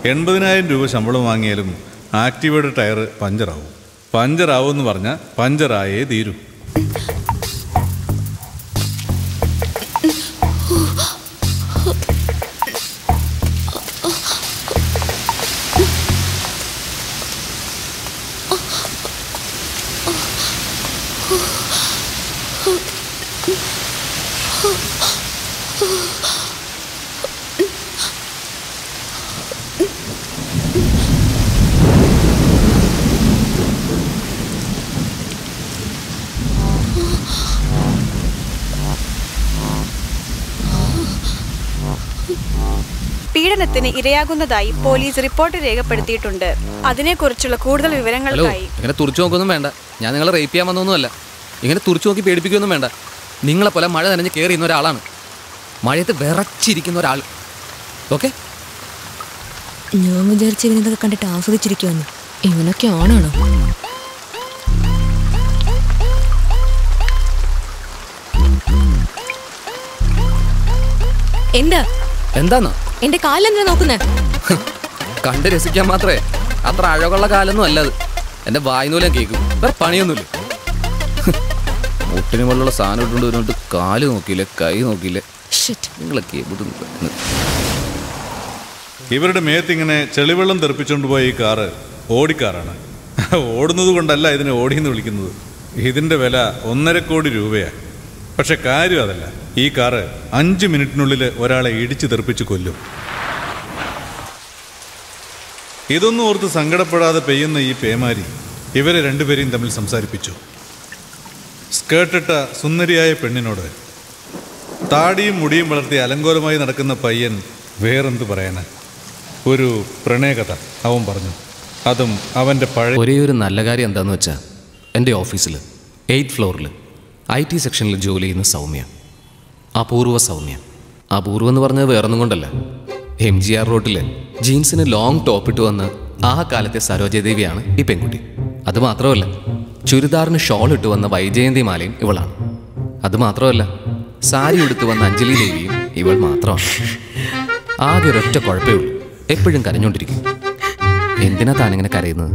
എൺപതിനായിരം രൂപ ശമ്പളം വാങ്ങിയാലും ആക്റ്റീവയുടെ ടയർ പഞ്ചറാവും പഞ്ചറാവും എന്ന് പറഞ്ഞാൽ പഞ്ചറായേ തീരൂ പീഡനത്തിന് ഇരയാകുന്നതായി പോലീസ് റിപ്പോർട്ട് രേഖപ്പെടുത്തിയിട്ടുണ്ട് അതിനെക്കുറിച്ചുള്ള കൂടുതൽ ഹലോ വിവരങ്ങൾക്കായി ഇങ്ങനെ തുറച്ചു നോക്കൊന്നും വേണ്ട ഞാൻ നിങ്ങളെ റേപ്പ് ചെയ്യാൻ വന്നൊന്നുമല്ല ഇങ്ങനെ തുറച്ചു നോക്കി പേടിപ്പിക്കുകയൊന്നും വേണ്ട നിങ്ങളെ പോലെ മഴ നനഞ്ഞ് കയറി ഇന്ന ഒരാളാണ് മഴയത്ത് വിറച്ചിരിക്കുന്ന ഒരാൾ ഓക്കെ ഞാൻ വിചാരിച്ച ഇവനിതൊക്കെ കണ്ടിട്ട് ആസ്വദിച്ചിരിക്കുവന്ന് ഇവനൊക്കെ ആണാണോ എന്താ എന്താന്നോ എന്റെ കാലെന്താ നോക്കുന്നേ കണ്ട് രസിക്കാൻ മാത്രമേ അത്ര അഴകുള്ള കാലൊന്നും അല്ലത് എൻ്റെ വായ്നൂലം കേൾക്കും വേറെ പണിയൊന്നുമില്ല മുട്ടിന് മുകളിലുള്ള സാധനം ഇട്ടുകൊണ്ട് വരുന്നിട്ട് കാല് നോക്കിയില്ലേ കൈ നോക്കിയില്ലേ ഷിറ്റ് നിങ്ങളൊക്കെ എവിടെ നിന്ന് ഇവരുടെ മേത്തിങ്ങനെ ചെളിവെള്ളം തെറിപ്പിച്ചുകൊണ്ട് പോയ ഈ കാറ് ഓടിക്കാറാണ് ഓടുന്നത് കൊണ്ടല്ല ഇതിനെ ഓടിയെന്ന് വിളിക്കുന്നത് ഇതിന്റെ വില ഒന്നര കോടി രൂപയാണ് പക്ഷെ കാര്യം അതല്ല ഈ കാറ് അഞ്ച് മിനിറ്റിനുള്ളിൽ ഒരാളെ ഇടിച്ചു തെറിപ്പിച്ച് കൊല്ലും ഇതൊന്നും ഓർത്ത് സങ്കടപ്പെടാതെ പെയ്യുന്ന ഈ പേമാരി ഇവരെ രണ്ടുപേരെയും തമ്മിൽ സംസാരിപ്പിച്ചു സ്കേർട്ടിട്ട സുന്ദരിയായ പെണ്ണിനോട് താടിയും മുടിയും വളർത്തി അലങ്കോലമായി നടക്കുന്ന പയ്യൻ വേറെന്ത് പറയാന് ഒരു പ്രണയകഥ അവൻ പറഞ്ഞു അതും അവൻ്റെ പഴയ ഒരേ ഒരു നല്ല കാര്യം എന്താന്ന് വെച്ചാൽ എൻ്റെ ഓഫീസിൽ എയ്ത്ത് ഫ്ലോറിൽ ഐ ടി സെക്ഷനിൽ ജോലി ചെയ്യുന്ന സൗമ്യ അപൂർവ സൗമ്യ അപൂർവം എന്ന് പറഞ്ഞത് വേറൊന്നും കൊണ്ടല്ല എം ജി ആർ റോട്ടിൽ ജീൻസിന് ലോങ് ടോപ്പ് ഇട്ട് വന്ന് ആ കാലത്തെ സരോജദേവിയാണ് ഈ പെൺകുട്ടി അത് മാത്രമല്ല ചുരിദാറിന് ഷോൾ ഇട്ട് വന്ന വൈജയന്തി മാലയും ഇവളാണ് അത് മാത്രമല്ല സാരി ഉടുത്ത് വന്ന അഞ്ജലി ദേവിയും ഇവൾ മാത്രമാണ് ആകെ ഒരൊറ്റ കുഴപ്പമേ ഉള്ളൂ എപ്പോഴും കരഞ്ഞോണ്ടിരിക്കും എന്തിനാ താനിങ്ങനെ കരയുന്നത്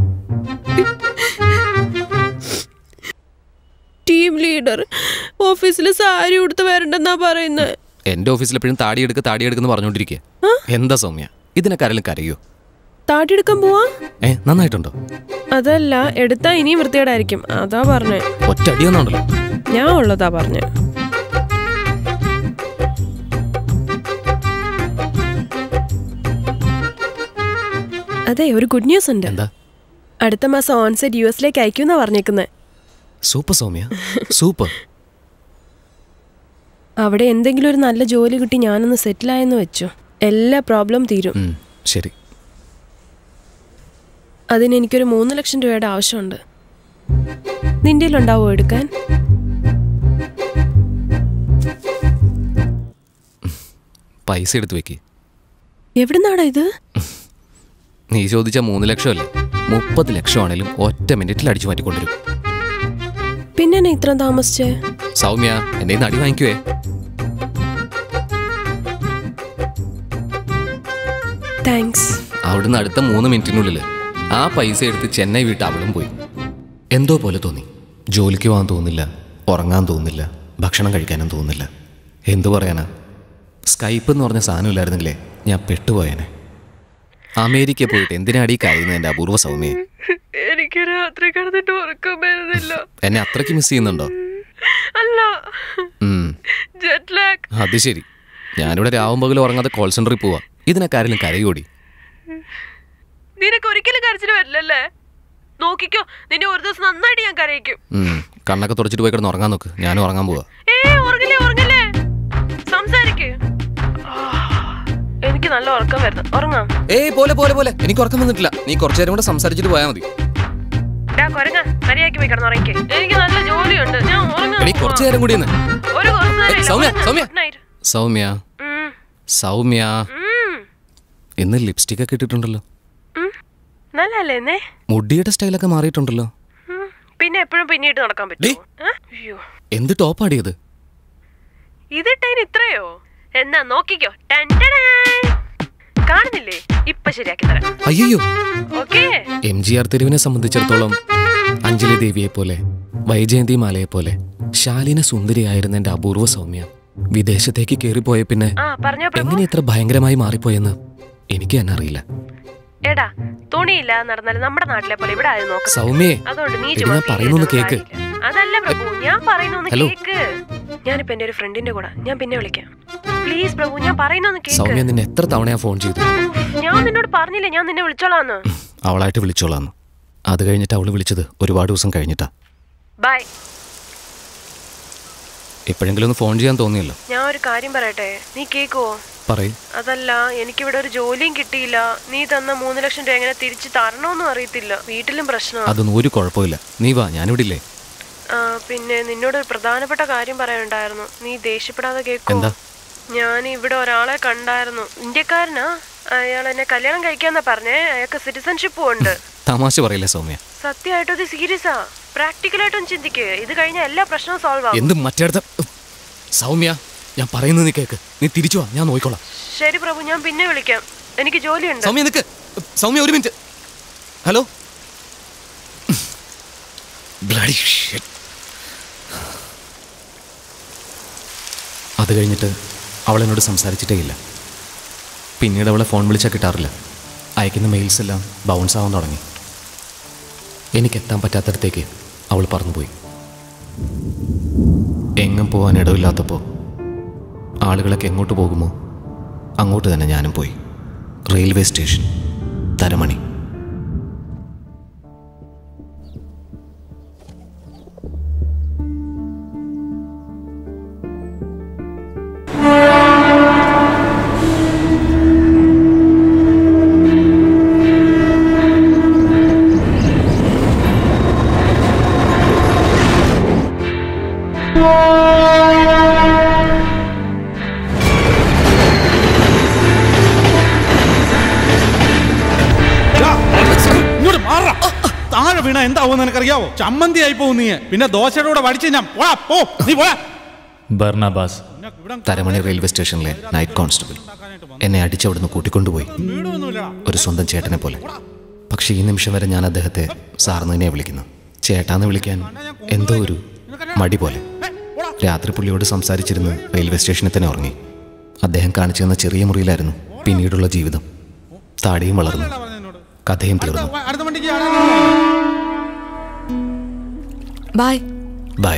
ടീം ലീഡർ ഓഫീസിൽ സാരി ഉടുത്ത് വരണ്ടെന്നാ പറയുന്നത് എന്റെ ഓഫീസിൽ എപ്പോഴും താടിയെടുക്ക് താടിയെടുക്കെന്ന് പറഞ്ഞുകൊണ്ടിരിക്കുക എന്താ സൗമ്യ ഇതിനൊക്കെ ആരെങ്കിലും കരയോ താടിയെടുക്കാൻ പോവാ ഏ നന്നായിട്ടുണ്ടോ അതല്ല എടുത്താ ഇനിയും വൃത്തികേടായിരിക്കും അതാ പറഞ്ഞേ ഒറ്റ അടിയൊന്നുണ്ടല്ലോ ഞാൻ ഉള്ളതാ പറഞ്ഞേ അതെ ഒരു ഗുഡ് ന്യൂസ് ഉണ്ട് എന്താ അടുത്ത മാസം ഓൺസൈറ്റ് യു എസിലേക്ക് അയക്കുമെന്നാ പറഞ്ഞേക്കുന്നത് സൂപ്പർ സൗമ്യ സൂപ്പർ അവിടെ എന്തെങ്കിലും ഒരു നല്ല ജോലി കിട്ടി ഞാനൊന്ന് സെറ്റിലായെന്ന് വെച്ചു എല്ലാ പ്രോബ്ലം തീരും ഉം, ശരി അതിന് എനിക്കൊരു മൂന്ന് ലക്ഷം രൂപയുടെ ആവശ്യമുണ്ട് നിന്റെ ഉണ്ടാവോ എടുക്കാൻ പൈസ എടുത്ത് വെക്ക് എവിടുന്നാടാ ഇത് നീ ചോദിച്ച മൂന്ന് ലക്ഷമല്ലേ മുപ്പത് ലക്ഷമാണേലും ഒറ്റ മിനിറ്റിൽ അടിച്ചു മാറ്റിക്കൊണ്ടിരും പിന്നെ എന്നെ ഇത്ര താമസിച്ചേ സൗമ്യ എന്റെ കയ്യിൽ നിന്ന് അടി വാങ്ങിക്കുവേ താങ്ക്സ് അവിടുന്ന് അടുത്ത മൂന്ന് മിനിറ്റിനുള്ളിൽ ആ പൈസ എടുത്ത് ചെന്നൈ വീട്ട് അവളും പോയി എന്തോ പോലെ തോന്നി ജോലിക്ക് പോകാൻ തോന്നില്ല ഉറങ്ങാൻ തോന്നില്ല ഭക്ഷണം കഴിക്കാനും തോന്നില്ല എന്തു പറയാനാ സ്കൈപ്പ് എന്ന് പറഞ്ഞ സാധനം ഇല്ലായിരുന്നില്ലേ ഞാൻ പെട്ടുപോയേനെ അമേരിക്ക പോയിട്ട് എന്തിനാടി കരയുന്നത് എൻ്റെ അപൂർവ സൗമ്യയെ എനിക്ക് രാത്രി കിടന്നിട്ട് ഉറക്കം വരുന്നില്ല എന്നെ അത്രയ്ക്ക് മിസ് ചെയ്യുന്നുണ്ടോ അല്ല ഉം, ജെറ്റ് ലാഗ് അത് ശരി ഞാനിവിടെ രാവും പകലും ഉറങ്ങാതെ കോൾ സെന്ററിൽ പോവാ ഇതിനൊക്കെ ആരെങ്കിലും കരയോടി നിനക്ക് ഒരിക്കലും കരച്ചിൽ വരില്ലല്ലേ നോക്കിക്കോ നിന്നെ ഒരു ദിവസം നന്നായിട്ട് ഞാൻ കരയിക്കും ഉം, കണ്ണൊക്കെ തുടച്ചിട്ട് പോയി കിടന്ന് ഉറങ്ങാൻ നോക്ക് ഞാനും ഉറങ്ങാൻ പോവാ ഏ ഉറങ്ങില്ലേ ഉറങ്ങില്ലേ സംസാരിക്ക് ആ, എനിക്ക് നല്ല ഉറക്കം വരുന്നു ഉറങ്ങാം ഏയ് പോലെ പോലെ പോലെ എനിക്ക് ഉറക്കം വന്നിട്ടില്ല നീ കുറച്ചു നേരം കൂടെ സംസാരിച്ചിട്ട് പോയാൽ മതി ഡാ കൊരങ്ങ മര്യാദയ്ക്ക് പോയി കിടന്നുറങ്ങിക്കേ എനിക്ക് നല്ല ജോലിയുണ്ട് ഞാൻ ഉറങ്ങാൻ എടി കുറച്ചു നേരം കൂടി ഒന്ന് ഒരു കുറച്ച് ഏയ്, സൗമ്യ സൗമ്യ Good night. സൗമ്യ ഉം, സൗമ്യ ഉം, ഇന്ന് ലിപ്സ്റ്റിക് ഒക്കെ ഇട്ടിട്ടുണ്ടല്ലോ ഉം. നല്ലല്ലേ എന്നേ മുടിയുടെ സ്റ്റൈലൊക്കെ മാറിയിട്ടുണ്ടല്ലോ ഉം. പിന്നെ എപ്പോഴും പിന്നീട്ട് നടക്കാൻ ഡേ. പറ്റുമോ ഏ? അയ്യോ എന്ത് ടോപ്പാടിയത് ഇതിട്ടതിന് ഇത്രയോ എന്നാ നോക്കിക്കോ ടൻ ടടേ. കാണുന്നില്ലേ ഇപ്പൊ ഇപ്പൊ ശരിയാക്കി തരാം അയ്യോ ഓക്കേ എം ജി ആർ തെരുവിനെ സംബന്ധിച്ചിടത്തോളം അഞ്ജലി ദേവിയെ പോലെ വൈജയന്തി മാലയെ പോലെ ശാലിന സുന്ദരിയായിരുന്ന എന്റെ അപൂർവ സൗമ്യ വിദേശത്തേക്ക് കയറിപ്പോയ പിന്നെ ആ പറഞ്ഞോ പ്രഭു എങ്ങനെ ഇത്ര ഭയങ്കരമായി മാറിപ്പോയെന്ന് എനിക്ക് തന്നെ അറിയില്ല എടാ തുണിയില്ല നടന്നാലും നമ്മുടെ നാട്ടിലെ പോലെ ഇവിടെ ആരും നോക്കുന്നത് സൗമ്യേ അതുകൊണ്ട് നീ എടി, ചുമ്മാ ഞാൻ feel പറയുന്നൊന്ന് ചെയ്തിട്ടൊന്നും കേക്ക്. കാര്യമില്ല. അതല്ല പ്രഭു ഞാൻ പറയുന്നൊന്ന് ഹലോ. കേക്ക് ഞാനിപ്പോ എന്റെ ഒരു ഫ്രണ്ടിന്റെ കൂടെ ഞാൻ പിന്നെ വിളിക്കാം പ്ലീസ് പ്രഭു ഞാൻ പറയുന്നൊന്ന് കേക്ക് സൗമ്യ നിന്നെ എത്ര തവണ ഞാൻ ഫോൺ ചെയ്തു ഞാൻ നിന്നോട് പറഞ്ഞില്ലേ ഞാൻ നിന്നെ വിളിച്ചോളാന്ന് അവളായിട്ട് വിളിച്ചോളാന്ന് അത് കഴിഞ്ഞിട്ട് അവള് വിളിച്ചത് ഒരുപാട് ദിവസം കഴിഞ്ഞിട്ടാ ബൈ എപ്പോഴെങ്കിലും ഒന്ന് ഫോൺ ചെയ്യാൻ തോന്നിയല്ലോ ഞാൻ ഒരു കാര്യം പറയട്ടെ നീ കേക്കുവോ പറയൂ അതല്ല എനിക്കിവിടെ ഒരു ജോലിയും കിട്ടിയില്ല നീ തന്ന മൂന്ന് ലക്ഷം രൂപ എങ്ങനെ തിരിച്ചു തരണോന്നും അറിയത്തില്ല വീട്ടിലും പ്രശ്നമാണ് അതൊന്നും ഒരു കുഴപ്പമില്ല നീ വാ ഞാനിവിടെ ഇല്ലേ ആ, പിന്നെ നിന്നോട് ഒരു പ്രധാനപ്പെട്ട കാര്യം പറയാനുണ്ടായിരുന്നു നീ ദേഷ്യപ്പെടാതെ കേക്കോ എന്താ? ഞാൻ ഇവിടെ ഒരാളെ കണ്ടായിരുന്നു ഇന്ത്യക്കാരനാ അയാൾ എന്നെ കല്യാണം കഴിക്കാന്നാ പറഞ്ഞേ അയാൾക്ക് സിറ്റിസൺഷിപ്പും ഉണ്ട് തമാശ പറയില്ലേ സൗമ്യ സത്യമായിട്ടും ഇത് സീരിയസാ പ്രാക്ടിക്കലായിട്ടും ചിന്തിക്ക് ഇത് കഴിഞ്ഞാൽ എല്ലാ പ്രശ്നവും സോൾവ് ആവും എന്ത് മറ്റേടത്ത് സൗമ്യ ഞാൻ പറയുന്നത് നീ കേക്ക് നീ തിരിച്ചു വാ ഞാൻ നോക്കിക്കോളാം ശരി പ്രഭു ഞാൻ പിന്നെ വിളിക്കാം എനിക്ക് ജോലിയുണ്ട് സൗമ്യ നിക്ക് സൗമ്യ ഒരു മിനിറ്റ് ഹലോ Bloody shit. അത് കഴിഞ്ഞിട്ട് അവൾ എന്നോട് സംസാരിച്ചിട്ടേ ഇല്ല പിന്നീട് അവളെ ഫോൺ വിളിച്ചാൽ കിട്ടാറില്ല അയക്കുന്ന മെയിൽസ് എല്ലാം ബൗൺസ് ആവാൻ തുടങ്ങി എനിക്ക് എത്താൻ പറ്റാത്തടത്തേക്ക് അവൾ പറന്നുപോയി എങ്ങും പോകാൻ ഇടവില്ലാത്തപ്പോൾ ആളുകളൊക്കെ എങ്ങോട്ട് പോകുമോ അങ്ങോട്ട് തന്നെ ഞാനും പോയി റെയിൽവേ സ്റ്റേഷൻ തരമണി ഇങ്ങോട്ട് മാറാ താഴെ വീണ എന്താവും നിനക്കറിയാവോ ചമ്മന്തി ആയി പോകും നീ പിന്നെ ദോശയുടെ കൂടെ വടിച്ച് ഞാൻ പോടാ പോ നീ പോടാ ബർണബാസ് തരമണി റെയിൽവേ സ്റ്റേഷനിലെ നൈറ്റ് കോൺസ്റ്റബിൾ എന്നെ അടിച്ചവിടുന്ന് കൂട്ടിക്കൊണ്ടുപോയി ഒരു സ്വന്തം ചേട്ടനെ പോലെ പക്ഷേ ഈ നിമിഷം വരെ ഞാൻ അദ്ദേഹത്തെ സാർന്ന് തന്നെയാണ് വിളിക്കുന്നു ചേട്ടാന്ന് വിളിക്കാൻ എന്തോ ഒരു മടി പോലെ രാത്രി പുള്ളിയോട് സംസാരിച്ചിരുന്ന് റെയിൽവേ സ്റ്റേഷനിൽ തന്നെ ഉറങ്ങി അദ്ദേഹം കാണിച്ചു തന്ന ചെറിയ മുറിയിലായിരുന്നു പിന്നീടുള്ള ജീവിതം താടിയും വളർന്നു കഥയും തീർന്നു അടുത്ത വണ്ടിക്ക് ബൈ ബൈ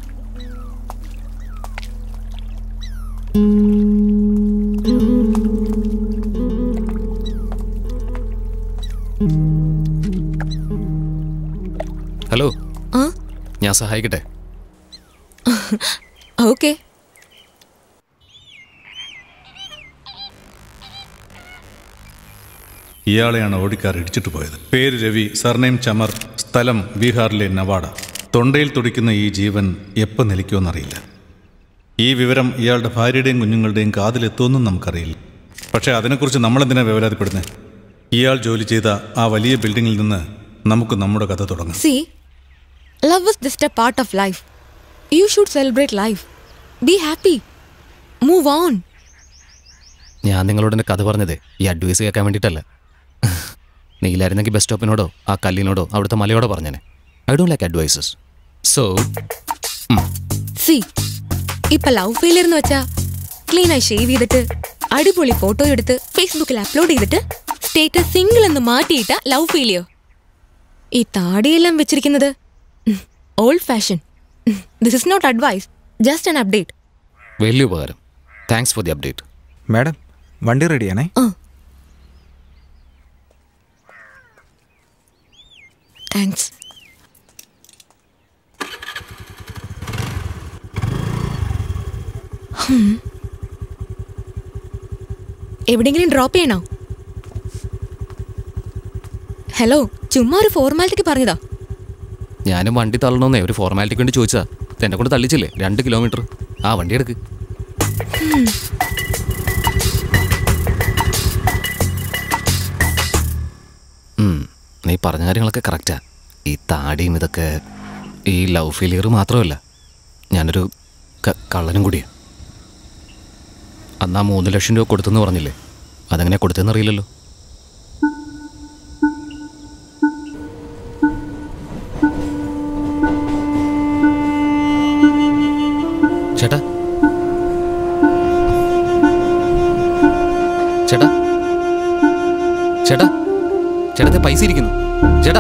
ഹലോ ആ ഞാൻ സഹായിക്കട്ടെ ഓക്കെ ഇയാളെയാണ് ഓടിക്കാർ ഇടിച്ചിട്ട് പോയത് പേര് രവി സർനെയിം ചമർ സ്ഥലം ബീഹാറിലെ നവാഡ തൊണ്ടയിൽ തുടിക്കുന്ന ഈ ജീവൻ എപ്പോൾ നിലയ്ക്കുമെന്നറിയില്ല ഈ വിവരം ഇയാളുടെ ഭാര്യയുടെയും കുഞ്ഞുങ്ങളുടെയും കാതിലെത്തുമെന്നും നമുക്കറിയില്ല പക്ഷേ അതിനെക്കുറിച്ച് നമ്മളെന്തിനാ വേവലാതിപ്പെടുന്നത് ഇയാൾ ജോലി ചെയ്ത ആ വലിയ ബിൽഡിങ്ങിൽ നിന്ന് നമുക്ക് നമ്മുടെ കഥ തുടങ്ങാം see love is just a part of life you should celebrate life be happy move on ഞാൻ നിങ്ങളോട് എൻ്റെ കഥ പറഞ്ഞതേ ഈ അഡ്വൈസ് കേൾക്കാൻ വേണ്ടിയിട്ടല്ല നീലായിരുന്നെങ്കിൽ ബസ് സ്റ്റോപ്പിനോടോ ആ കല്ലിനോടോ അവിടുത്തെ മലയോടോ പറഞ്ഞേനെ I don't like advices so see ഇപ്പൊ ലവ് ഫെയിലിയർ എന്ന് വെച്ചാ ക്ലീൻ ആയി ഷേവ് ചെയ്തിട്ട് അടിപൊളി ഫോട്ടോ എടുത്ത് ഫേസ്ബുക്കിൽ അപ്ലോഡ് ചെയ്തിട്ട് സ്റ്റേറ്റസ് സിംഗിൾ എന്ന് മാറ്റിയിട്ട ലവ് ഫെയിലിയർ ഈ താടിയെല്ലാം വെച്ചിരിക്കുന്നത് old fashion this is not advice just an update വലിയ ഉപകാരം thanks for the update madam വണ്ടി റെഡിയാണേ താങ്ക്സ് എവിടെയെങ്കിലും ഡ്രോപ്പ് ചെയ്യണോ ഹലോ ചുമ്മാ ഒരു ഫോർമാലിറ്റിക്ക് പറഞ്ഞതാ ഞാനും വണ്ടി തള്ളണമെന്നേ ഒരു ഫോർമാലിറ്റിക്ക് വേണ്ടി ചോദിച്ചാ എന്നെ കൊണ്ട് തള്ളിച്ചില്ലേ രണ്ട് കിലോമീറ്റർ ആ വണ്ടി എടുക്ക് ഉം, നീ പറഞ്ഞ കാര്യങ്ങളൊക്കെ കറക്റ്റാ ഈ താടിയും ഇതൊക്കെ ഈ ലവ് ഫെയിലിയർ മാത്രമല്ല ഞാനൊരു ക- കള്ളനും കൂടിയാ അന്ന് ആ മൂന്ന് ലക്ഷം രൂപ കൊടുത്തെന്ന് പറഞ്ഞില്ലേ അതെങ്ങനെ കൊടുത്തെന്ന് അറിയില്ലല്ലോ ചേട്ടാ ചേട്ടത്തെ പൈസ ഇരിക്കുന്നു ചേട്ടാ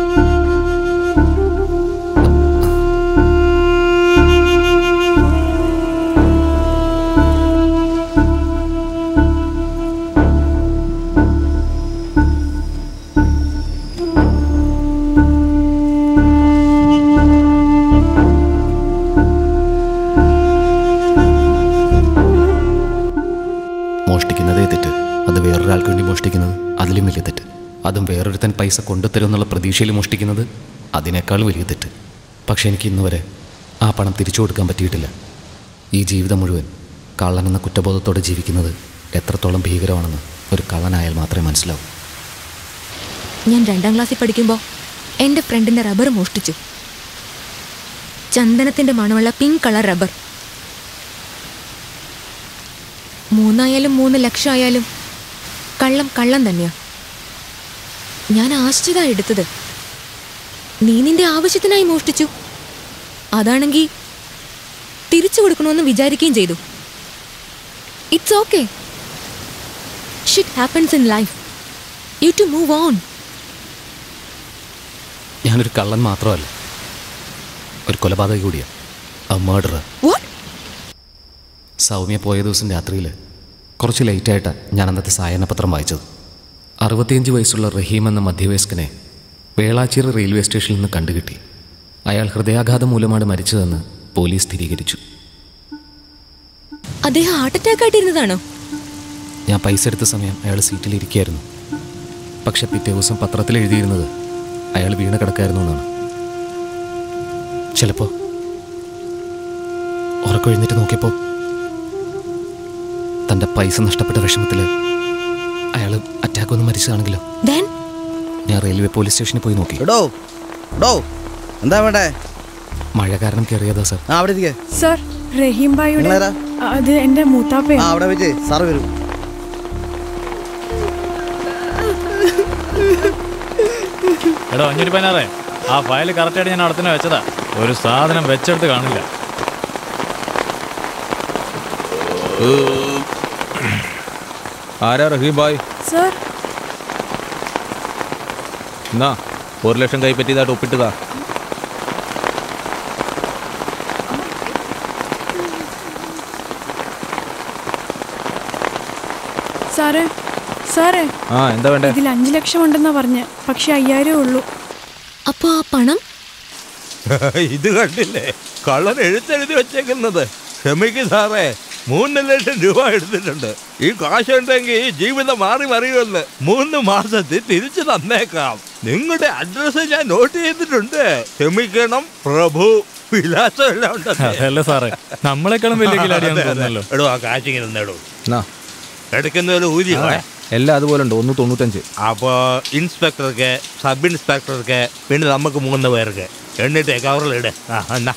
മോഷ്ടിക്കുന്നതേ തെറ്റ് അത് വേറൊരാൾക്ക് വേണ്ടി മോഷ്ടിക്കുന്നത് അതിലും വലിയ തെറ്റ് അതും വേറൊരുത്തൻ പൈസ കൊണ്ടുതരും എന്നുള്ള പ്രതീക്ഷയിൽ മോഷ്ടിക്കുന്നത് അതിനേക്കാൾ വലിയ തെറ്റ് പക്ഷേ എനിക്ക് ഇന്ന് വരെ ആ പണം തിരിച്ചു കൊടുക്കാൻ പറ്റിയിട്ടില്ല ഈ ജീവിതം മുഴുവൻ കള്ളൻ എന്ന കുറ്റബോധത്തോടെ ജീവിക്കുന്നത് എത്രത്തോളം ഭീകരമാണെന്ന് ഒരു കള്ളനായാൽ മാത്രമേ മനസ്സിലാവൂ ഞാൻ രണ്ടാം ക്ലാസ്സിൽ പഠിക്കുമ്പോൾ എൻ്റെ ഫ്രണ്ടിൻ്റെ റബ്ബർ മോഷ്ടിച്ചു ചന്ദനത്തിൻ്റെ മണമുള്ള പിങ്ക് കളർ റബ്ബർ മൂന്നായാലും മൂന്ന് ലക്ഷം ആയാലും കള്ളം കള്ളം തന്നെയാ ഞാൻ ആശ്ചര്യത എടുത്തത് നീ നിന്റെ ആവശ്യത്തിനായി മോഷ്ടിച്ചു അതാണെങ്കിൽ തിരിച്ചു കൊടുക്കണമെന്ന് വിചാരിക്കുകയും ചെയ്തു it's okay shit happens in life you to move on ഞാനൊരു കള്ളൻ മാത്രമല്ല ഒരു കൊലപാതക കൂടിയാണ് ആ മർഡറർ വാട്ട് സൗമ്യ പോയ ദിവസം രാത്രിയിൽ കുറച്ച് ലേറ്റായിട്ടാണ് ഞാൻ അന്നത്തെ സായനപത്രം വായിച്ചത് അറുപത്തിയഞ്ച് വയസ്സുള്ള റഹീം എന്ന മധ്യവയസ്കനെ വേളാച്ചിറ റെയിൽവേ സ്റ്റേഷനിൽ നിന്ന് കണ്ടുകിട്ടി അയാൾ ഹൃദയാഘാതം മൂലമാണ് മരിച്ചതെന്ന് പോലീസ് സ്ഥിരീകരിച്ചു അദ്ദേഹം ഹാർട്ട് അറ്റാക്ക് ആയിട്ടിരുന്നതാണോ ഞാൻ പൈസ എടുത്ത സമയം അയാൾ സീറ്റിലിരിക്കുകയായിരുന്നു പക്ഷെ പിറ്റേ ദിവസം പത്രത്തിൽ എഴുതിയിരുന്നത് അയാൾ വീണ് കിടക്കായിരുന്നു എന്നാണ് ചിലപ്പോൾ ഉറക്കൊഴിഞ്ഞിട്ട് നോക്കിയപ്പോൾ തൻ്റെ പൈസ നഷ്ടപ്പെട്ട വിഷമത്തിൽ അയാൾ അറ്റാക്ക് വന്ന് മരിച്ചതാണെങ്കിലോ ദെൻ ഞാൻ റെയിൽവേ പോലീസ് സ്റ്റേഷനിൽ പോയി നോക്കി എടോ എടോ എന്താ വേണ്ടേ മഴ കാരണം കയറിയതാ സാർ ആ അവിടെ ഇരിക്കേ സർ റഹീം ഭായിയുടെ നിങ്ങളാരാ? അത് എൻ്റെ ആ മൂത്താപ്പയാണ് അവിടെ വെച്ച് സാറ് വരും എടോ അഞ്ഞൂറ്റി പതിനാറേ ആ ഫയൽ കറക്റ്റായിട്ട് ഞാൻ അവിടെ തന്നെ വെച്ചതാ ഒരു സാധനം വെച്ചെടുത്ത് കാണില്ല ആരാ റഹീം ബായ് സർ എന്നാ ഒരു ലക്ഷം കൈപ്പറ്റിയതായിട്ട് ഒപ്പിട്ടതാ സാറേ സാറേ ആ എന്താ വേണ്ടേ ഇതിൽ അഞ്ചു ലക്ഷം ഉണ്ടെന്നാ പറഞ്ഞ് പക്ഷെ അയ്യായിരമേ ഉള്ളൂ അപ്പൊ ആ പണം ഇത് കണ്ടില്ലേ കള്ളൻ എഴുത്തെഴുതി വെച്ചേക്കുന്നത് ക്ഷമിക്ക് സാറേ മൂന്ന് ലക്ഷം രൂപ എടുത്തിട്ടുണ്ട് ഈ കാശുണ്ടെങ്കിൽ ജീവിതം മാറി മറിയുമെന്ന് മൂന്ന് മാസത്തിൽ തിരിച്ചു തന്നേക്കാം നിങ്ങളുടെ അഡ്രസ്സ് ഞാൻ നോട്ട് ചെയ്തിട്ടുണ്ട് ക്ഷമിക്കണം പ്രഭു വിലാസം എല്ലാം ഉണ്ടല്ലേ? അതല്ല സാറേ നമ്മളെക്കാളും വലിയ കിലാടിയാണെന്ന് അതെ, അതെ. തോന്നുന്നല്ലോ എടോ ആ കാശിങ്ങനെ തന്നെടോ എന്നാ എടുക്കുന്ന ഒരു ഊതിയോ എല്ലാം അതുപോലെ ഉണ്ട് ഒന്ന് തൊണ്ണൂറ്റഞ്ച് അപ്പോൾ ഇൻസ്പെക്ടർക്ക് സബ് ഇൻസ്പെക്ടർക്ക് പിന്നെ നമുക്ക് മൂന്ന് പേർക്ക് എന്നിട്ട് കവറിലിട് ആ എന്നാ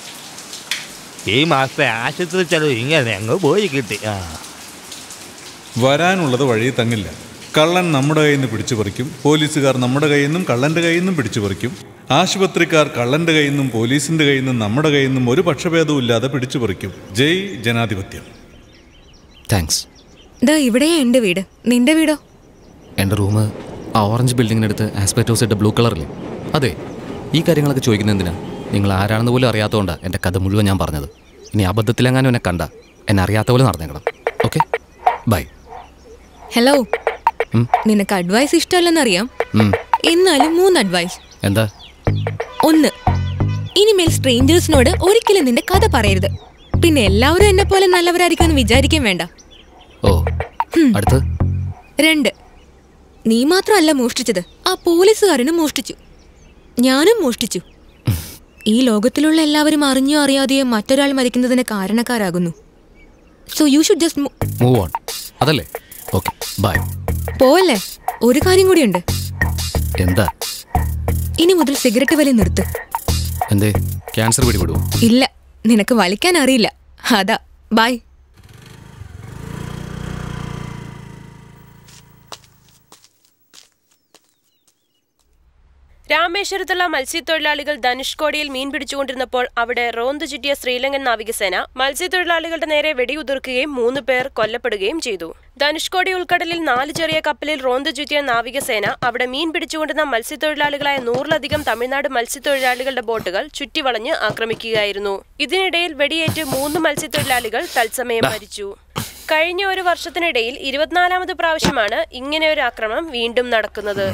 ഈ മാസത്തെ ആശുപത്രി ചെലവ് ഇങ്ങനെ അങ്ങ് പോയി കിട്ടി ആ വരാനുള്ളത് വഴി തങ്ങില്ല കള്ളൻ നമ്മുടെ കയ്യിൽ നിന്ന് പിടിച്ചു പറിക്കും പോലീസുകാർ നമ്മുടെ കയ്യിൽ നിന്നും കള്ളൻ്റെ കയ്യിൽ നിന്നും പിടിച്ചു പറിക്കും ആശുപത്രിക്കാർ കള്ളൻ്റെ കയ്യിൽ നിന്നും പോലീസിൻ്റെ കയ്യിൽ നിന്നും നമ്മുടെ കയ്യിൽ നിന്നും ഒരു പക്ഷഭേദവും ഇല്ലാതെ പിടിച്ചു പറിക്കും ജയ് ജനാധിപത്യം താങ്ക്സ് ദാ ഇവിടെയാ എൻ്റെ വീട് നിന്റെ വീടോ എൻ്റെ റൂം ആ ഓറഞ്ച് ബിൽഡിങ്ങിനടുത്ത് ആസ്പെറ്റോസ് ഇട്ട ബ്ലൂ കളറില്ലേ അതെ ഈ കാര്യങ്ങളൊക്കെ ചോദിക്കുന്നത് എന്തിനാ നിങ്ങൾ ആരാണെന്ന് പോലും അറിയാത്തതുകൊണ്ടാണ് എൻ്റെ കഥ മുഴുവൻ ഞാൻ പറഞ്ഞത് ഇനി അബദ്ധത്തിലെങ്ങാനും എന്നെ കണ്ട എന്നെ അറിയാത്ത പോലെ നടന്നേക്കണം ഓക്കെ ബൈ ഹലോ ഉം. നിനക്ക് അഡ്വൈസ് ഇഷ്ടമല്ലെന്നറിയാം ഉം. എന്നാലും മൂന്ന് അഡ്വൈസ് എന്താ ഒന്ന് ഇനിമേൽ സ്ട്രേഞ്ചേഴ്സിനോട് ഒരിക്കലും നിന്റെ കഥ പറയരുത് പിന്നെ എല്ലാവരും എന്നെ പോലെ നല്ലവരായിരിക്കുമെന്ന് വിചാരിക്കാൻ വേണ്ട ഓ അടുത്ത് രണ്ട് നീ മാത്രമല്ല മോഷ്ടിച്ചത് ആ പോലീസുകാരനും മോഷ്ടിച്ചു ഞാനും മോഷ്ടിച്ചു ഈ ലോകത്തിലുള്ള എല്ലാവരും അറിഞ്ഞോ അറിയാതെയോ മറ്റൊരാൾ മരിക്കുന്നതിന് കാരണക്കാരാകുന്നു so you should just move on അതല്ലേ ഓക്കെ ബൈ പോവല്ലേ ഒരു കാര്യം കൂടിയുണ്ട് എന്താ ഇനി മുതൽ സിഗരറ്റ് വലി നിർത്ത് എന്തേ ക്യാൻസർ പിടിപെടുവോ ഇല്ല നിനക്ക് വലിക്കാൻ അറിയില്ല അതാ ബൈ രാമേശ്വരത്തുള്ള മത്സ്യത്തൊഴിലാളികൾ ധനുഷ്കോടിയിൽ മീൻ പിടിച്ചുകൊണ്ടിരുന്നപ്പോൾ അവിടെ റോന്തു ചുറ്റിയ ശ്രീലങ്കൻ നാവികസേന മത്സ്യത്തൊഴിലാളികളുടെ നേരെ വെടിയുതിർക്കുകയും മൂന്ന് പേർ കൊല്ലപ്പെടുകയും ചെയ്തു ധനുഷ്കോടി ഉൾക്കടലിൽ നാല് ചെറിയ കപ്പലിൽ റോന്തു ചുറ്റിയ നാവികസേന അവിടെ മീൻ പിടിച്ചുകൊണ്ടിരുന്ന മത്സ്യത്തൊഴിലാളികളായ നൂറിലധികം തമിഴ്നാട് മത്സ്യത്തൊഴിലാളികളുടെ ബോട്ടുകൾ ചുറ്റിവളഞ്ഞ് ആക്രമിക്കുകയായിരുന്നു ഇതിനിടയിൽ വെടിയേറ്റ് മൂന്ന് മത്സ്യത്തൊഴിലാളികൾ തത്സമയം മരിച്ചു കഴിഞ്ഞ ഒരു വർഷത്തിനിടയിൽ ഇരുപത്തിനാലാമത് പ്രാവശ്യമാണ് ഇങ്ങനെ ഒരു ആക്രമണം വീണ്ടും നടക്കുന്നത്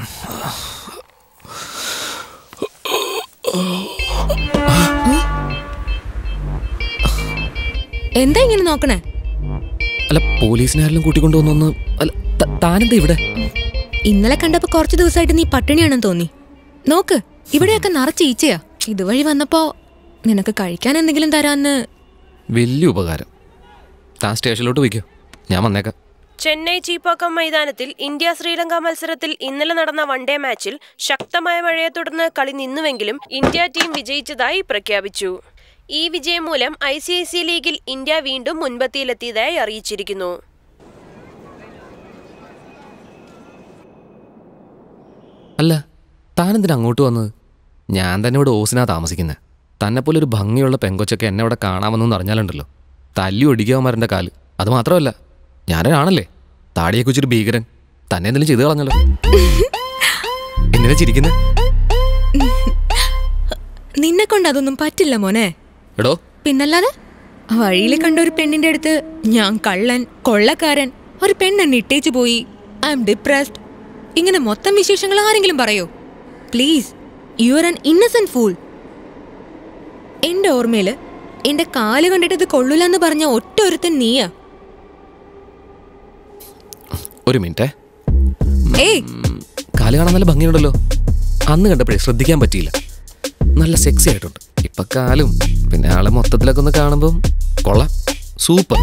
എന്താ ഇങ്ങനെ നോക്കണേ അല്ല പോലീസിനെ ആരെങ്കിലും കൂട്ടിക്കൊണ്ടുവന്നൊന്ന് അല്ല ത- താനെന്താ ഇവിടെ ഇന്നലെ കണ്ടപ്പോ കുറച്ചു ദിവസമായിട്ട് നീ പട്ടിണിയാണെന്ന് തോന്നി നോക്ക് ഇവിടെയൊക്കെ നിറച്ച് ഈച്ചയാ ഇതുവഴി വന്നപ്പോ നിനക്ക് കഴിക്കാൻ എന്തെങ്കിലും തരാന്ന് വലിയ ഉപകാരം താൻ സ്റ്റേഷനിലോട്ട് വയ്ക്കോ ഞാൻ വന്നേക്കാം ചെന്നൈ ചീപ്പാക്കം മൈതാനത്തിൽ ഇന്ത്യ ശ്രീലങ്ക മത്സരത്തിൽ ഇന്നലെ നടന്ന വൺഡേ മാച്ചിൽ ശക്തമായ മഴയെ തുടർന്ന് കളി നിന്നുവെങ്കിലും ഇന്ത്യ ടീം വിജയിച്ചതായി പ്രഖ്യാപിച്ചു ഈ വിജയം മൂലം ഐ സി ഐ സി ലീഗിൽ ഇന്ത്യ വീണ്ടും മുൻപത്തിയിലെത്തിയതായി അറിയിച്ചിരിക്കുന്നു അല്ല താനെന്തിനാ അങ്ങോട്ട് വന്നത് ഞാൻ തന്നെ ഇവിടെ ഓസിനാ താമസിക്കുന്നത് തന്നെപ്പോലെ ഒരു ഭംഗിയുള്ള പെങ്കൊച്ചൊക്കെ എന്നെ ഇവിടെ കാണാമെന്നൊന്നും അറിഞ്ഞാലുണ്ടല്ലോ തല്ലി ഒടിക്കാവന്മാരൻ്റെ കാല് അത് മാത്രമല്ല ഞാനൊരാണല്ലേ താടിയെ കുറിച്ചൊരു ഭീകരൻ തന്നെ എന്തെങ്കിലും ചെയ്തു കളഞ്ഞല്ലോ എന്തിനാ ചിരിക്കുന്നത് നിന്നെ കൊണ്ട് അതൊന്നും പറ്റില്ല മോനെ എടോ പിന്നല്ലാതെ വഴിയിൽ കണ്ട ഒരു പെണ്ണിന്റെ അടുത്ത് ഞാൻ കള്ളൻ കൊള്ളക്കാരൻ ഒരു പെണ്ണെന്നെ ഇട്ടേച്ചു പോയി ഐ എം ഡിപ്രസ്ഡ് ഇങ്ങനെ മൊത്തം വിശേഷങ്ങൾ ആരെങ്കിലും പറയോ please you are an innocent fool എന്റെ ഓർമ്മയില് എന്റെ കാല് കണ്ടിട്ട് ഇത് കൊള്ളൂലെന്ന് പറഞ്ഞ ഒറ്റ ഒരുത്തൻ നീയാ ഒരു മിനിറ്റേ ഏയ് കാല് കാണാൻ നല്ല ഭംഗിയുണ്ടല്ലോ അന്ന് കണ്ടപ്പോഴേ ശ്രദ്ധിക്കാൻ പറ്റിയില്ല നല്ല സെക്സി ആയിട്ടുണ്ട് ഇപ്പൊ കാലും പിന്നെ ആളെ മൊത്തത്തിലൊക്കെ ഒന്ന് കാണുമ്പം കൊള്ളാം സൂപ്പർ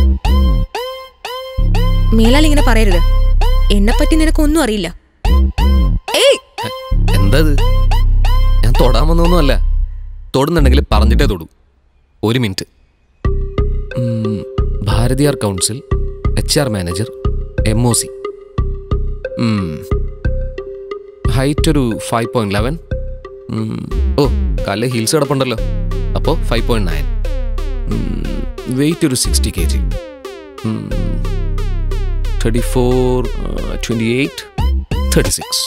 മേലാൽ ഇങ്ങനെ പറയരുത് എന്നെ പറ്റി നിനക്കൊന്നും അറിയില്ല ഏയ് എന്താ ഇത് ഞാൻ തൊടാൻ വന്നൊന്നുമല്ല തൊടുന്നുണ്ടെങ്കിൽ പറഞ്ഞിട്ടേ തൊടൂ ഒരു മിനിറ്റ് ഉം, Bharathiyar council H R manager M O C height ഒരു ഫൈവ് പോയിന്റ് ലെവൻ ഓ കാലിൽ ഹീൽസ് കിടപ്പുണ്ടല്ലോ അപ്പോൾ ഫൈവ് പോയിന്റ് നയൻ വെയിറ്റ് ഒരു sixty K G thirty four twenty eight thirty six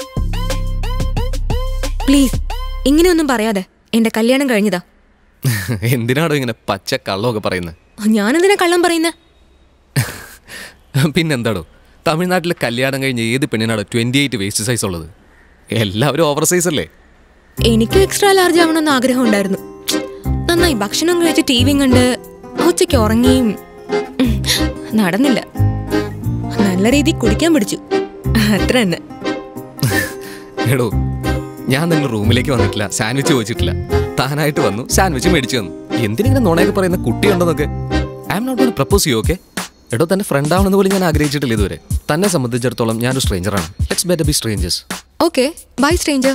please ഇങ്ങനെയൊന്നും പറയാതെ എന്റെ കല്യാണം കഴിഞ്ഞതാ എന്തിനാണോ ഇങ്ങനെ പച്ച കള്ളമൊക്കെ പറയുന്നത് ഞാനെന്തിനാ കള്ളം പറയുന്നേ പിന്നെന്താടോ തമിഴ്നാട്ടിലെ കല്യാണം കഴിഞ്ഞ് ഏത് പെണ്ണിനാടോ ട്വൻറ്റി എയ്റ്റ് വേസ്റ്റ് സൈസ് ഉള്ളത് എല്ലാവരും ഓവർ സൈസ് അല്ലേ എനിക്കും എക്സ്ട്രാ ലാർജ് ആവണമെന്ന് ആഗ്രഹം ഉണ്ടായിരുന്നു നന്നായി ഭക്ഷണം കഴിച്ച് ടി വിയും കണ്ട് ഉച്ചയ്ക്ക് ഉറങ്ങിയും ഉം, നടന്നില്ല നല്ല രീതിയിൽ കുടിക്കാൻ പിടിച്ചു അത്ര തന്നെ എടോ ഞാൻ നിങ്ങളുടെ റൂമിലേക്ക് വന്നിട്ടില്ല സാൻഡ്വിച്ച് ചോദിച്ചിട്ടില്ല താനായിട്ട് വന്നു സാൻഡ്വിച്ച് മേടിച്ചു തന്നു എന്തിനിങ്ങനെ നുണയൊക്കെ പറയുന്ന കുട്ടിയുണ്ടെന്നൊക്കെ I M not gonna propose you okay എടോ തന്നെ ഫ്രണ്ട് ആവണമെന്ന് പോലും ഞാൻ ആഗ്രഹിച്ചിട്ടില്ല ഇതുവരെ തന്നെ സംബന്ധിച്ചിടത്തോളം ഞാനൊരു സ്ട്രേഞ്ചറാണ് let's better be strangers okay bye stranger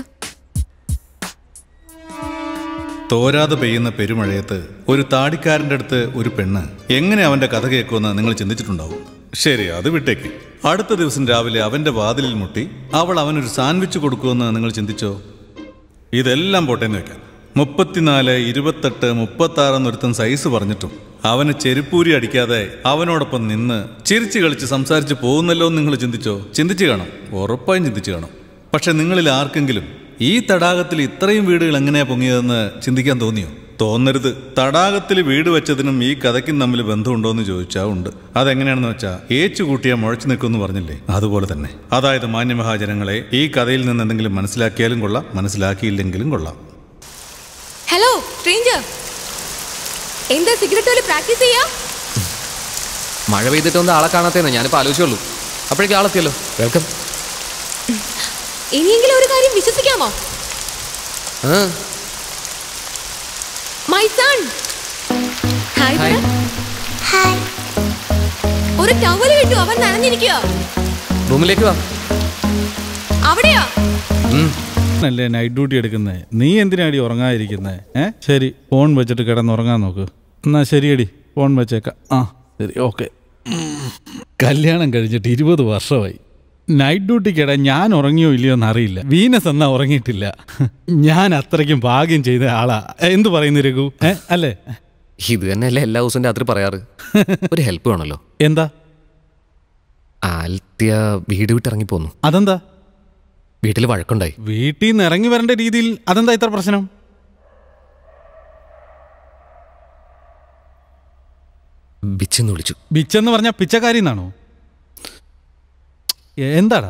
തോരാതെ പെയ്യുന്ന പെരുമഴയത്ത് ഒരു താടിക്കാരൻ്റെ അടുത്ത് ഒരു പെണ്ണ് എങ്ങനെ അവന്റെ കഥ കേൾക്കുമെന്ന് നിങ്ങൾ ചിന്തിച്ചിട്ടുണ്ടാവും ശരി അത് വിട്ടേക്ക് അടുത്ത ദിവസം രാവിലെ അവന്റെ വാതിലിൽ മുട്ടി അവൾ അവനൊരു സാൻഡ്വിച്ച് കൊടുക്കുമെന്ന് നിങ്ങൾ ചിന്തിച്ചോ ഇതെല്ലാം പോട്ടേന്ന് വെക്കാം മുപ്പത്തിനാല് ഇരുപത്തെട്ട് മുപ്പത്തി ആറ് എന്നൊരുത്തൻ സൈസ് പറഞ്ഞിട്ടും അവന് ചെരുപ്പൂരി അടിക്കാതെ അവനോടൊപ്പം നിന്ന് ചിരിച്ചു കളിച്ച് സംസാരിച്ച് പോകുന്നല്ലോ എന്ന് നിങ്ങൾ ചിന്തിച്ചോ ചിന്തിച്ചു കാണും ഉറപ്പായും ചിന്തിച്ചു കാണും പക്ഷെ നിങ്ങളിൽ ആർക്കെങ്കിലും ഈ തടാകത്തിൽ ഇത്രയും വീടുകൾ എങ്ങനെയാ പൊങ്ങിയതെന്ന് ചിന്തിക്കാൻ തോന്നിയോ തോന്നരുത് തടാകത്തിൽ വീട് വെച്ചതിനും ഈ കഥയ്ക്കും തമ്മിൽ ബന്ധമുണ്ടോ എന്ന് ചോദിച്ചാൽ ഉണ്ട് അതെങ്ങനെയാണെന്ന് വെച്ചാൽ ഏച്ചു കൂട്ടിയാ മുഴച്ചു നിൽക്കുമെന്ന് പറഞ്ഞില്ലേ അതുപോലെ തന്നെ അതായത് മാന്യമഹാജനങ്ങളെ ഈ കഥയിൽ നിന്ന് എന്തെങ്കിലും മനസ്സിലാക്കിയാലും കൊള്ളാം മനസ്സിലാക്കിയില്ലെങ്കിലും കൊള്ളാം ഹലോ സ്ട്രേഞ്ചർ എന്താ സിഗരറ്റ് പോലെ പ്രാക്ടീസ് ചെയ്യാ മഴ പെയ്തിട്ടൊന്നും ആളെ കാണാത്തേന്ന് ഞാനിപ്പോൾ ആലോചിച്ചുള്ളൂ അപ്പോഴേക്കും ആളെത്തിയല്ലോ വെൽക്കം ഇനിയെങ്കിലും ഒരു കാര്യം വിശ്വസിക്കാമോ ആ my son hi hi. Hi ഒരു ടവൽ കിട്ടു അവൻ നനഞ്ഞിരിക്കുക റൂമിലേക്ക് വാ അവിടെയാ ഉം. അല്ലേ നൈറ്റ് ഡ്യൂട്ടി എടുക്കുന്നത് നീ എന്തിനാടി ഉറങ്ങാതിരിക്കുന്നത് ഏ ശരി ഫോൺ വെച്ചിട്ട് കിടന്നുറങ്ങാൻ നോക്ക് എന്നാ ശരിയടി ഫോൺ വെച്ചേക്കാം ആ ശരി ഓക്കെ കല്യാണം കഴിഞ്ഞിട്ട് ഇരുപത് വർഷമായി നൈറ്റ് ഡ്യൂട്ടിക്കിടെ ഞാൻ ഉറങ്ങിയോ ഇല്ലയോ എന്ന് അറിയില്ല വീനസ് എന്നാ ഉറങ്ങിയിട്ടില്ല ഞാൻ അത്രയ്ക്കും ഭാഗ്യം ചെയ്ത ആളാ എന്തു പറയുന്നു രഘു ഏ അല്ലേ ഇത് തന്നെയല്ലേ എല്ലാ ദിവസവും രാത്രി പറയാറ് ഒരു ഹെൽപ്പ് വേണമല്ലോ എന്താ ആൽത്യ വീട് വിട്ടിറങ്ങി പോന്നു അതെന്താ വീട്ടിൽ വഴക്കുണ്ടായി വീട്ടിൽ നിന്ന് ഇറങ്ങി വരേണ്ട രീതിയിൽ അതെന്താ ഇത്ര പ്രശ്നം ബിച്ചെന്ന് വിളിച്ചു ബിച്ചെന്ന് പറഞ്ഞ പിച്ചക്കാരി എന്നാണോ എന്താടാ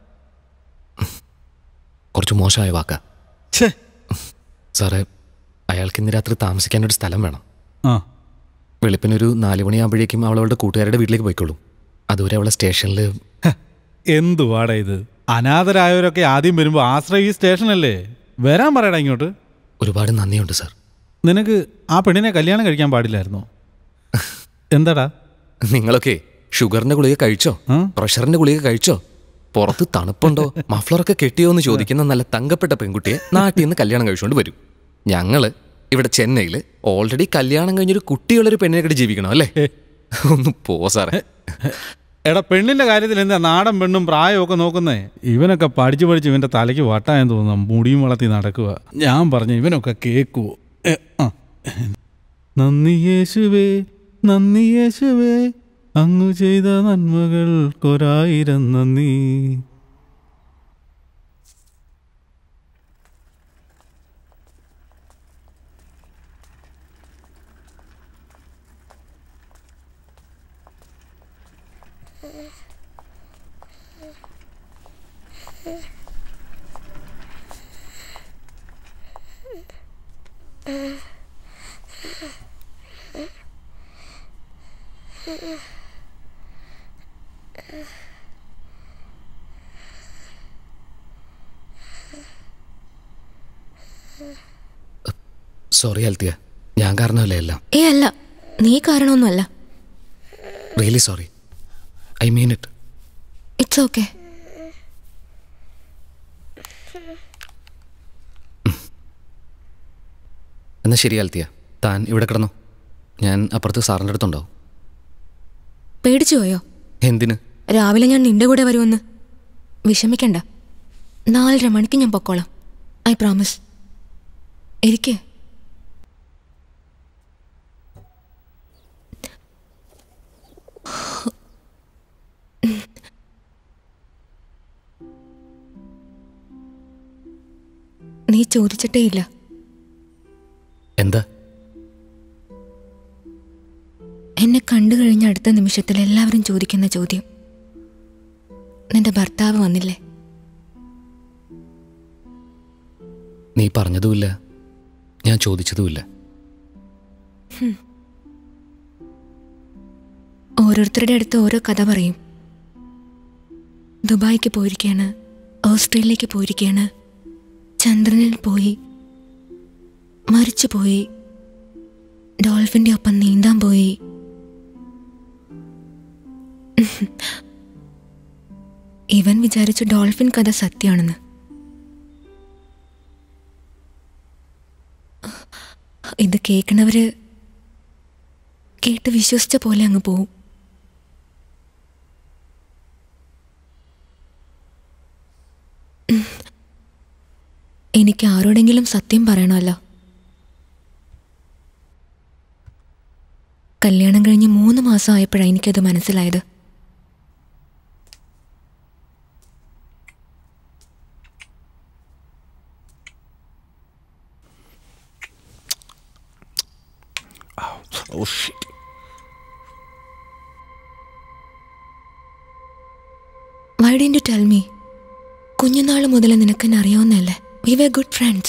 കുറച്ച് മോശമായ വാക്കാ ഛേ സാറേ അയാൾക്ക് ഇന്ന് രാത്രി താമസിക്കാൻ ഒരു സ്ഥലം വേണം ആ വെളുപ്പിനൊരു നാല് മണിയാകുമ്പോഴേക്കും അവൾ അവളുടെ കൂട്ടുകാരുടെ വീട്ടിലേക്ക് പോയിക്കോളും അതുവരെ അവളെ സ്റ്റേഷനിൽ എന്തുവാടാ ഇത് അനാഥരായവരൊക്കെ ആദ്യം വരുമ്പോൾ ആശ്രയ ഈ സ്റ്റേഷനല്ലേ വരാൻ പറയടാ ഇങ്ങോട്ട് ഒരുപാട് നന്ദിയുണ്ട് സാർ നിനക്ക് ആ പെണ്ണിനെ കല്യാണം കഴിക്കാൻ പാടില്ലായിരുന്നോ എന്താടാ നിങ്ങളൊക്കെ ഷുഗറിന്റെ ഗുളിക കഴിച്ചോ പ്രഷറിന്റെ ഗുളിക കഴിച്ചോ പുറത്ത് തണുപ്പുണ്ടോ മഫ്ലറൊക്കെ കെട്ടിയോ എന്ന് ചോദിക്കുന്ന നല്ല തങ്കപ്പെട്ട പെൺകുട്ടിയെ നാട്ടിൽ നിന്ന് കല്യാണം കഴിച്ചുകൊണ്ട് വരും ഞങ്ങള് ഇവിടെ ചെന്നൈയിൽ ഓൾറെഡി കല്യാണം കഴിഞ്ഞൊരു കുട്ടിയുള്ളൊരു പെണ്ണിനെ കൂടി ജീവിക്കണം അല്ലേ ഒന്ന് പോ സാറേ എടാ പെണ്ണിന്റെ കാര്യത്തിൽ എന്താ നാടൻ പെണ്ണും പ്രായമൊക്കെ നോക്കുന്നേ ഇവനൊക്കെ പഠിച്ചു പഠിച്ച് ഇവന്റെ തലയ്ക്ക് വട്ടായെന്ന് തോന്നുന്നു മുടിയും വളർത്തി നടക്കുക ഞാൻ പറഞ്ഞു ഇവനൊക്കെ കേക്കുവോ എ, ആ. നന്ദി യേശുവേ നന്ദി യേശുവേ അങ്ങു ചെയ്ത നന്മകൾക്കൊരായിരം നന്ദി സോറി അൽത്തിയ ഞാൻ കാരണമല്ലേ എല്ലാം ഏ അല്ല നീ കാരണമൊന്നുമല്ല really sorry I mean it it's okay എന്നാൽ ശരി അൽത്തിയ താൻ ഇവിടെ കിടന്നു ഞാൻ അപ്പുറത്ത് സാറിൻ്റെ അടുത്തുണ്ടാവും പേടിച്ചു പോയോ എന്തിന് രാവിലെ ഞാൻ നിന്റെ കൂടെ വരുമെന്ന് വിഷമിക്കണ്ട നാലര മണിക്ക് ഞാൻ പൊക്കോളാം ഐ പ്രോമിസ് ഇരിക്കേ നീ ചോദിച്ചിട്ടേ ഇല്ല എന്താ എന്നെ കണ്ടു കഴിഞ്ഞ അടുത്ത നിമിഷത്തിൽ എല്ലാവരും ചോദിക്കുന്ന ചോദ്യം നിന്റെ ഭർത്താവ് വന്നില്ലേ നീ പറഞ്ഞതുമില്ല ഞാൻ ചോദിച്ചതുമില്ല ഹും. ഓരോരുത്തരുടെ അടുത്ത് ഓരോ കഥ പറയും ദുബായിക്ക് പോയിരിക്കുകയാണ് ഓസ്ട്രേലിയക്ക് പോയിരിക്കുകയാണ് ചന്ദ്രനിൽ പോയി മരിച്ചു പോയി ഡോൾഫിന്റെ ഒപ്പം നീന്താൻ പോയി ഇവൻ വിചാരിച്ചു ഡോൾഫിൻ കഥ സത്യമാണെന്ന് ഇത് കേൾക്കണവര് കേട്ട് വിശ്വസിച്ച പോലെ അങ്ങ് പോവും ഉം. എനിക്ക് ആരോടെങ്കിലും സത്യം പറയണമല്ലോ കല്യാണം കഴിഞ്ഞ് മൂന്ന് മാസം ആയപ്പോഴാണ് എനിക്കത് മനസ്സിലായത് Oh shit. Why didn't you tell me കുഞ്ഞുനാൾ മുതൽ നിനക്കെന്നെ അറിയാവുന്നല്ലേ വി വെ ഗുഡ് ഫ്രണ്ട്സ്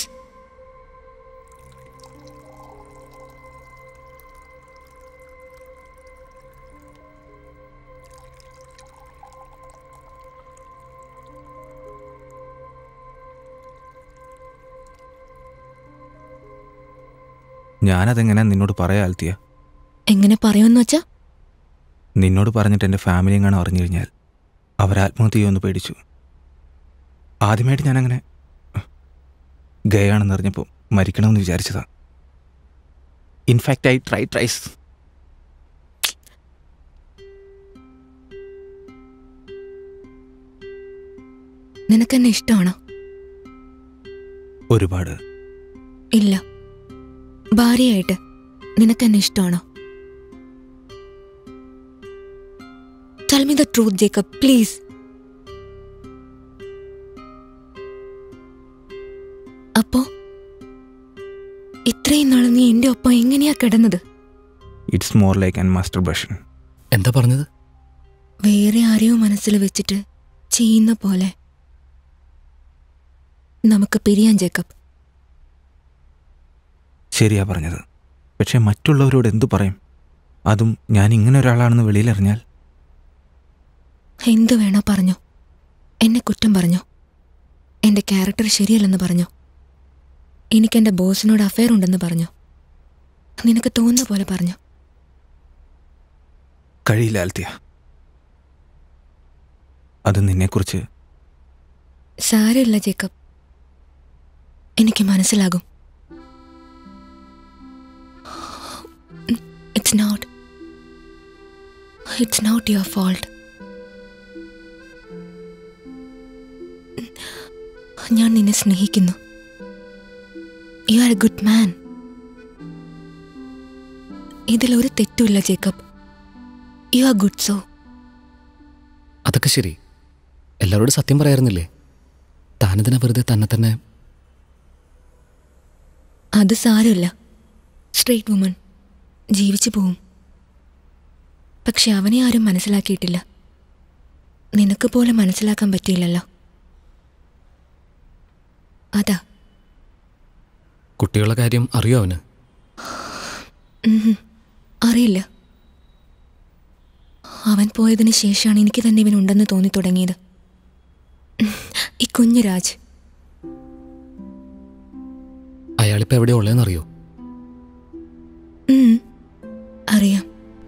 ഞാനതെങ്ങനെ നിന്നോട് പറയാ ആൽത്തിയ എങ്ങനെ പറയുമെന്ന് വെച്ചാ നിന്നോട് പറഞ്ഞിട്ട് എൻ്റെ ഫാമിലി എങ്ങാനും അറിഞ്ഞു കഴിഞ്ഞാൽ അവർ ആത്മഹത്യ ചെയ്യുമെന്ന് പേടിച്ചു ആദ്യമായിട്ട് ഞാനങ്ങനെ ഗയാണെന്ന് അറിഞ്ഞപ്പോൾ മരിക്കണമെന്ന് വിചാരിച്ചതാ In fact, I tried twice. I നിനക്കെന്നെ ഇഷ്ടമാണോ ഒരുപാട് ഇല്ല ഭാര്യയായിട്ട് നിനക്കെന്നെ ഇഷ്ടമാണോ tell me the truth Jacob please അപ്പോ ഇത്രയും നാൾ നീ എന്റെ ഒപ്പം എങ്ങനെയാ കിടന്നത് it's more like an masturbation എന്താ പറഞ്ഞത് വേറെ ആരെയോ മനസ്സിൽ വെച്ചിട്ട് ചെയ്യുന്ന പോലെ നമുക്ക് പിരിയാൻ ജേക്കബ് ശരിയാ പറഞ്ഞത് പക്ഷെ മറ്റുള്ളവരോട് എന്തു പറയും അതും ഞാൻ ഇങ്ങനെ ഒരാളാണെന്ന് വെളിയിലറിഞ്ഞാൽ എന്തു വേണോ പറഞ്ഞോ എന്നെ കുറ്റം പറഞ്ഞോ എന്റെ ക്യാരക്ടർ ശരിയല്ലെന്ന് പറഞ്ഞോ എനിക്കെന്റെ ബോസിനോട് അഫയർ ഉണ്ടെന്ന് പറഞ്ഞോ നിനക്ക് തോന്നുന്ന പോലെ പറഞ്ഞോ കഴിയില്ല ആൽത്തിയ അത് നിന്നെക്കുറിച്ച് സാരമില്ല ജേക്കബ് എനിക്ക് മനസ്സിലാകും it's not it's not your fault ഞാൻ നിന്നെ സ്നേഹിക്കുന്നു you are a good man ഇതിലൊരു തെറ്റുമില്ല Jacob you are good so അതൊക്കെ ശരി എല്ലാവരോടും സത്യം പറയായിരുന്നില്ലേ താനെതിനെ വെറുതെ തന്നെ തന്നെ അത് സാരമില്ല സ്ട്രേറ്റ് വുമൺ ജീവിച്ചു പോവും പക്ഷെ അവനെ ആരും മനസ്സിലാക്കിയിട്ടില്ല നിനക്ക് പോലും മനസ്സിലാക്കാൻ പറ്റിയില്ലല്ലോ അതാ കുട്ടികളുടെ കാര്യം അറിയോ അവന് ഉം. അറിയില്ല അവൻ പോയതിന് ശേഷമാണ് എനിക്ക് തന്നെ ഇവനുണ്ടെന്ന് തോന്നി തുടങ്ങിയത് ഉം. ഈ കുഞ്ഞു രാജ് അയാളിപ്പോൾ എവിടെയാ ഉള്ളതെന്നറിയോ ഉം. അറിയാം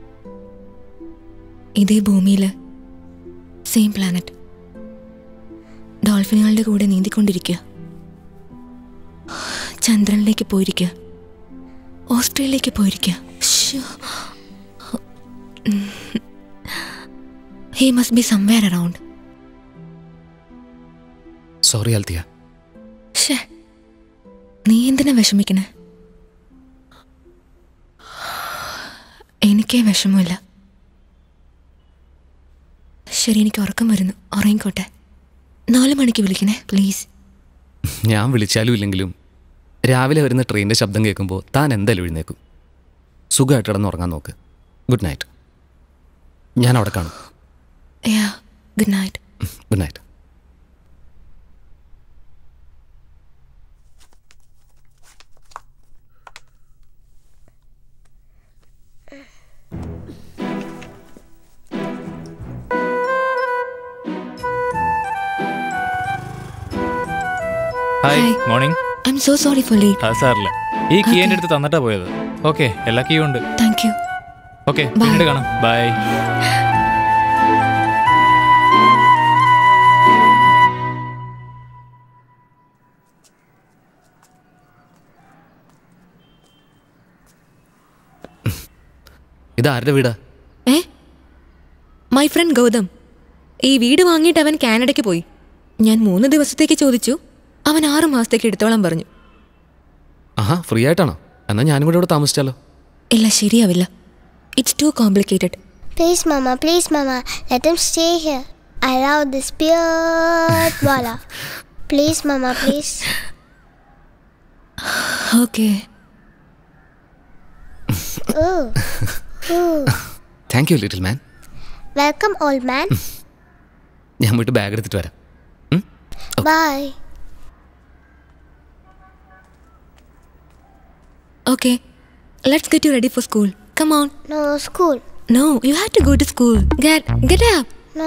ഇതേ ഭൂമിയില് സെയിം പ്ലാനറ്റ് ഡോൾഫിനുകളുടെ കൂടെ നീന്തിക്കൊണ്ടിരിക്കുക ചന്ദ്രനിലേക്ക് പോയിരിക്കുക ഓസ്ട്രേലിയയിലേക്ക് പോയിരിക്കുക he must be somewhere around sorry Althea ഷേ നീ എന്തിനാ വിഷമിക്കണേ എനിക്കേ വിഷമമില്ല ശരി എനിക്ക് ഉറക്കം വരുന്നു ഉറങ്ങിക്കോട്ടെ നാല് മണിക്ക് വിളിക്കണേ പ്ലീസ് ഞാൻ വിളിച്ചാലും ഇല്ലെങ്കിലും രാവിലെ വരുന്ന ട്രെയിനിൻ്റെ ശബ്ദം കേൾക്കുമ്പോൾ താൻ എന്തായാലും എഴുന്നേക്കും സുഖമായിട്ട് കിടന്നുറങ്ങാൻ നോക്ക് ഗുഡ് നൈറ്റ് ഞാൻ അവിടെ കാണും yeah good night good night hi morning I'm so sorry for late അത് സാറില്ല ഈ കീ എൻ്റെ അടുത്ത് തന്നിട്ടാ പോയത് ഓക്കെ എല്ലാ കീയും ഉണ്ട് താങ്ക് യു ഓക്കെ പിന്നീട് കാണാം ബൈ ഇത് ആരുടെ വീടാ ഏ മൈ ഫ്രണ്ട് ഗൗതം ഈ വീട് വാങ്ങിയിട്ട് അവൻ കാനഡയ്ക്ക് പോയി ഞാൻ മൂന്ന് ദിവസത്തേക്ക് ചോദിച്ചു അവൻ ആറ് മാസത്തേക്ക് എടുത്തോളാൻ പറഞ്ഞു ആഹാ ഫ്രീ ആയിട്ടാണോ എന്നാൽ ഞാനും കൂടെ ഇവിടെ താമസിച്ചാലോ ഇല്ല ശരിയാവില്ല it's too complicated Please, Mama, please, Mama, let him stay here. I love this beard, Walla. Please, Mama, please. Okay Ooh. Ooh. Thank you little man Welcome, old man. ഞാൻ പോയിട്ട് ബാഗ് എടുത്തിട്ട് വരാം Bye. Okay let's get you ready for school come on No, school. No you have to go to school get get up No.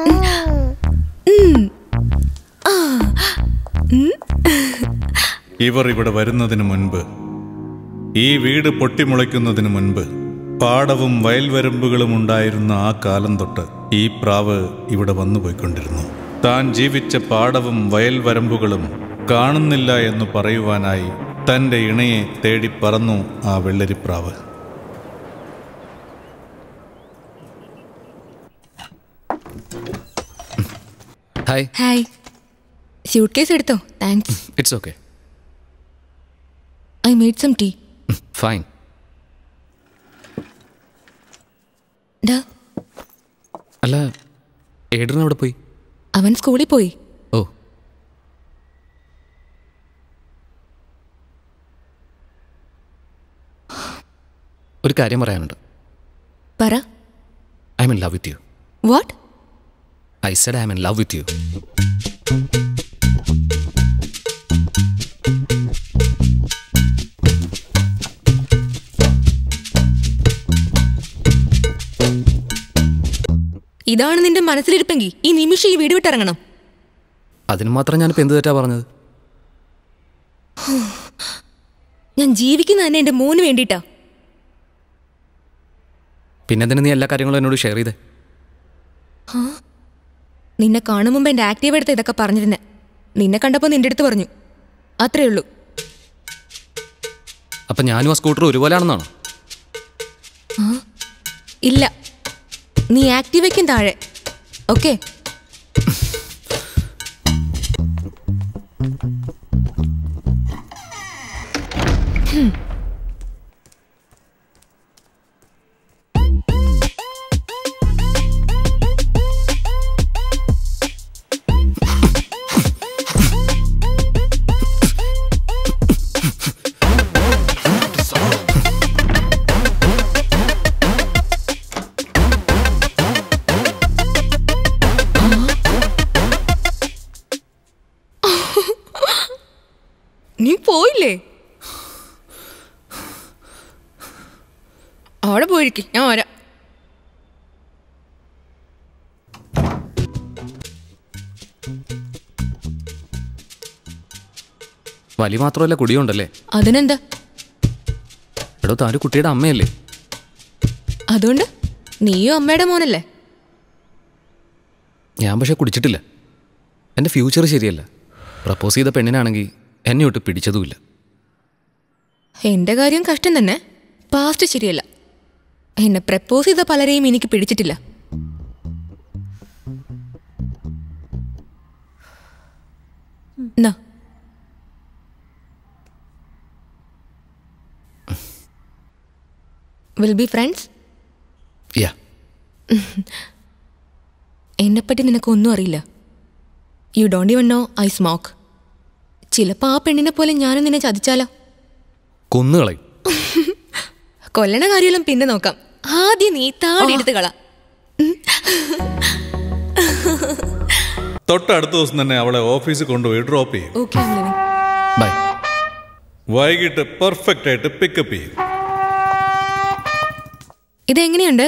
ഇവർ ഇവിടെ വരുന്നതിന് മുൻപ് ഈ വീട് പൊട്ടിമുളയ്ക്കുന്നതിന് മുൻപ് പാടവും വയൽവരമ്പുകളും ഉണ്ടായിരുന്ന ആ കാലം തൊട്ട് ഈ പ്രാവ് ഇവിടെ വന്നു പോയിക്കൊണ്ടിരുന്നു താൻ ജീവിച്ച പാടവും വയൽവരമ്പുകളും കാണുന്നില്ല എന്ന് പറയുവാനായി തൻ്റെ ഇണയെ തേടി പറന്നു ആ വെള്ളരിപ്രാവ് ഹായ് ഹായ് സ്യൂട്ട് കേസ് എടുത്തോ thanks it's okay I made some tea fine ഡാ അല്ല ഏഡ്രൻ അവിടെ പോയി അവൻ സ്കൂളിൽ പോയി ഓ ഒരു കാര്യം പറയാനുണ്ട് പറ I am in love with you what I said I am in love with you ഇതാണ് നിന്റെ മനസ്സിലിരിപ്പെങ്കിൽ ഈ നിമിഷം ഈ വീട് വിട്ടിറങ്ങണം അതിന് മാത്രം ഞാനിപ്പോൾ എന്ത് തെറ്റാ പറഞ്ഞത് ഞാൻ ജീവിക്കുന്ന തന്നെ എന്റെ മോന് വേണ്ടിയിട്ടാ പിന്നെ എന്തിനാ നീ എല്ലാ കാര്യങ്ങളും എന്നോട് ഷെയർ ചെയ്തേ ആ? നിന്നെ കാണും മുമ്പ് എന്റെ ആക്റ്റീവ് എടുത്ത് ഇതൊക്കെ പറഞ്ഞിരുന്നെ നിന്നെ കണ്ടപ്പോൾ നിന്റെ അടുത്ത് പറഞ്ഞു അത്രേ ഉള്ളൂ അപ്പം ഞാനും ആ സ്കൂട്ടർ ഒരുപോലെയാണെന്നാണോ ആ? ഇല്ല നീ ആക്റ്റീവയ്ക്കും താഴെ ഓക്കെ നീ പോയില്ലേ അവിടെ പോയിരിക്കും ഞാൻ വരാം വലി മാത്രമല്ല കുടിയുണ്ടല്ലേ അതിനെന്താ എടോ താൻ ഒരു കുട്ടിയുടെ അമ്മയല്ലേ അതുകൊണ്ട് നീയും അമ്മയുടെ മോനല്ലേ ഞാൻ പക്ഷെ കുടിച്ചിട്ടില്ല എൻ്റെ ഫ്യൂച്ചർ ശരിയല്ല പ്രപ്പോസ് ചെയ്ത പെണ്ണിനാണെങ്കിൽ എന്നെ ഒട്ട് പിടിച്ചതുമില്ല എന്റെ കാര്യം കഷ്ടം തന്നെ പാസ്റ്റ് ശരിയല്ല എന്നെ പ്രപ്പോസ് ചെയ്ത പലരെയും എനിക്ക് പിടിച്ചിട്ടില്ല നാ വിൽ ബി ഫ്രണ്ട്സ് യാ എന്നെപ്പറ്റി നിനക്കൊന്നും അറിയില്ല you don't even know I smoke ചിലപ്പോൾ ആ പെണ്ണിനെ പോലെ ഞാനും നിന്നെ ചതിച്ചാലോ കൊന്നുകളയും കൊല്ലണ കാര്യമെല്ലാം പിന്നെ നോക്കാം ആദ്യം നീ താടി എടുത്ത് കള തൊട്ടടുത്ത ദിവസം തന്നെ അവളെ ഓഫീസിൽ കൊണ്ടുപോയി ഡ്രോപ്പ് ചെയ്യും ഓക്കെ ബൈ വൈകിട്ട് പെർഫെക്റ്റ് ആയിട്ട് പിക്കപ്പ് ചെയ്യും ഇതെങ്ങനെയുണ്ട്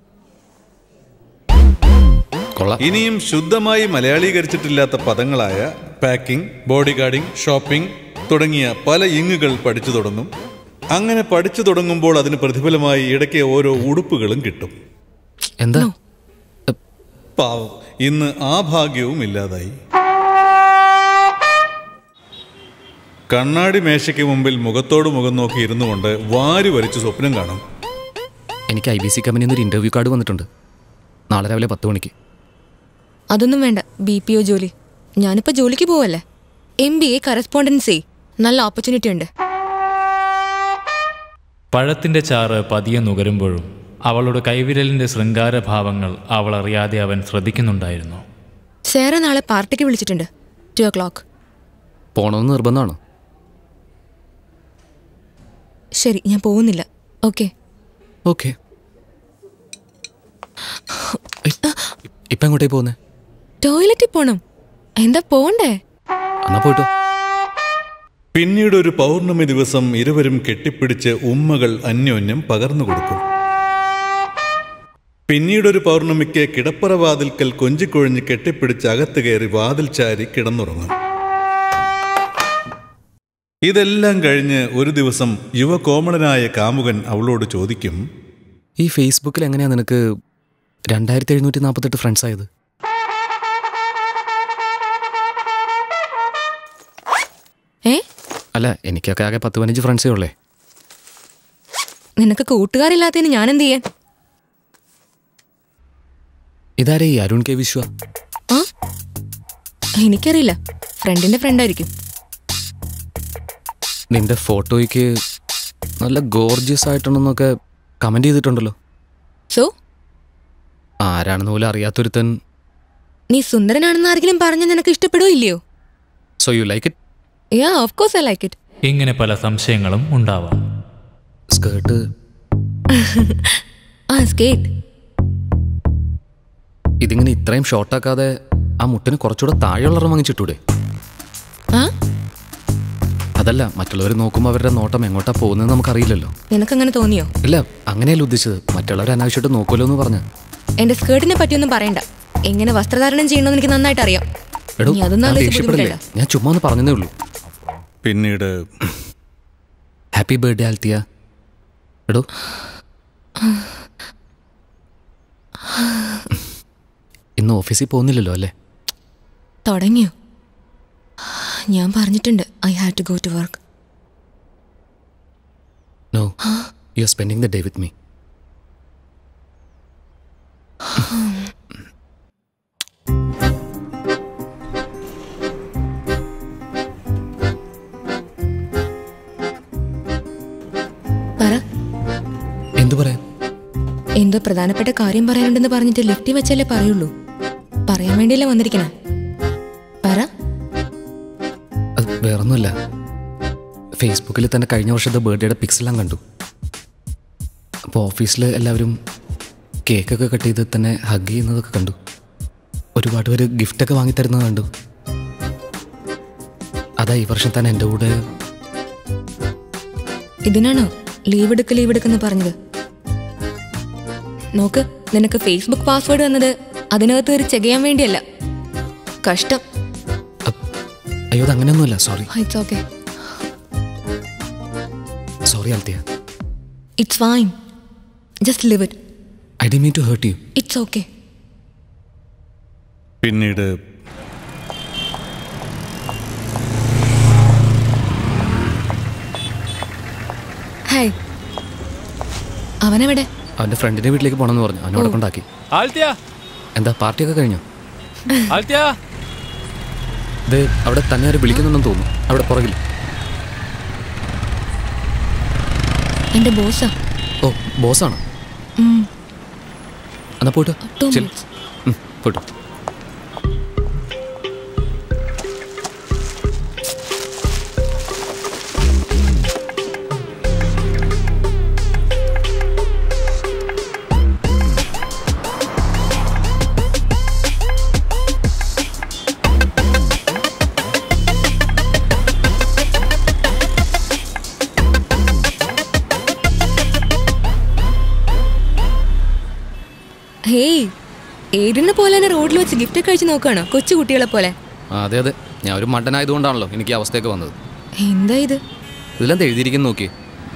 ഇനിയും ശുദ്ധമായി മലയാളീകരിച്ചിട്ടില്ലാത്ത പദങ്ങളായ പാക്കിംഗ് ബോഡി ഗാർഡിംഗ് ഷോപ്പിംഗ് തുടങ്ങിയ പല ഇങ്ങുകൾ പഠിച്ചു തുടങ്ങും അങ്ങനെ പഠിച്ചു തുടങ്ങുമ്പോൾ അതിന് പ്രതിഫലമായി ഇടയ്ക്ക് ഓരോ ഉടുപ്പുകളും കിട്ടും എന്താ പാവം ഇന്ന് ആ ഭാഗ്യവും ഇല്ലാതായി കണ്ണാടി മേശയ്ക്ക് മുമ്പിൽ മുഖത്തോട് മുഖം നോക്കി ഇരുന്നു കൊണ്ട് വാരി വരിച്ച് സ്വപ്നം കാണും എനിക്ക് ഐ ബി സി കമ്പനിയിൽ നിന്ന് ഒരു ഇൻ്റർവ്യൂ കാർഡ് വന്നിട്ടുണ്ട് നാളെ രാവിലെ പത്ത് മണിക്ക് അതൊന്നും വേണ്ട ബി പി ഒ ജോലി ഞാനിപ്പോൾ ജോലിക്ക് പോവല്ലേ എം ബി എ കറസ്പോണ്ടൻസി നല്ല ഓപ്പർച്യൂണിറ്റി ഉണ്ട് പഴത്തിന്റെ ചാറ് പതിയെ നുകരുമ്പോഴും അവളുടെ കൈവിരലിന്റെ ശൃംഗാരഭാവങ്ങൾ അവൾ അറിയാതെ അവൻ ശ്രദ്ധിക്കുന്നുണ്ടായിരുന്നു സേറ നാളെ പാർട്ടിക്ക് വിളിച്ചിട്ടുണ്ട് ടു ഒ ക്ലോക്ക് പോണമെന്ന് നിർബന്ധമാണോ ശരി ഞാൻ പോകുന്നില്ല ഓക്കെ ഓക്കെ ഇപ്പം എങ്ങോട്ടേ പോകുന്നേ ടോയ്ലറ്റിൽ പോണം എന്താ പോണ്ടേ എന്നാ പോയിട്ടോ പിന്നീട് ഒരു പൗർണമി ദിവസം ഇരുവരും കെട്ടിപ്പിടിച്ച് ഉമ്മകൾ അന്യോന്യം പകർന്നു കൊടുക്കും പിന്നീടൊരു പൗർണമിക്ക് കിടപ്പറ വാതിൽക്കൽ കൊഞ്ചിക്കൊഴിഞ്ഞ് കെട്ടിപ്പിടിച്ച് അകത്ത് കയറി വാതിൽ ചാരി കിടന്നുറങ്ങും ഇതെല്ലാം കഴിഞ്ഞ് ഒരു ദിവസം യുവകോമളനായ കാമുകൻ അവളോട് ചോദിക്കും ഈ ഫേസ്ബുക്കിൽ എങ്ങനെയാ നിനക്ക് രണ്ടായിരത്തി എഴുന്നൂറ്റി നാൽപ്പത്തെട്ട് ഫ്രണ്ട്സ് ആയത് ഏ അല്ല എനിക്കൊക്കെ ആകെ പത്ത് പതിനഞ്ച് ഫ്രണ്ട്സേ ഉള്ളേ നിനക്ക് കൂട്ടുകാരില്ലാത്തതിന് ഞാൻ എന്ത് ചെയ്യാൻ ഇതാരേ ഈ അരുൺ കെ വിശ്വ ആ എനിക്കറിയില്ല ഫ്രണ്ടിന്റെ ഫ്രണ്ടായിരിക്കും നിന്റെ ഫോട്ടോയ്ക്ക് നല്ല ഗോർജിയസ് ആയിട്ടുണ്ടെന്നൊക്കെ കമന്റ് ചെയ്തിട്ടുണ്ടല്ലോ സോ ആരാണെന്ന് പോലും അറിയാത്തൊരുത്തൻ നീ സുന്ദരനാണെന്ന് ആരെങ്കിലും പറഞ്ഞ നിനക്ക് ഇഷ്ടപ്പെടുവോ ഇല്ലയോ so you like it yeah of course I like it ഇങ്ങനെ പല സംശയങ്ങളും ഉണ്ടാവാം സ്കേർട്ട് ആ സ്കേറ്റ് ഇതിങ്ങനെ ഇത്രയും ഷോർട്ടാക്കാതെ ആ മുട്ടിന് കുറച്ചുകൂടെ താഴെയുള്ളറ വാങ്ങിച്ചിട്ടൂടെ ആ അതല്ല മറ്റുള്ളവർ നോക്കുമ്പോൾ അവരുടെ നോട്ടം എങ്ങോട്ടാ പോകുന്നത് നമുക്കറിയില്ലല്ലോ നിനക്കങ്ങനെ തോന്നിയോ ഇല്ല അങ്ങനെയല്ല ഉദ്ദേശിച്ചത് മറ്റുള്ളവർ അനാവശ്യമായിട്ട് നോക്കുമല്ലോ എന്ന് പറഞ്ഞ എന്റെ സ്കേർട്ടിനെ പറ്റിയൊന്നും പറയണ്ട എങ്ങനെ വസ്ത്രധാരണം ചെയ്യണമെന്ന് എനിക്ക് നന്നായിട്ട് അറിയാം എടോ നീ അതൊന്നും ഞാൻ ആലോചിച്ച് ദേഷ്യപ്പെടില്ലേ ബുദ്ധിമുട്ടണ്ട. ഞാൻ ചുമ്മാ ഒന്ന് പറഞ്ഞതേ ഉള്ളൂ പിന്നീട് ഹാപ്പി ബർത്ത്ഡേ ആൽത്തിയ എടോ ഇന്ന് ഓഫീസിൽ പോകുന്നില്ലല്ലോ അല്ലേ തുടങ്ങിയോ ഞാൻ പറഞ്ഞിട്ടുണ്ട് I had to go to work no you are spending the day with me പറ എന്തു പറയാൻ എന്തോ പ്രധാനപ്പെട്ട കാര്യം പറയാനുണ്ടെന്ന് പറഞ്ഞിട്ട് ലിഫ്റ്റിൽ വെച്ചല്ലേ പറയുള്ളൂ പറയാൻ വേണ്ടിയല്ലേ വന്നിരിക്കണേ പറ അത് വേറൊന്നുമല്ല ഫേസ്ബുക്കിൽ തന്നെ കഴിഞ്ഞ വർഷത്തെ ബർത്ത്ഡേയുടെ പിക്സ് എല്ലാം കണ്ടു അപ്പോൾ ഓഫീസിൽ എല്ലാവരും കേക്കൊക്കെ കട്ട് ചെയ്ത് തന്നെ ഹഗ് ചെയ്യുന്നതൊക്കെ കണ്ടു ഒരുപാട് പേര് ഗിഫ്റ്റൊക്കെ വാങ്ങിത്തരുന്നത് കണ്ടു അതാ ഈ വർഷം തന്നെ എൻ്റെ കൂടെ ഇതിനാണോ ലീവ് എടുക്ക് ലീവ് എടുക്കെന്ന് പറഞ്ഞത് നോക്ക് നിനക്ക് ഫേസ്ബുക്ക് പാസ്വേഡ് തന്നത് അതിനകത്ത് ഒരു ചെകയാൻ വേണ്ടിയല്ല കഷ്ടം അയ്യോ അത് അങ്ങനെയൊന്നുമല്ല sorry it's okay sorry Althea it's fine just leave it I ഡി mean to hurt you it's okay പിന്നീട് ഹായ് അവനെവിടെ അവൻ്റെ ഫ്രണ്ടിൻ്റെ വീട്ടിലേക്ക് പോകണമെന്ന് പറഞ്ഞു അവനോട് കൊണ്ടാക്കി ആൽത്തിയ എന്താ പാർട്ടിയൊക്കെ കഴിഞ്ഞോ ആൽത്തിയ ഇത് അവിടെ തന്നെ ആരും വിളിക്കുന്നുണ്ടെന്ന് തോന്നുന്നു അവിടെ പുറകിൽ എന്റെ ബോസാ ഓ ബോസാണോ ഉം. എന്നാ പോയിട്ട് Two ചെല്ല്. ഉം, പോയിട്ട് ഹേയ് ഏതിനെ പോലെ തന്നെ റോഡിൽ വെച്ച് ഗിഫ്റ്റ് കഴിച്ച് നോക്കുകയാണോ കൊച്ചു കുട്ടികളെ പോലെ ആ, അതെ അതെ ഞാൻ ഒരു മണ്ടനായതുകൊണ്ടാണല്ലോ എനിക്ക് ഈ അവസ്ഥയൊക്കെ വന്നത് എന്താ ഇത് ഇതിലെന്താ എഴുതിയിരിക്കുന്നു നോക്കി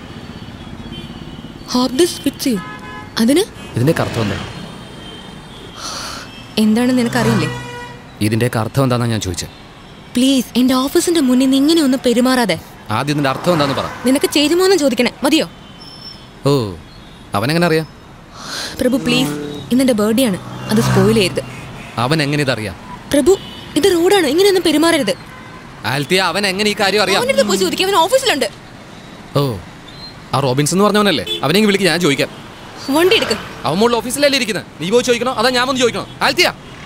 ഹോപ്പ് ദിസ് ഫിറ്റ്സ് യു അതിന് ഇതിൻ്റെ അർത്ഥം എന്താ എന്താണെന്ന് നിനക്കറിയില്ലേ ഇതിൻ്റെയൊക്കെ അർത്ഥം എന്താണെന്നാണ് ഞാൻ ചോദിച്ചത് പ്ലീസ് എന്റെ ഓഫീസിന്റെ മുന്നിൽ നിന്ന് ഇങ്ങനെ ഒന്ന് പെരുമാറാതെ ആദ്യം ഇതിൻ്റെ അർത്ഥം എന്താന്ന് പറ നിനക്ക് ചേരുമോന്ന് ചോദിക്കണേ മതിയോ ഓ അവനെങ്ങനെ അറിയാം പ്രഭു പ്ലീസ് ഇന്നെന്റെ ബർത്ത്ഡേ ആണ് അത് സ്പോയിൽ ചെയ്യരുത് അവൻ എങ്ങനെ ഇതറിയാം പ്രഭു ഇത് റോഡാണ് ഇങ്ങനെയൊന്നും പെരുമാറരുത് ആൽത്തിയ അവൻ എങ്ങനെ ഈ കാര്യം അറിയാം അവൻ്റെ അടുത്ത് പോയി ചോദിക്കാം അവൻ ഓഫീസിലുണ്ട് ഓ ആ റോബിൻസ് എന്ന് പറഞ്ഞവനല്ലേ അവനെ വിളിക്ക് ഞാൻ ചോദിക്കാം വണ്ടി എടുക്ക് അവൻ മുകളിൽ ഓഫീസിലല്ലേ ഇരിക്കുന്നത് നീ പോയി ചോദിക്കണോ അതാ ഞാൻ വന്ന് ചോദിക്കണോ ആൽത്തിയ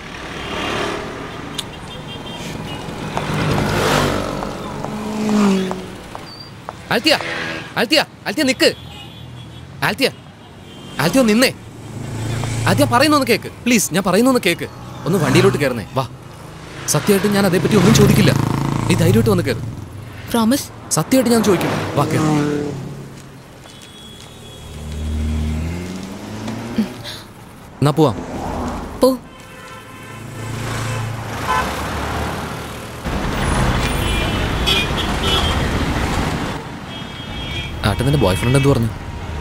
ആൽത്തിയ ആൽത്തിയ ആൽത്തിയ നിക്ക് ആൽത്തിയ ആൽത്തിയ ഒന്ന് നിന്നേ ആദ്യം പറയുന്നൊന്ന് കേക്ക് പ്ലീസ് ഞാൻ പറയുന്നൊന്ന് കേക്ക് ഒന്ന് വണ്ടിയിലോട്ട് കയറുന്നേ വാ സത്യമായിട്ട് ഞാൻ അതേപ്പറ്റി ഒന്നും ചോദിക്കില്ല നീ ധൈര്യമായിട്ട് വന്ന് കയറും പ്രോമിസ് സത്യമായിട്ട് ഞാൻ ചോദിക്കും വാ കയറും എന്നാ പോവാം പോ ആട്ടെ നിന്റെ ബോയ് ഫ്രണ്ട് എന്ത് പറഞ്ഞു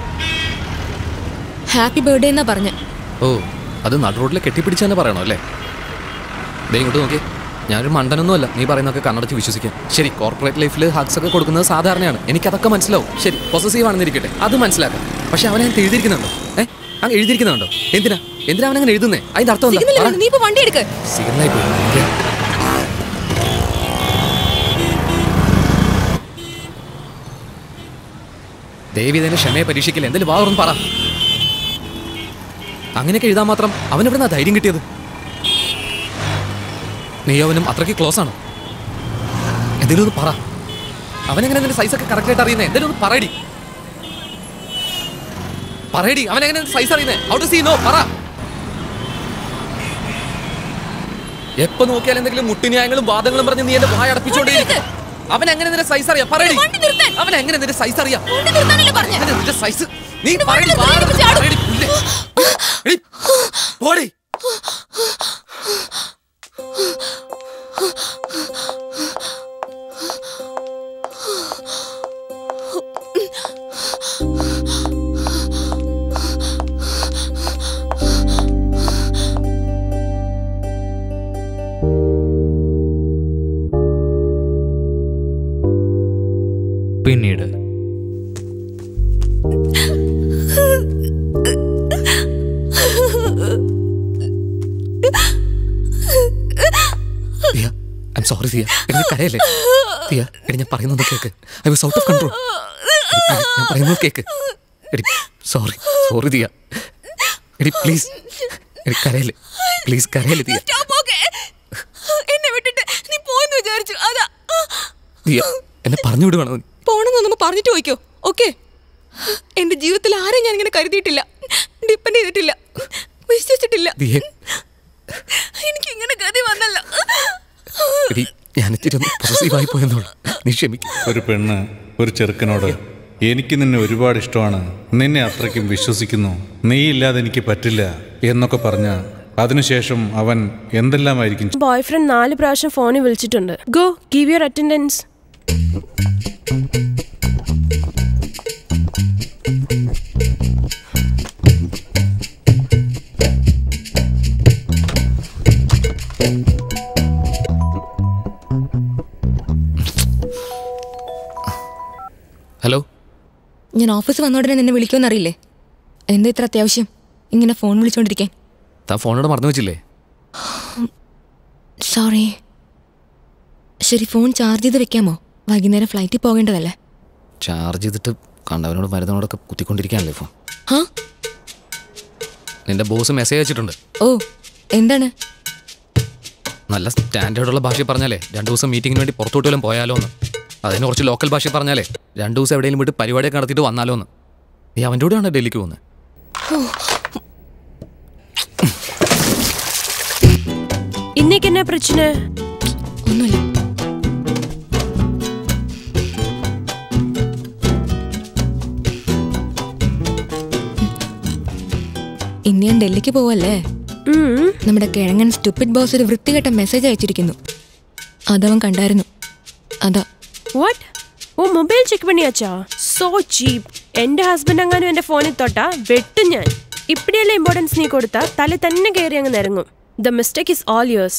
ഹാപ്പി ബർത്ത്ഡേ എന്നാ പറഞ്ഞ ഓ അത് നടു റോഡിൽ കെട്ടിപ്പിടിച്ച് തന്നെ പറയണോ അല്ലേ ദേ ഇങ്ങോട്ട് നോക്കി ഞാനൊരു മണ്ടനൊന്നുമല്ല നീ പറയുന്നതൊക്കെ കണ്ണടച്ച് വിശ്വസിക്കാം ശരി കോർപ്പറേറ്റ് ലൈഫിൽ ഹഗ്സ് ഒക്കെ കൊടുക്കുന്നത് സാധാരണയാണ് എനിക്കതൊക്കെ മനസ്സിലാവും ശരി പൊസസീവ് ആണെന്നിരിക്കട്ടെ അത് മനസ്സിലാക്കാം പക്ഷെ അവനെ അങ്ങനെ എഴുതിയിരിക്കുന്നുണ്ടോ ഏ അങ്ങ് എഴുതിയിരിക്കുന്നുണ്ടോ എന്തിനാ എന്തിനാ അവനങ്ങനെ എഴുതുന്നേ അതിന്റെ അർത്ഥം സിഗ്നൽ എന്താ വേണം, നീ ഇപ്പൊ വണ്ടി എടുക്ക് സിഗ്നലായി പോയി ദേവി തന്നെ ക്ഷമയെ പരീക്ഷിക്കില്ല എന്തെങ്കിലും വാറും പറ അങ്ങനെയൊക്കെ എഴുതാൻ മാത്രം അവനെവിടുന്നാ ധൈര്യം കിട്ടിയത് നീ അവനും അത്രയ്ക്ക് ക്ലോസ് ആണ് എന്തെങ്കിലും ഒന്ന് പറ അവനെങ്ങനെ നിന്റെ സൈസൊക്കെ കറക്റ്റ് ആയിട്ട് അറിയുന്നത് എന്തെങ്കിലും ഒന്ന് പറയടി പറയടി അവനെങ്ങനെ സൈസ് അറിയുന്നത് ഹൗ ടു സീ നോ പറ എപ്പോ നോക്കിയാൽ എന്തെങ്കിലും മുട്ടിന്യായങ്ങളും വാദങ്ങളും പറഞ്ഞ് നീ എന്റെ വായ അടപ്പിച്ചോണ്ടേ അവൻ എങ്ങനെ നിന്റെ സൈസ് അറിയാം പറയടി അവൻ എങ്ങനെ നിന്റെ സൈസ് അറിയാം എങ്ങനെ നിന്റെ സൈസ് നീ പറയടി വാ അടച്ച് പറയടി, പുല്ലേ. എടി, പോടി പിന്നീട് ദിയ ഐം സോറി ദിയ എന്നെ കരയല്ലേ ദിയ എടി ഞാൻ പറയുന്നത് കേക്ക് I was out of control ഞാൻ പറയുന്നത് കേക്ക് എടി സോറി സോറി ദിയ എടി പ്ലീസ് എടി കരയല്ലേ പ്ലീസ് കരയല്ലേ ദിയ എന്നെ വിട്ടിട്ട് നീ പോയെന്ന് വിചാരിച്ചു അതാ ദിയ എന്നെ പറഞ്ഞു വിടുവാണോ നീ? പോണെന്ന് നമ്മ പറഞ്ഞിട്ട് പോയിക്കോ ഓക്കെ എന്റെ ജീവിതത്തിൽ ആരെയും ഞാൻ ഇങ്ങനെ കരുതിയിട്ടില്ല ഡിപ്പെൻഡ് ചെയ്തിട്ടില്ല വിശ്വസിച്ചിട്ടില്ല ദിയെ എനിക്ക് ഇങ്ങനെ ഗതി വന്നല്ല എടി ഞാൻ ഇത്തിരി ഒന്ന് പോസിറ്റീവായി പോയെന്നുള്ളൂ നീ ക്ഷമിക്കും ഒരു പെണ്ണ് ഒരു ചെറുക്കനോട് എനിക്ക് നിന്നെ ഒരുപാട് ഇഷ്ടമാണ് നിന്നെ അത്രയ്ക്കും വിശ്വസിക്കുന്നു നീ ഇല്ലാതെ എനിക്ക് പറ്റില്ല എന്നൊക്കെ പറഞ്ഞ അതിനുശേഷം അവൻ എന്തെല്ലാമായിരിക്കും ബോയ് ഫ്രണ്ട് നാല് പ്രാവശ്യം ഫോണിൽ വിളിച്ചിട്ടുണ്ട് go give your attendance hello ഞാൻ ഓഫീസ് വന്ന ഉടനെ നിന്നെ വിളിക്കുമെന്ന് അറിയില്ലേ എന്താ ഇത്ര അത്യാവശ്യം ഇങ്ങനെ ഫോൺ വിളിച്ചോണ്ടിരിക്കാൻ താൻ ഫോണോട് മറന്നു വെച്ചില്ലേ സോറി ശരി ഫോൺ ചാർജ് ചെയ്ത് വെക്കാമോ വൈകുന്നേരം ഫ്ലൈറ്റിൽ പോകേണ്ടതല്ലേ ചാർജ് ചെയ്തിട്ട് കണ്ടവനോട് മരുന്നോടൊക്കെ കുത്തിക്കൊണ്ടിരിക്കാനല്ലേ ഫോൺ ഹാ നിന്റെ ബോസ് മെസ്സേജ് അയച്ചിട്ടുണ്ട് ഓ എന്താണ് നല്ല സ്റ്റാൻഡേർഡുള്ള ഭാഷയിൽ പറഞ്ഞാലേ രണ്ടു ദിവസം മീറ്റിങ്ങിന് വേണ്ടി പുറത്തോട്ട് വല്ലതും പോയാലോ എന്ന് അതിന് കുറച്ച് ലോക്കൽ ഭാഷയിൽ പറഞ്ഞാലേ രണ്ടു ദിവസം എവിടെയെങ്കിലും വിട്ട് പരിപാടിയൊക്കെ നടത്തിയിട്ട് വന്നാലോ എന്ന് നീ അവൻ്റെ കൂടെയാണ് ഡൽഹിക്ക് പോകുന്നത് இன்னைக்கு என்ன பிரச்சனை ഒന്നുമില്ല ഇന്ന് ഞാൻ ഡൽഹിക്ക് പോവല്ലേ നമ്മുടെ കിഴങ്ങൻ സ്റ്റുപ്പിഡ് ബോസ് ഒരു വൃത്തികെട്ട മെസ്സേജ് അയച്ചിരിക്കുന്നു അതവൻ കണ്ടായിരുന്നു അതാ വാട്ട് ഓ മൊബൈൽ ചെക്ക് പണിയാച്ചാ സോ ചീപ്പ് എന്റെ ഹസ്ബൻഡ് അങ്ങാനും എന്റെ ഫോണിൽ തൊട്ടാ വെട്ടും ഞാൻ ഇപ്പടിയല്ലേ ഇമ്പോർട്ടൻസ് നീ കൊടുത്താ തല തന്നെ കയറി അങ്ങ് നിരങ്ങും the mistake is all yours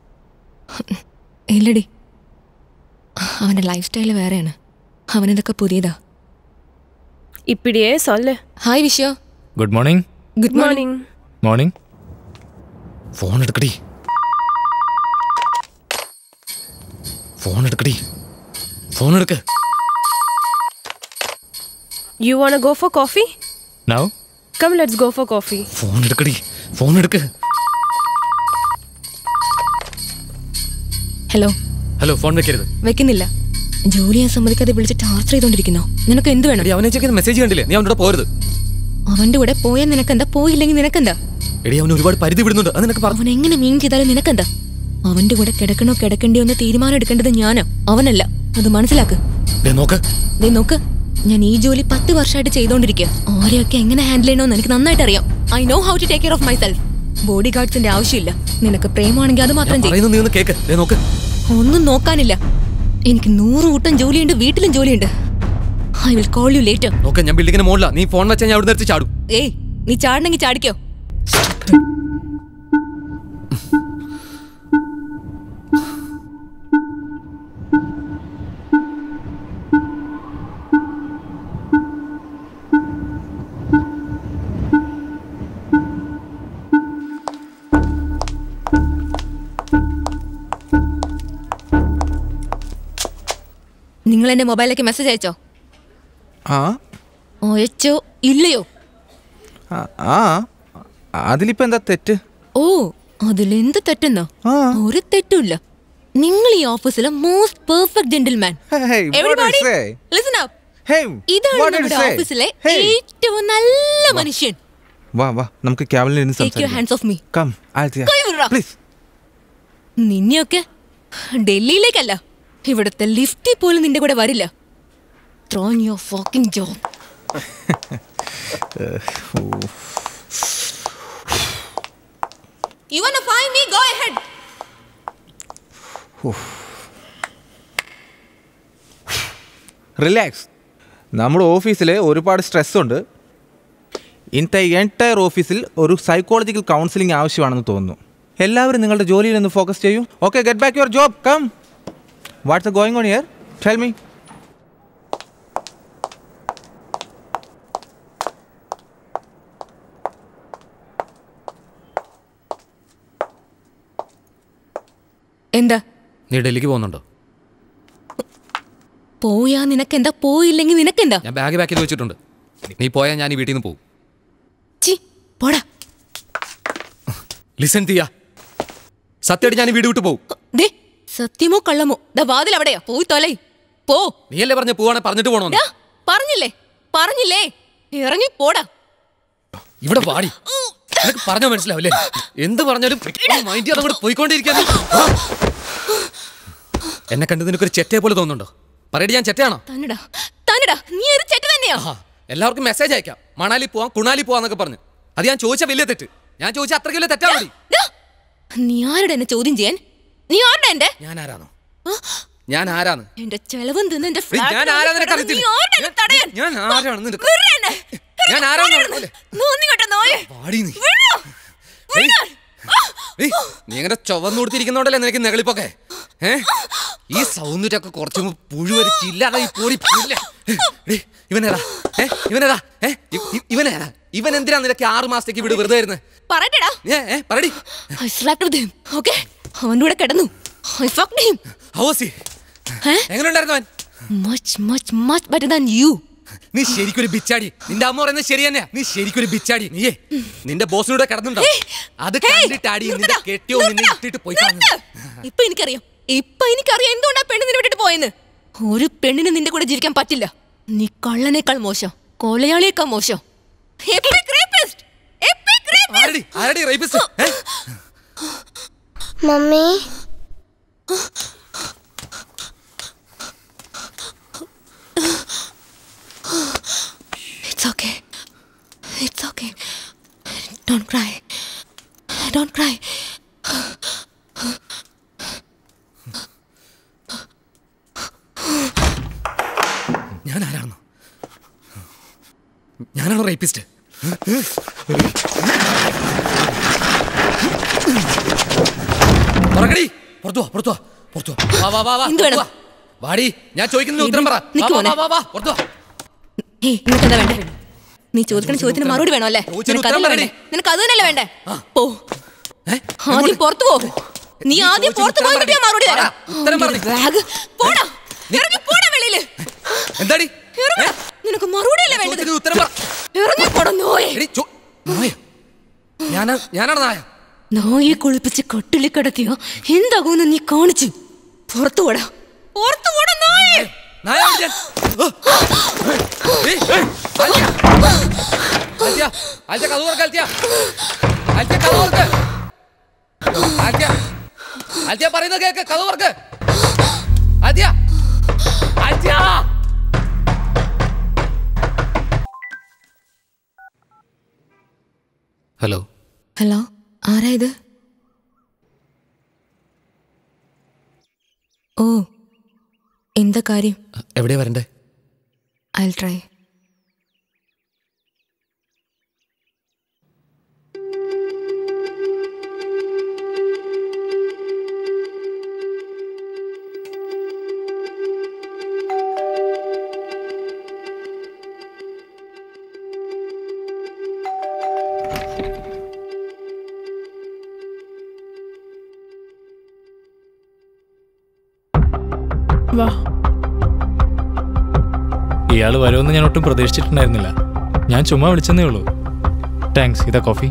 ഇല്ലടി അവൻ്റെ ലൈഫ് സ്റ്റൈൽ വേറെയാണ് അവനിതൊക്കെ പുതിയതാ ഇപ്പിടിയേ സൊല്ല് hi Vishwa good morning good morning morning phone എടുക്കടി ഫോൺ എടുക്കടി ഫോൺ എടുക്ക് you want go for coffee now come let's go for coffee phone എടുക്കടി ഫോൺ എടുക്ക് ഹലോ ഹലോ ഫോൺ വെക്കരുത് വെക്കുന്നില്ല ജോലി ഞാൻ സമ്മതിക്കാതെ വിളിച്ച് ടാർച്ചർ ചെയ്തോണ്ടിരിക്കുന്നോ നിനക്ക് എന്ത് വേണം അവനെ ചെക്കുന്ന മെസ്സേജ് കണ്ടില്ലേ നീ അവനോട് പോരുത് അവന്റെ കൂടെ പോയാൽ നിനക്കെന്താ പോയില്ലെങ്കിൽ നിനക്കെന്താ എടി അവൻ ഒരുപാട് പരിധി വിടുന്നുണ്ട് അത് നിനക്ക് അവൻ എങ്ങനെ മീൻ ചെയ്താലും നിനക്കെന്താ അവന്റെ കൂടെ കിടക്കണോ കിടക്കണ്ടയോ എന്ന് തീരുമാനം എടുക്കേണ്ടത് ഞാനാ അവനല്ല അത് മനസ്സിലാക്ക് ദേ നോക്ക് ദേ നോക്ക് ഞാൻ ഈ ജോലി പത്ത് വർഷമായിട്ട് ചെയ്തോണ്ടിരിക്കുക ആരെയൊക്കെ എങ്ങനെ ഹാൻഡിൽ ചെയ്യണമെന്ന് എനിക്ക് നന്നായിട്ട് അറിയാം I know how to take care of myself body ഗാർഡ്സിന്റെ ആവശ്യമില്ല നിനക്ക് പ്രേമാണെങ്കിൽ അത് മാത്രം ചെയ്യ്. പറയുന്നത് നീ ഒന്ന് കേക്ക് ദേ നോക്ക് ഒന്നും നോക്കാനില്ല എനിക്ക് നൂറ് കൂട്ടം ജോലിയുണ്ട് വീട്ടിലും ജോലിയുണ്ട് I will call you later നോക്ക് ഞാൻ ബിൽഡിങ്ങിന് മുകളിലാ നീ ഫോൺ വെച്ചാൽ ഞാൻ അവിടെ നിർത്തി ചാടും ഏയ് നീ ചാടണമെങ്കിൽ ചാടിക്കോ നിങ്ങൾ എന്റെ മൊബൈലിലേക്ക് മെസ്സേജ് അയച്ചോ ആ ഒയച്ചോ ഇല്ലയോ ആ, ആ അതിലിപ്പോ എന്താ തെറ്റ് ഓ അതിലെന്ത് തെറ്റെന്നോ ഒരു തെറ്റുമില്ല നിങ്ങൾ ഈ ഓഫീസിലെ most perfect gentleman Hey, what did you say? Listen up Hey, ഇതാണ് what did you നമ്മുടെ say? ഓഫീസിലെ Hey. ഏറ്റവും നല്ല മനുഷ്യൻ വാ വാ നമുക്ക് ക്യാബിനിൽ ഇരുന്ന് Take your hands off me. Come Althea കൈ വിടടാ. പ്ലീസ് നിന്നെയൊക്കെ ഡൽഹിയിലേക്കല്ല ഇവിടുത്തെ ലിഫ്റ്റിൽ പോലും നിന്റെ കൂടെ വരില്ല thrown your fucking job you want find me go ahead relax നമ്മുടെ ഓഫീസിൽ ഒരുപാട് സ്ട്രെസ് ഉണ്ട് ഇന്നത്തെ എൻറ്റയർ ഓഫീസിൽ ഒരു സൈക്കോളജിക്കൽ കൗൺസിലിംഗ് ആവശ്യമാണെന്ന് തോന്നുന്നു എല്ലാവരും നിങ്ങളുടെ ജോലിയിൽ നിന്ന് ഫോക്കസ് ചെയ്യൂ okay get back your job come what's going on here tell me എന്താ നീ ഡൽഹിക്ക് പോകുന്നുണ്ടോ പോയാ നിനക്കെന്താ പോയില്ലെങ്കിൽ നിനക്കെന്താ ഞാൻ ബാഗ് പാക്ക് ചെയ്ത് വെച്ചിട്ടുണ്ട് നീ പോയാൽ ഞാൻ ഈ വീട്ടിൽ നിന്ന് പോകും ചി പോടാ ലിസൺ തീയ സത്യമായിട്ട് ഞാൻ ഈ വീട് വിട്ടു പോകും ദേ സത്യമോ കള്ളമോ ദാ വാതിൽ അവിടെയാ പോയി തൊലൈ പോ നീയല്ലേ പറഞ്ഞ പോവാണെ പറഞ്ഞിട്ട് പോകണമെന്ന് ദാ, പറഞ്ഞില്ലേ പറഞ്ഞില്ലേ ഇറങ്ങി പോടാ ഇവിടെ പാടി നിനക്ക് പറഞ്ഞാൽ മനസ്സിലാവില്ലേ എന്ത് പറഞ്ഞാലും മൈൻഡ് ചെയ്യാതെ അങ്ങോട്ട് പോയിക്കൊണ്ടിരിക്കാൻ എന്നെ കണ്ട് നിനക്കൊരു ചെറ്റയെ പോലെ തോന്നുന്നുണ്ടോ പറയടി ഞാൻ ചെറ്റയാണോ തന്നടാ തന്നടാ നീ ഒരു ചെറ്റ തന്നെയാ എല്ലാവർക്കും മെസ്സേജ് അയക്കാം മണാലി പോവാം കുണാലി പോവാന്നൊക്കെ പറഞ്ഞു അത് ഞാൻ ചോദിച്ച വലിയ തെറ്റ് ഞാൻ ചോദിച്ച അത്രയ്ക്ക് വലിയ തെറ്റാ മതി ദാ, നീ ആരുടെ എന്നെ ചോദ്യം ചെയ്യാൻ നീ ആരുടെ എന്റെ ഞാൻ ആരാണോ ഞാൻ ആരാന്ന് എന്റെ ചെലവും തിന്ന് എന്റെ എടി, ഞാൻ ആരാന്ന് നിനക്ക് ഫ്ലാറ്റിൽ അറിയത്തില്ലേ? നീ ആരുടെ എന്നെ തടയാൻ? ഞാൻ ആരാണെന്ന് നിനക്ക് വിടടാ എന്നെ. ഞാൻ ആരാന്ന് വിടടാ. അറിയില്ലേ? നന്ദി കെട്ട നായേ. പാടി നീ വിടടാ. വിടാൻ. ഏയ്, നീ അങ്ങനെ ചുവന്നു കൊടുത്തിരിക്കുന്നോണ്ടല്ലേ നിനക്ക് നെകളിപ്പൊക്കെ ഏ ഈ സൗന്ദര്യമൊക്കെ കുറച്ച് മുമ്പ് പുഴുവരിച്ച് ഇല്ലാതെ ഈ പോടി പുല്ല ഏയ്, ഇവനേതാ ഏ ഇവനേതാ ഏ ഇ- ഇ- ഇവനേതാ ഇവൻ എന്തിനാ നിനക്ക് ആറ് മാസത്തേക്ക് വീട് വെറുതെ ആയിരുന്നു പറയട്ടെടാ ഏ ഏ പറടി I slept with him, okay? അവന്റെ കൂടെ കിടന്നു I fucked him. ഹൗസി എങ്ങനെയുണ്ടായിരുന്നു അവൻ Much, much, much better than you. നീ ശരിക്കൊരു ബിച്ചാടി നിന്റെ അമ്മ പറയുന്നത് ശരി തന്നെയാ നീ ശരിക്കൊരു ബിച്ചാടി നീയേ നിന്റെ ബോസിനൂടെ കിടന്നുണ്ടോ അത് കണ്ടിട്ടാടി നിന്റെ കെട്ടിയോ നിന്നെ ഇട്ടിട്ട് പോയി കളഞ്ഞു ഇപ്പൊ എനിക്കറിയാം ഇപ്പൊ എനിക്കറിയാം എന്തുകൊണ്ടാ പെണ്ണ് നിന്നെ വിട്ടിട്ട് പോയെന്ന് ഒരു പെണ്ണിന് നിന്റെ കൂടെ ജീവിക്കാൻ പറ്റില്ല നീ കള്ളനേക്കാൾ മോശം കൊലയാളിയേക്കാൾ മോശം Epic rapist! Epic rapist! ആരടി ആരടി റേപ്പിസ്റ്റ് ഏ Mummy, It's okay. It's okay. Don't cry. Don't cry. ഞാൻ ആരാണെന്നോ ഞാനാണോ റേപ്പിസ്റ്റ് തുറക്കടി പുറത്തു വാ പുറത്തു വാ പുറത്തു വാ വാ വാ വാ എന്ത് വേണം? പുറത്ത് വാ. വാടി ഞാൻ ചോദിക്കുന്നതിന് ഉത്തരം പറ വാ, നിക്ക് വാ, മോനെ. വാ വാ വാ പുറത്തു വാ ഏയ് നിനക്ക് എന്താ വേണ്ടേ നീ ചോദിക്കുന്ന ചോദ്യത്തിന് മറുപടി വേണോ അല്ലേ ചോദിച്ചതിന് നിനക്ക് ഉത്തരം അതല്ലേ പറയടി. വേണ്ടേ നിനക്ക് അത് തന്നെയല്ലേ വേണ്ടേ പോ ആദ്യം പുറത്തു പോ നീ ആദ്യം പുറത്തു ഉത്തരം പോയിട്ട് ഞാൻ മറുപടി തരാം ഉത്തരം പറ. ബാഗ് പോടാ ഇറങ്ങി പോടാ വെളിയില് എന്താടി ഇറങ്ങടാ. നിനക്ക് മറുപടി അല്ലേ വേണ്ടത് ചോദിച്ചതിന് ഉത്തരം പറ ഇറങ്ങി പോടാ നോയെ എടി ചോ നായ ഞാനാ ഞാനാണ് നായ നോയെ കുളിപ്പിച്ച് കട്ടിലി കിടത്തിയോ എന്താകുമെന്ന് നീ കാണിച്ചു പുറത്തു പോടാ പുറത്തു പോടാ നോയെ നായ ഓടി ഞാൻ. ഓ. ഏയ്, ഏയ്, ആൽത്തിയ. ആൽത്തിയ, ആൽത്തിയ, കതവ് തുറക്ക്, ആൽത്തിയ. ആൽത്തിയ, കതവ് തുറക്ക്. ആൽത്തിയ, ആൽത്തിയ പറയുന്നത് കേക്ക് കഥ തുറക്ക് ആൽത്തിയ ആൽത്തിയ ഹലോ ഹലോ ആരാ ഇത് ഓ എന്താ കാര്യം എവിടെയാ വരണ്ടേ ഐ ട്രൈ വാ ഇയാൾ വരുമെന്ന് ഞാൻ ഒട്ടും പ്രതീക്ഷിച്ചിട്ടുണ്ടായിരുന്നില്ല ഞാൻ ചുമ്മാ വിളിച്ചെന്നേ ഉള്ളൂ താങ്ക്സ് ഇതാ കോഫി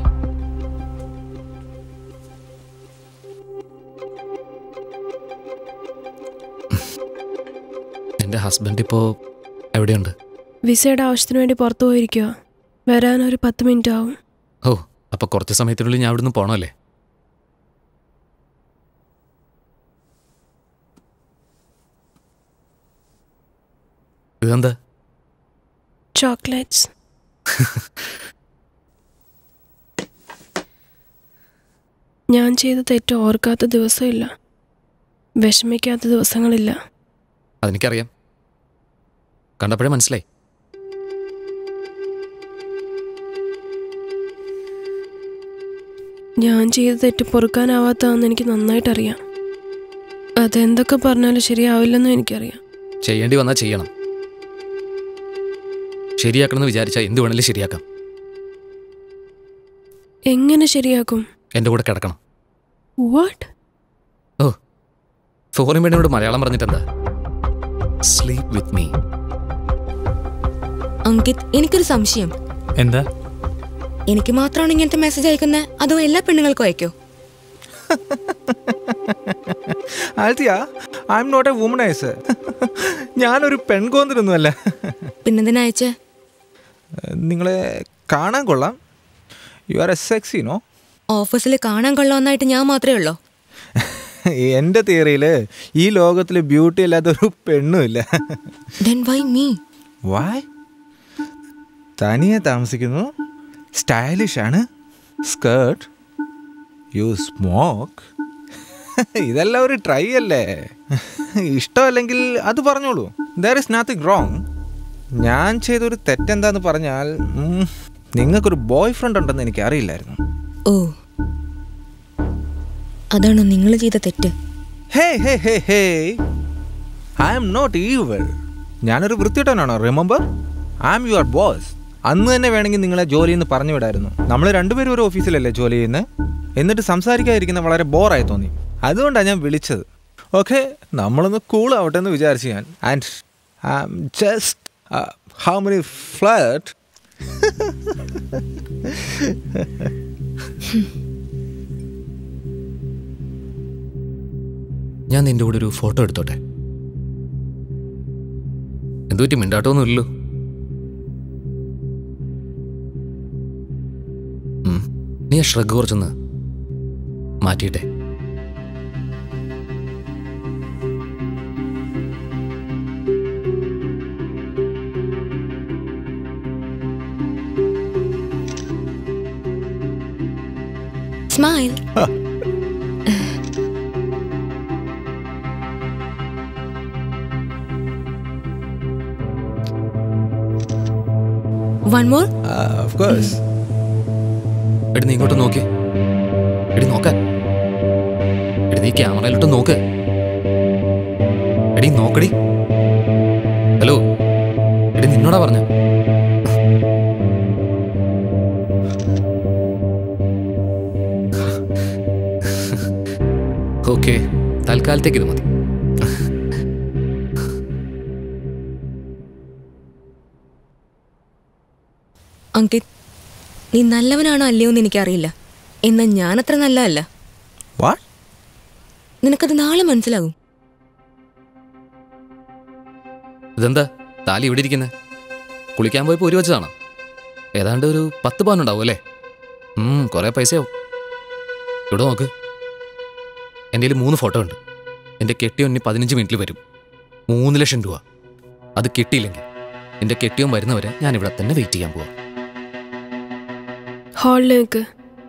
എൻ്റെ ഹസ്ബൻഡ് ഇപ്പോൾ എവിടെയുണ്ട് വിസയുടെ ആവശ്യത്തിന് വേണ്ടി പുറത്തു പോയിരിക്കുക വരാൻ ഒരു പത്ത് മിനിറ്റ് ആവും ഓ അപ്പോൾ കുറച്ച് സമയത്തിനുള്ളിൽ ഞാൻ ഇവിടുന്ന് പോകണമല്ലേ ഇതെന്താ ചോക്ലേറ്റ്സ് ഞാൻ ചെയ്ത തെറ്റ് ഓർക്കാത്ത ദിവസമില്ല വിഷമിക്കാത്ത ദിവസങ്ങളില്ല അതെനിക്കറിയാം കണ്ടപ്പോഴേ മനസ്സിലായി ഞാൻ ചെയ്ത തെറ്റ് പൊറുക്കാനാവാത്തതാണെന്ന് എനിക്ക് നന്നായിട്ടറിയാം അതെന്തൊക്കെ പറഞ്ഞാലും ശരിയാവില്ലെന്നും എനിക്കറിയാം ചെയ്യേണ്ടി വന്നാൽ ചെയ്യണം ശരിയാക്കണമെന്ന് വിചാരിച്ചാൽ എന്ത് വേണേലും ശരിയാക്കാം എങ്ങനെ ശരിയാക്കും എൻ്റെ കൂടെ കിടക്കണം വാട്ട് ഓ ഫോറിൻ പെണ്ണിനോട് മലയാളം പറഞ്ഞിട്ടെന്താ സ്ലീപ് വിത്ത് മീ അങ്കിത് എനിക്കൊരു സംശയം എന്താ എനിക്ക് മാത്രമാണ് ഇങ്ങനത്തെ മെസ്സേജ് അയക്കുന്നത് അതോ എല്ലാ പെണ്ണുങ്ങൾക്കും അയക്കോ Althea I M not a womaniser ഞാനൊരു പെൺകോന്തിരൊന്നുമല്ല പിന്നെന്തിനാ അയച്ചേ നിങ്ങളെ കാണാൻ കൊള്ളാം you are a sexy no ഓഫീസിൽ കാണാൻ കൊള്ളാമെന്നായിട്ട് ഞാൻ മാത്രമേ ഉള്ളൂ എൻ്റെ തിയറിയിൽ ഈ ലോകത്തിൽ ബ്യൂട്ടി ഇല്ലാത്തൊരു പെണ്ണുമില്ല ദെൻ വൈ മീ വായ് തനിയെ താമസിക്കുന്നു സ്റ്റൈലിഷ് ആണ് സ്കേർട്ട് യു സ്മോക്ക് ഇതെല്ലാം ഒരു ട്രൈ അല്ലേ ഇഷ്ടമല്ലെങ്കിൽ അത് പറഞ്ഞോളൂ ദർ ഇസ് നത്തിങ് റോങ് ഞാൻ ചെയ്തൊരു തെറ്റെന്താന്ന് പറഞ്ഞാൽ ഉം, നിങ്ങൾക്കൊരു ബോയ് ഫ്രണ്ട് ഉണ്ടെന്ന് എനിക്ക് അറിയില്ലായിരുന്നു ഓ അതാണോ നിങ്ങൾ ചെയ്ത തെറ്റ് hey hey hey hey I M not evil ഞാനൊരു വൃത്തിയിട്ടനാണോ remember I am your boss അന്ന് തന്നെ വേണമെങ്കിൽ നിങ്ങളെ ജോലിയിൽ നിന്ന് പറഞ്ഞു വിടായിരുന്നു നമ്മൾ രണ്ടുപേരും ഒരു ഓഫീസിലല്ലേ ജോലി ചെയ്യുന്നത് എന്നിട്ട് സംസാരിക്കാതിരിക്കുന്ന വളരെ ബോറായി തോന്നി അതുകൊണ്ടാണ് ഞാൻ വിളിച്ചത് ഓക്കെ നമ്മളൊന്ന് കൂൾ ആവട്ടെ എന്ന് വിചാരിച്ചു ഞാൻ and I am just how many flat ഞാൻ നിന്റെ കൂടെ ഒരു ഫോട്ടോ എടുത്തോട്ടെ എന്തുപറ്റി മിണ്ടാട്ടമൊന്നും ഇല്ലല്ലോ ഉം, നീ ആ ഷ്രഗ് കുറച്ചൊന്ന് മാറ്റിയിട്ടെ smile one more of course എടി നീ ഇങ്ങോട്ട് നോക്കി എടി നോക്കാൻ എടി നീ ക്യാമറയിലോട്ട് നോക്ക് എടി നോക്കടി ഹലോ എടി നിന്നോടാ പറഞ്ഞ ഓക്കെ തൽക്കാലത്തേക്ക് ഇത് മതി അങ്കിത് നീ നല്ലവനാണോ അല്ലയോ എന്ന് എനിക്കറിയില്ല എന്നാൽ ഞാൻ അത്ര നല്ലതല്ല വാട്ട് നിനക്കത് നാളെ മനസ്സിലാകും ഇതെന്താ താലി ഇവിടെ ഇരിക്കുന്നത് കുളിക്കാൻ പോയപ്പോൾ ഒരു വെച്ചതാണോ ഏതാണ്ട് ഒരു പത്ത് പവൻ ഉണ്ടാവും അല്ലേ ഉം, കുറേ പൈസയാവും ഇവിടെ നോക്ക് എൻ്റെ കയ്യിൽ മൂന്ന് ഫോട്ടോ ഉണ്ട് എൻ്റെ കെട്ടിയോൻ ഇനി പതിനഞ്ച് മിനിറ്റിൽ വരും മൂന്ന് ലക്ഷം രൂപ അത് കിട്ടിയില്ലെങ്കിൽ എൻ്റെ കെട്ടിയോൻ വരുന്നവരെ ഞാൻ ഇവിടെ തന്നെ വെയിറ്റ് ചെയ്യാൻ പോവാം ഹാളിൽ നിൽക്ക്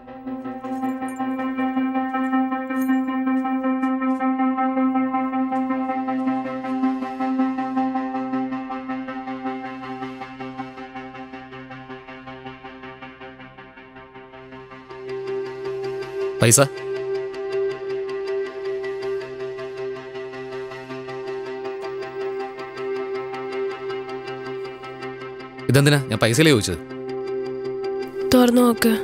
പൈസ ഇതെന്തിനാ ഞാൻ പൈസയിലേ ചോദിച്ചത് തുറന്നു നോക്ക്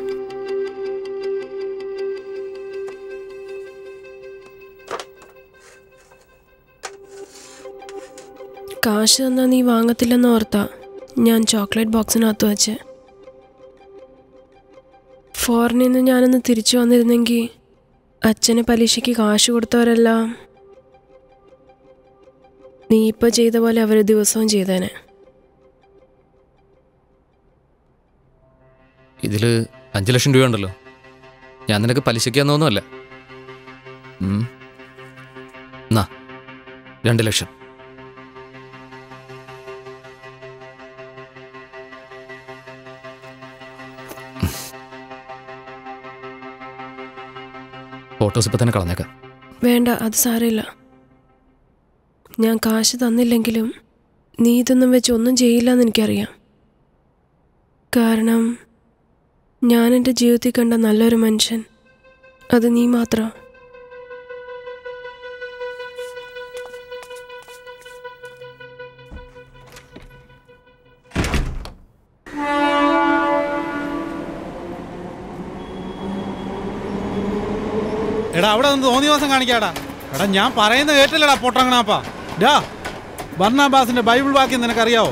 കാശ് തന്നാ നീ വാങ്ങത്തില്ലെന്ന് ഓർത്താ ഞാൻ ചോക്ലേറ്റ് ബോക്സിനകത്ത് വെച്ച് ഫോറിനിൽ നിന്ന് ഞാനൊന്ന് തിരിച്ചു വന്നിരുന്നെങ്കിൽ അച്ഛന് പലിശയ്ക്ക് കാശ് കൊടുത്തവരെല്ലാം നീ ഇപ്പോൾ ചെയ്ത പോലെ അവർ ദിവസവും ചെയ്തേനെ ഇതിൽ അഞ്ച് ലക്ഷം രൂപ ഉണ്ടല്ലോ ഞാൻ നിനക്ക് പലിശയ്ക്കാന്നൊന്നുമല്ല ഉം. എന്നാ രണ്ട് ലക്ഷം ഫോട്ടോസ് ഇപ്പം തന്നെ കളഞ്ഞേക്കാം വേണ്ട അത് സാരമില്ല ഞാൻ കാശ് തന്നില്ലെങ്കിലും നീ ഇതൊന്നും വെച്ച് ഒന്നും ചെയ്യില്ലെന്ന് എനിക്കറിയാം കാരണം ഞാൻ എൻ്റെ ജീവിതത്തിൽ കണ്ട നല്ലൊരു മനുഷ്യൻ അത് നീ മാത്രം എടാ അവിടെ നിന്ന് തോന്നിയ ദിവസം കാണിക്കാടാ എടാ ഞാൻ പറയുന്ന കേട്ടില്ലടാ പൊട്ടങ്ങണാപ്പാ ഡാ ബർണാബാസിന്റെ ബൈബിൾ വാക്യം നിനക്കറിയാവോ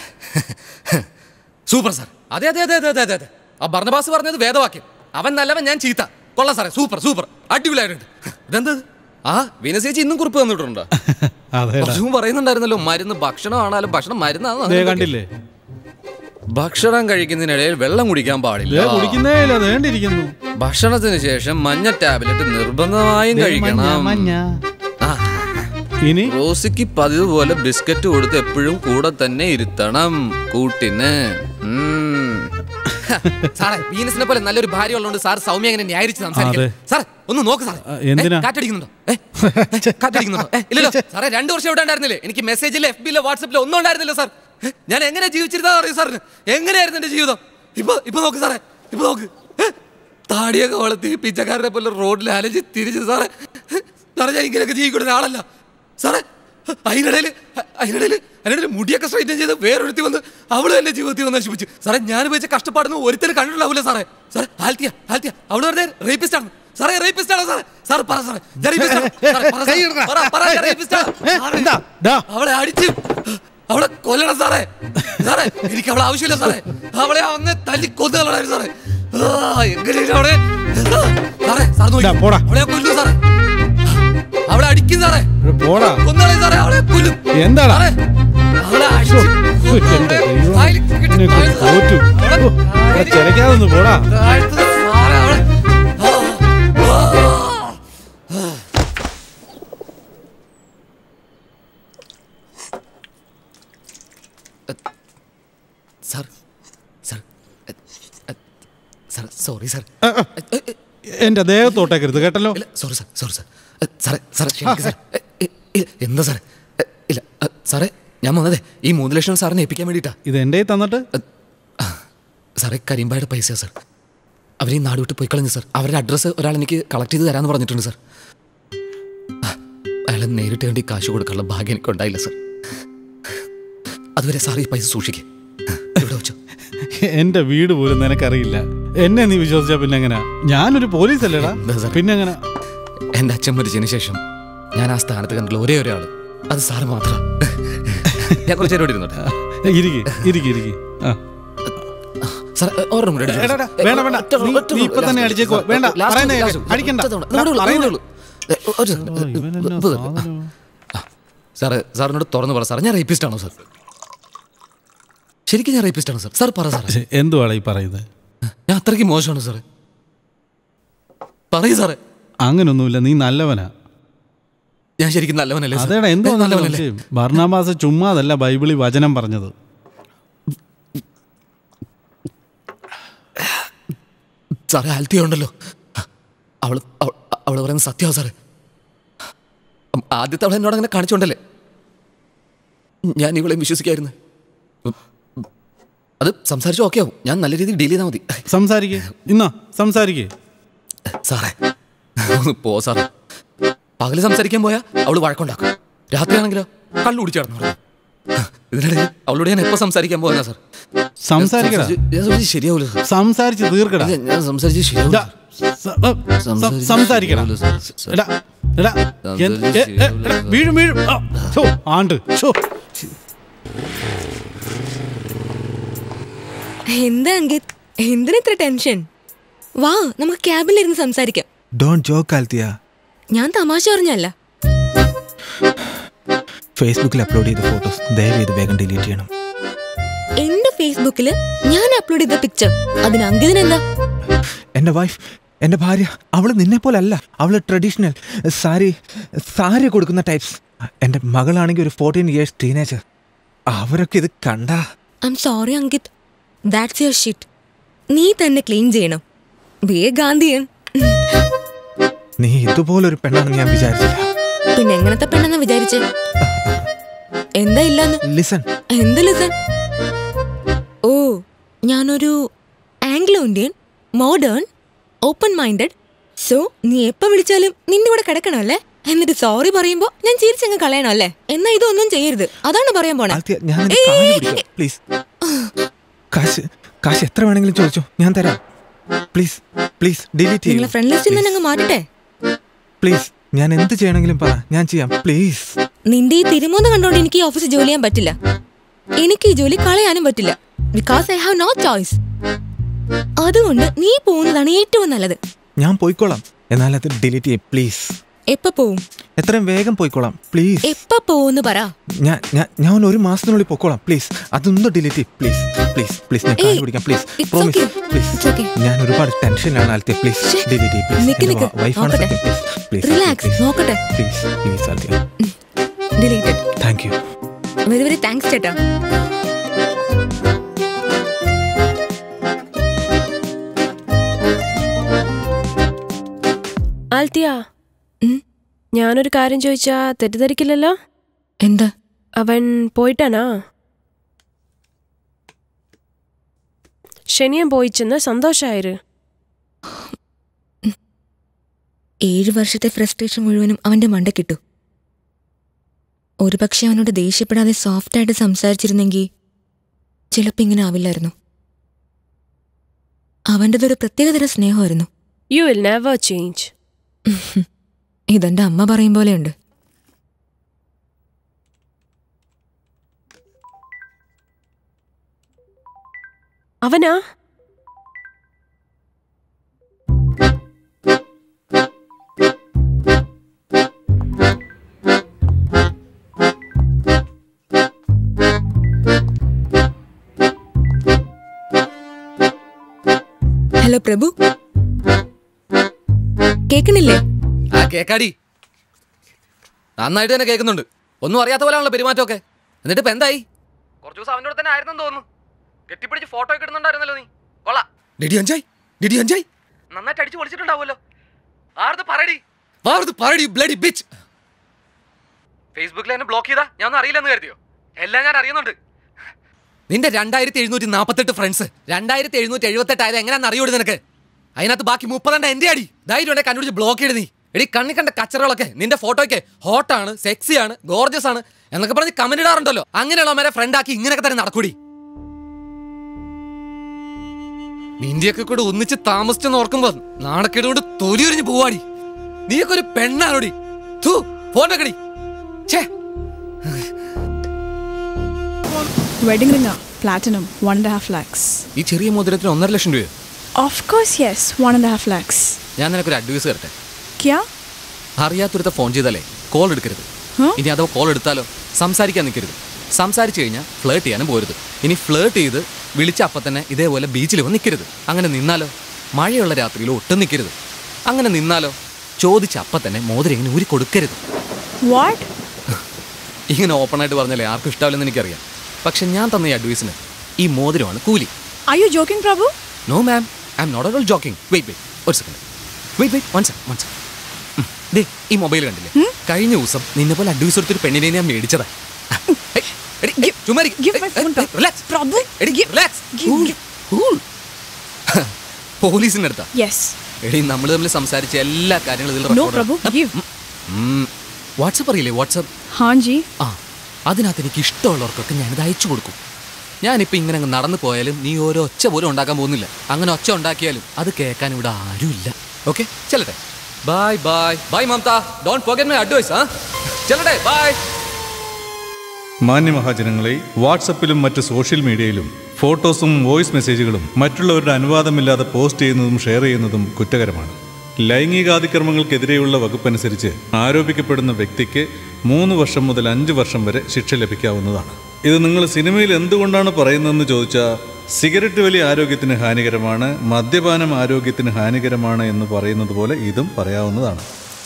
സൂപ്പർ സാർ അതെ അതെ അതെ അതെ അതെ അതെ അതെ ആ ഭർണബാസ് പറഞ്ഞത് വേദവാക്യം അവൻ നല്ലവൻ ഞാൻ ചീത്ത കൊള്ളാം സാറേ സൂപ്പർ സൂപ്പർ അടിപൊളിയായിട്ടുണ്ട് ഇതെന്താ ഇത്? ആ വീനസേച്ചി ഇന്നും കുറിപ്പ് തന്നിട്ടുണ്ടോ അതെ കുറച്ചു മുമ്പ് പറയുന്നുണ്ടായിരുന്നല്ലോ മരുന്ന് ഭക്ഷണം ആണാലും ഭക്ഷണം മരുന്നാണ് ദേ കണ്ടില്ലേ ഭക്ഷണം കഴിക്കുന്നതിനിടയിൽ വെള്ളം കുടിക്കാൻ ദേ പാടില്ല കുടിക്കുന്നേ ഇല്ല വേണ്ടിയിരിക്കുന്നു ഭക്ഷണത്തിന് ശേഷം മഞ്ഞ ടാബ്ലറ്റ് നിർബന്ധമായും ദേ കഴിക്കണം മഞ്ഞ, ആ. ഇനി റോസിക്ക് പതിവ് പോലെ ബിസ്ക്കറ്റ് കൊടുത്ത് എപ്പോഴും കൂടെ തന്നെ ഇരുത്തണം കൂട്ടിന് ഉം. ഹ, സാറേ വീനസിനെ പോലെ നല്ലൊരു ഭാര്യ ഉള്ളതുകൊണ്ട് സാർ സൗമ്യ എങ്ങനെ ന്യായീകരിച്ച് സംസാരിക്കും അതെ. സാർ ഒന്ന് നോക്ക് സാറേ ആ, എന്തിനാ? ഏ, കാറ്റടിക്കുന്നുണ്ടോ ഏ, കാറ്റടിക്കുന്നുണ്ടോ ഏ, ഇല്ലല്ലോ സാറേ രണ്ടു വർഷം ഇവിടെ ഉണ്ടായിരുന്നില്ലേ എനിക്ക് മെസ്സേജിൽ എഫ് ബിയിലോ വാട്സപ്പിലോ ഒന്നും ഉണ്ടായിരുന്നില്ല സാർ ഏ, ഞാൻ എങ്ങനെ ജീവിച്ചിരുന്നാ അറിയൂ സാറിന് എങ്ങനെയായിരുന്നു എന്റെ ജീവിതം ഇപ്പൊ ഇപ്പൊ നോക്ക് സാറേ ഇപ്പൊ നോക്ക് ഏ, താടിയൊക്കെ വളർത്തി പിച്ചക്കാരനെ പോലെ റോഡിൽ അലഞ്ഞ് തിരിച്ച് സാറേ സാറേ ഞാൻ ഇങ്ങനെയൊക്കെ ജീവിക്കുന്ന ഒരാളല്ല സാറേ അതിനിടയിൽ അതിനിടയിൽ അതിനിടയിൽ മുടിയൊക്കെ സ്ട്രൈറ്റൻ ചെയ്ത് വേറൊരുത്തി വന്ന് അവള് എന്റെ ജീവിതത്തിൽ വന്ന് നശിപ്പിച്ചു സാറേ ഞാൻ വെച്ച് കഷ്ടപ്പാടുന്ന ഒരുത്തരും കണ്ടിട്ടുണ്ടാവില്ല സാറേ സാറേ ആൽത്തിയ ആൽത്തിയ അവള് വെറുതെ റേപ്പിസ്റ്റ് ആണ് സാറേ റേപ്പിസ്റ്റ് ആണോ സാറേ സാർ പറ സാറേ ഞാൻ rapist ആണ്. സാറേ, പറ സാറേ. പറ, പറ, ഞാൻ rapist ആണ്. സാറേ, അവളെ അടിച്ച് അവളെ കൊല്ലണം സാറേ സാറേ എനിക്ക് അവളെ ആവശ്യമില്ല സാറേ അവളെ അന്ന് തല്ലി കൊന്നു കളയായിരുന്നു സാറേ ആ, എങ്ങനെയാണ് അവളെ ആ, സാറേ സാർ നോക്കി അവളെ കൊല്ലു സാറേ അവളെ അടിക്കും സാറേ പോടാ കൊന്നാളെ സാറേ അവളെ കൊല്ലും എന്താടാ സാറേ, അവളെ അടിച്ച് എന്റെ ദൈവം. നിനക്ക് തോറ്റു ചിലക്കാതൊന്ന് പോടാ താഴ്ത്ത് സാറേ അവളെ ആ, ആ. Sir sir sir sorry sir എന്റെ ദേഹത്തോട്ടേക്കരുത് കേട്ടല്ലോ സോറി സാർ സോറി സാർ സാറേ സാറേ ക്ഷമിക്ക് സാർ എ, എ, എ, എന്താ സാറേ എ, ഇല്ല അ, സാറേ ഞാൻ വന്നതേ ഈ മൂന്ന് ലക്ഷം സാറിനെ ഏൽപ്പിക്കാൻ വേണ്ടിയിട്ടാ ഇത് എൻ്റെ തന്നിട്ട് സാറേ കരിമ്പായുടെ പൈസയാ സാർ അവർ ഈ നാട് വിട്ട് പോയി കളഞ്ഞു സാർ അവരുടെ അഡ്രസ്സ് ഒരാൾ എനിക്ക് കളക്ട് ചെയ്ത് തരാമെന്ന് പറഞ്ഞിട്ടുണ്ട് സാർ ആ, അയാളെ നേരിട്ട് വേണ്ടി കാശ് കൊടുക്കാനുള്ള ഭാഗ്യം എനിക്ക് ഉണ്ടായില്ല സാർ അതുവരെ സാർ ഈ പൈസ സൂക്ഷിക്കേ ഇവിടെ വെച്ചോ എന്റെ വീട് പോലും നിനക്കറിയില്ല എന്നെ നീ വിശ്വസിച്ചാ പിന്നെ എങ്ങനെ ഞാനൊരു പോലീസ് അല്ലേടാ പിന്നെ എങ്ങനെ എൻ്റെ അച്ഛൻ മരിച്ചതിന് ശേഷം ഞാൻ ആ സ്ഥാനത്ത് കണ്ടുള്ള ഒരേ ഒരാള് അത് സാറ് മാത്രം ഞാൻ കുറച്ച് നേരം ഇവിടെ ഇരുന്നോട്ടെ ഇരിക്കി ഇരിക്കി ഇരിക്കി ആ സാർ ഒരെണ്ണം കൂടെ അടിച്ചോ. എടാ, എടാ, വേണ്ട, വേണ്ട. ഒറ്റ തവണ, നീ- ഒറ്റ നീ ഇപ്പൊ തവണ. തന്നെ Last, അടിച്ചേക്കോ. last, വേണ്ട, last, പറയുന്ന last, കേൾക്ക്. അടിക്കണ്ട. ഒറ്റ തവണ. ഇവിടെ ഉള്ളൂ, പറയുന്ന- ഇവിടെ ഉള്ളൂ. ഏ, ഒരു second. ഇത് തരാം. ആ, സാറേ സാറിനോട് തുറന്നു പറ സാർ ഞാൻ റേപ്പിസ്റ്റ് ആണോ സാർ ശരിക്കും ഞാൻ റേപ്പിസ്റ്റ് ആണോ സാർ സാർ പറ സാർ ശ്ശെ, എന്തുവാടാ ഈ പറയുന്നത് ഞാൻ അത്രയ്ക്ക് മോശമാണ് സാറേ പറയൂ സാറേ അങ്ങനൊന്നുമില്ല നീ നല്ലവനാ ഞാൻ ശരിക്കും നല്ലവനല്ലേ സാർ? അതേടാ എന്തോ ഞാൻ നല്ലവനല്ലേ ഭർണാബാസ് ചുമ്മാതല്ല ബൈബിളിൽ വചനം പറഞ്ഞത് സാറേ ആൽത്തിയ ഉണ്ടല്ലോ അവള് അവ- അവള് പറയുന്നത് സത്യമാ സാറേ ഉം, ആദ്യത്തെ അവൾ എന്നോട് അങ്ങനെ കാണിച്ചോണ്ടല്ലേ ഞാൻ ഇവളെ വിശ്വസിക്കായിരുന്നു ഉം, ഉം. അത് സംസാരിച്ചു ഓക്കെ ആവും ഞാൻ നല്ല രീതിയിൽ ഡീൽ ചെയ്താൽ മതി സംസാരിക്കേ ഇന്നാ സംസാരിക്കേ സാറേ ഒന്ന് പോ സാറേ പകല് സംസാരിക്കാൻ പോയാ അവള് വഴക്കുണ്ടാക്കും രാത്രിയാണെങ്കിലോ കള്ളു കുടിച്ചു കിടന്നു പറഞ്ഞു ഇതിനിടയിൽ അവളോട് ഞാൻ എപ്പോ സംസാരിക്കാൻ പോകുന്ന സാർ സംസാരിക്കടാ. ഞാൻ സംസാരിച്ച് ശരിയാവൂല സാർ സംസാരിച്ച് തീർക്കടാ ഇല്ല, ഞാൻ സംസാരിച്ച് ശരിയാവൂല ദാ, സ- ഏ, സം- സംസാരിക്കടാ എടാ എടാ എൻ- എ- എ- എടാ, വീഴും വീഴും ആ, ഛോ, ആണ്ട് ഛോ. എന്താ അങ്കിത് എന്തിനാ ഇത്ര ടെൻഷൻ വാ നമുക്ക് ക്യാബിലിരുന്ന് സംസാരിക്കാം ഡോണ്ട് ജോക്ക് ആൽത്തിയ ഞാൻ തമാശ പറഞ്ഞല്ല ഫേസ്ബുക്കിൽ അപ്ലോഡ് ചെയ്ത ഫോട്ടോസ് ദയവ് ചെയ്ത് വേഗം ഡിലീറ്റ് ചെയ്യണം എന്റെ ഫേസ്ബുക്കിൽ ഞാൻ അപ്ലോഡ് ചെയ്ത പിക്ചർ അതിന് അങ്കിതിന് എന്താ എൻ്റെ വൈഫ് എൻ്റെ ഭാര്യ അവൾ നിന്നെ പോലെ അല്ല അവൾ ട്രഡീഷണൽ സാരി സാരി കൊടുക്കുന്ന ടൈപ്സ് എൻ്റെ മകളാണെങ്കിൽ ഒരു ഫോർട്ടീൻ ഇയേഴ്സ് ടീനേജർ അവരൊക്കെ ഇത് കണ്ടാ I am sorry Ankit that's your shit നീ തന്നെ ക്ലീൻ ചെയ്യണം ബി എ ഗാന്ധിയൻ നീ ഇതുപോലൊരു പെണ്ണാണെന്ന് ഞാൻ വിചാരിച്ചില്ല പിന്നെ എങ്ങനത്തെ പെണ്ണെന്നാ വിചാരിച്ചേ എന്താ ഇല്ലാന്ന് ലിസൺ എന്ത് ലിസൺ ഓ ഞാനൊരു Anglo Indian modern open minded so നീ എപ്പോ വിളിച്ചാലും നിന്റെ കൂടെ കിടക്കണം അല്ലേ എന്നിട്ട് സോറി പറയുമ്പോ ഞാൻ ചിരിച്ചങ്ങ് കളയണം അല്ലേ എന്നാ ഇതൊന്നും ചെയ്യരുത് അതാണ് പറയാൻ പോണേ ആൽത്തിയ ഞാൻ നിന്റെ കാല് പിടിക്കാം പ്ലീസ് കാശ് കാശ് എത്ര വേണമെങ്കിലും ചോദിച്ചോ ഞാൻ തരാം പ്ലീസ് പ്ലീസ് ഡിലീറ്റ് നിങ്ങളെ ഫ്രണ്ട് ലിസ്റ്റിൽ നിന്ന് അങ്ങ് മാറ്റട്ടെ പ്ലീസ് ഞാൻ എന്ത് ചെയ്യണമെങ്കിലും പറ ഞാൻ ചെയ്യാം പ്ലീസ് നിന്റെ ഈ തിരുമോന്ന് കണ്ടോണ്ട് എനിക്ക് ഈ ഓഫീസിൽ ജോലി ചെയ്യാൻ പറ്റില്ല എനിക്ക് ഈ ജോലി കളയാനും പറ്റില്ല because I have no choice അതുകൊണ്ട് നീ പോകുന്നതാണ് ഏറ്റവും നല്ലത് ഞാൻ പോയിക്കോളാം എന്നാൽ അത് ഡിലീറ്റ് ചെയ്യേ പ്ലീസ് എപ്പോ പോവും എത്രയും വേഗം പോയിക്കോളാം പ്ലീസ് എപ്പോ പോവെന്ന് പറ ഞാൻ ഞാൻ ഞാൻ ഒരു മാസത്തിനുള്ളിൽ പൊക്കോളാം പ്ലീസ് അതൊന്ന് ഡിലീറ്റ് ചെയ്യ് പ്ലീസ് പ്ലീസ് പ്ലീസ് ഞാൻ കാല് ഏയ്, പിടിക്കാം please it's promise okay. Please It's okay. ഞാൻ ഒരുപാട് ടെൻഷനിലാണ് ആൽത്തിയ പ്ലീസ് ഡിലീറ്റ് ചെയ്യ് നിക്ക് പ്ലീസ് നിക്ക് വൈഫാണ് നോക്കട്ടെ സത്യം പ്ലീസ് പ്ലീസ് റിലാക്സ് നോക്കട്ടെ please please Althea deleted thank you very very thanks ചേട്ടാ ആൽത്തിയ ഞാനൊരു കാര്യം ചോദിച്ചാ തെറ്റിദ്ധരിക്കില്ലല്ലോ എന്താ അവൻ പോയിട്ടാനാ ശനിയം പോയിച്ചെന്ന് സന്തോഷായിരു ഏഴു വർഷത്തെ ഫ്രസ്ട്രേഷൻ മുഴുവനും അവന്റെ മണ്ട കിട്ടു ഒരുപക്ഷെ അവനോട് ദേഷ്യപ്പെടാതെ സോഫ്റ്റായിട്ട് സംസാരിച്ചിരുന്നെങ്കിൽ ചിലപ്പോൾ ഇങ്ങനെ ആവില്ലായിരുന്നു അവൻ്റെതൊരു പ്രത്യേകതര സ്നേഹമായിരുന്നു യു വിൽ നെവർ ചേഞ്ച് ഇതെന്റെ അമ്മ പറയും പോലെയുണ്ട് അവനാ ഹലോ പ്രഭു കേക്കണില്ലേ ആ കേക്കാടി നന്നായിട്ട് തന്നെ കേൾക്കുന്നുണ്ട് ഒന്നും അറിയാത്ത പോലെയാണല്ലോ പെരുമാറ്റമൊക്കെ എന്നിട്ട് ഇപ്പൊ എന്തായി കുറച്ച് ദിവസം അവൻ്റെ തന്നെ ആയിരുന്നെന്ന് തോന്നുന്നു കെട്ടിപ്പിടിച്ച് ഫോട്ടോ ഒക്കെ ഇടുന്നുണ്ടായിരുന്നല്ലോ നീ കൊള്ളാ ഡിഡി അഞ്ചായി ഡിഡി അഞ്ചായി നന്നായിട്ട് അടിച്ചു പൊളിച്ചിട്ടുണ്ടാവുമല്ലോ ആർത് പറയടി വാർത് പറയടി ബ്ലഡി ബിച്ച് ഫേസ്ബുക്കിൽ എന്നെ ബ്ലോക്ക് ചെയ്താ ഞാൻ ഒന്നും അറിയില്ലെന്ന് കരുതിയോ എല്ലാം ഞാൻ അറിയുന്നുണ്ട് നിന്റെ രണ്ടായിരത്തി എഴുന്നൂറ്റി നാൽപ്പത്തെട്ട് ഫ്രണ്ട്സ് രണ്ടായിരത്തി എഴുന്നൂറ്റി എഴുപത്തെട്ട് ആയത് എങ്ങനെയാണെന്ന് അറിയൂടി നിനക്ക് അതിനകത്ത് ബാക്കി മുപ്പതെണ്ണം എന്റെ അടി ധൈര്യം ഉണ്ടെ കണ്ടുപിടിച്ച് ബ്ലോക്ക് ചെയ്ത് നീ എടി കണ്ണി കണ്ട കച്ചറകളൊക്കെ നിന്റെ ഫോട്ടോയ്ക്ക് ഹോട്ടാണ് സെക്സിയാണ് ഗോർജസ് ആണ് എന്നൊക്കെ പറഞ്ഞ് കമന്റ് ഇടാറുണ്ടല്ലോ അങ്ങനെയുള്ളവരെ ഫ്രണ്ട് ആക്കി ഇങ്ങനെയൊക്കെ തന്നെ നടക്കൂടി നിന്റെയൊക്കെ കൂടെ ഒന്നിച്ച് താമസിച്ചെന്ന് ഓർക്കുമ്പോ നാണക്കേട് കൊണ്ട് തൊലിയൊരിഞ്ഞ് പോവാടി നീയൊക്കെ ഒരു പെണ്ണാണോടി തൂ ഫോൺ വെക്കടി ഛേ wedding ring platinum one and half lakhs ഈ ചെറിയ മോതിരത്തിന് ഒന്നര ലക്ഷം രൂപയോ of course yes one and half lakhs ഞാൻ നിനക്കൊരു അഡ്വൈസ് തരട്ടെ ക്യാ അറിയാത്തൊരുത്ത ഫോൺ ചെയ്താലേ കോൾ എടുക്കരുത് ഹ? ഇനി അഥവാ കോൾ എടുത്താലോ സംസാരിക്കാൻ നിൽക്കരുത് സംസാരിച്ചു കഴിഞ്ഞാൽ ഫ്ലേർട്ട് ചെയ്യാനും പോരുത് ഇനി ഫ്ലേർട്ട് ചെയ്ത് വിളിച്ച അപ്പം തന്നെ ഇതേപോലെ ബീച്ചിൽ വന്ന് നിൽക്കരുത് അങ്ങനെ നിന്നാലോ മഴയുള്ള രാത്രിയിൽ ഒട്ടും നിൽക്കരുത് അങ്ങനെ നിന്നാലോ ചോദിച്ച അപ്പം തന്നെ മോതിരം ഇങ്ങനെ ഊരി കൊടുക്കരുത് വാട്ട് ഇങ്ങനെ ഓപ്പണായിട്ട് പറഞ്ഞാലേ ആർക്കും ഇഷ്ടാവില്ലെന്ന് എനിക്കറിയാം പക്ഷെ ഞാൻ തന്ന ഈ അഡ്വൈസിന് ഈ മോതിരമാണ് കൂലി are you joking Prabhu no ma'am I M not all joking wait wait ഒരു second wait wait one second one second ദേ ഈ മൊബൈൽ കണ്ടില്ലേ കഴിഞ്ഞ ദിവസം നിന്നെ പോലെ അഡ്വൈസ് എടുത്തൊരു പെണ്ണിനെ ഞാൻ മേടിച്ചതാ ഏയ്, എടി, ഏയ്, ചുമ്മാ ഇരിക്ക്. ഏയ്, ഏയ്, relax. എടി, relax. Cool, cool. പോലീസിന്റെ അടുത്താ യെസ് എടി നമ്മൾ തമ്മിൽ സംസാരിച്ച എല്ലാ കാര്യങ്ങളും ഇതിൽ നോ record പ്രഭു ആണ്. ഗിവ് ഉം. വാട്സപ്പ് അറിയില്ലേ വാട്സപ്പ് ഹാജി ആ അതിനകത്ത് എനിക്ക് ഇഷ്ടമുള്ളവർക്കൊക്കെ ഞാനിത് അയച്ചു കൊടുക്കും ഞാനിപ്പോൾ ഇങ്ങനെ അങ്ങ് നടന്നു പോയാലും നീ ഓരോ ഒച്ച പോലും ഉണ്ടാക്കാൻ പോകുന്നില്ല അങ്ങനെ ഒച്ച ഉണ്ടാക്കിയാലും അത് കേൾക്കാൻ ഇവിടെ ആരുമില്ല ഓക്കെ ചെല്ലട്ടെ bye bye bye Mamata don't forget my advice ആ ചെല്ലട്ടെ ബൈ മാന്യമഹാജനങ്ങളെ വാട്സപ്പിലും മറ്റ് സോഷ്യൽ മീഡിയയിലും ഫോട്ടോസും വോയിസ് മെസ്സേജുകളും മറ്റുള്ളവരുടെ അനുവാദമില്ലാതെ പോസ്റ്റ് ചെയ്യുന്നതും ഷെയർ ചെയ്യുന്നതും കുറ്റകരമാണ് ലൈംഗികാതിക്രമങ്ങൾക്കെതിരെയുള്ള വകുപ്പനുസരിച്ച് ആരോപിക്കപ്പെടുന്ന വ്യക്തിക്ക് മൂന്ന് വർഷം മുതൽ അഞ്ച് വർഷം വരെ ശിക്ഷ ലഭിക്കാവുന്നതാണ് ഇത് നിങ്ങൾ സിനിമയിൽ എന്തുകൊണ്ടാണ് പറയുന്നതെന്ന് ചോദിച്ചാൽ സിഗരറ്റ് വലി ആരോഗ്യത്തിന് ഹാനികരമാണ് മദ്യപാനം ആരോഗ്യത്തിന് ഹാനികരമാണ് എന്ന് പറയുന്നത് പോലെ ഇതും പറയാവുന്നതാണ്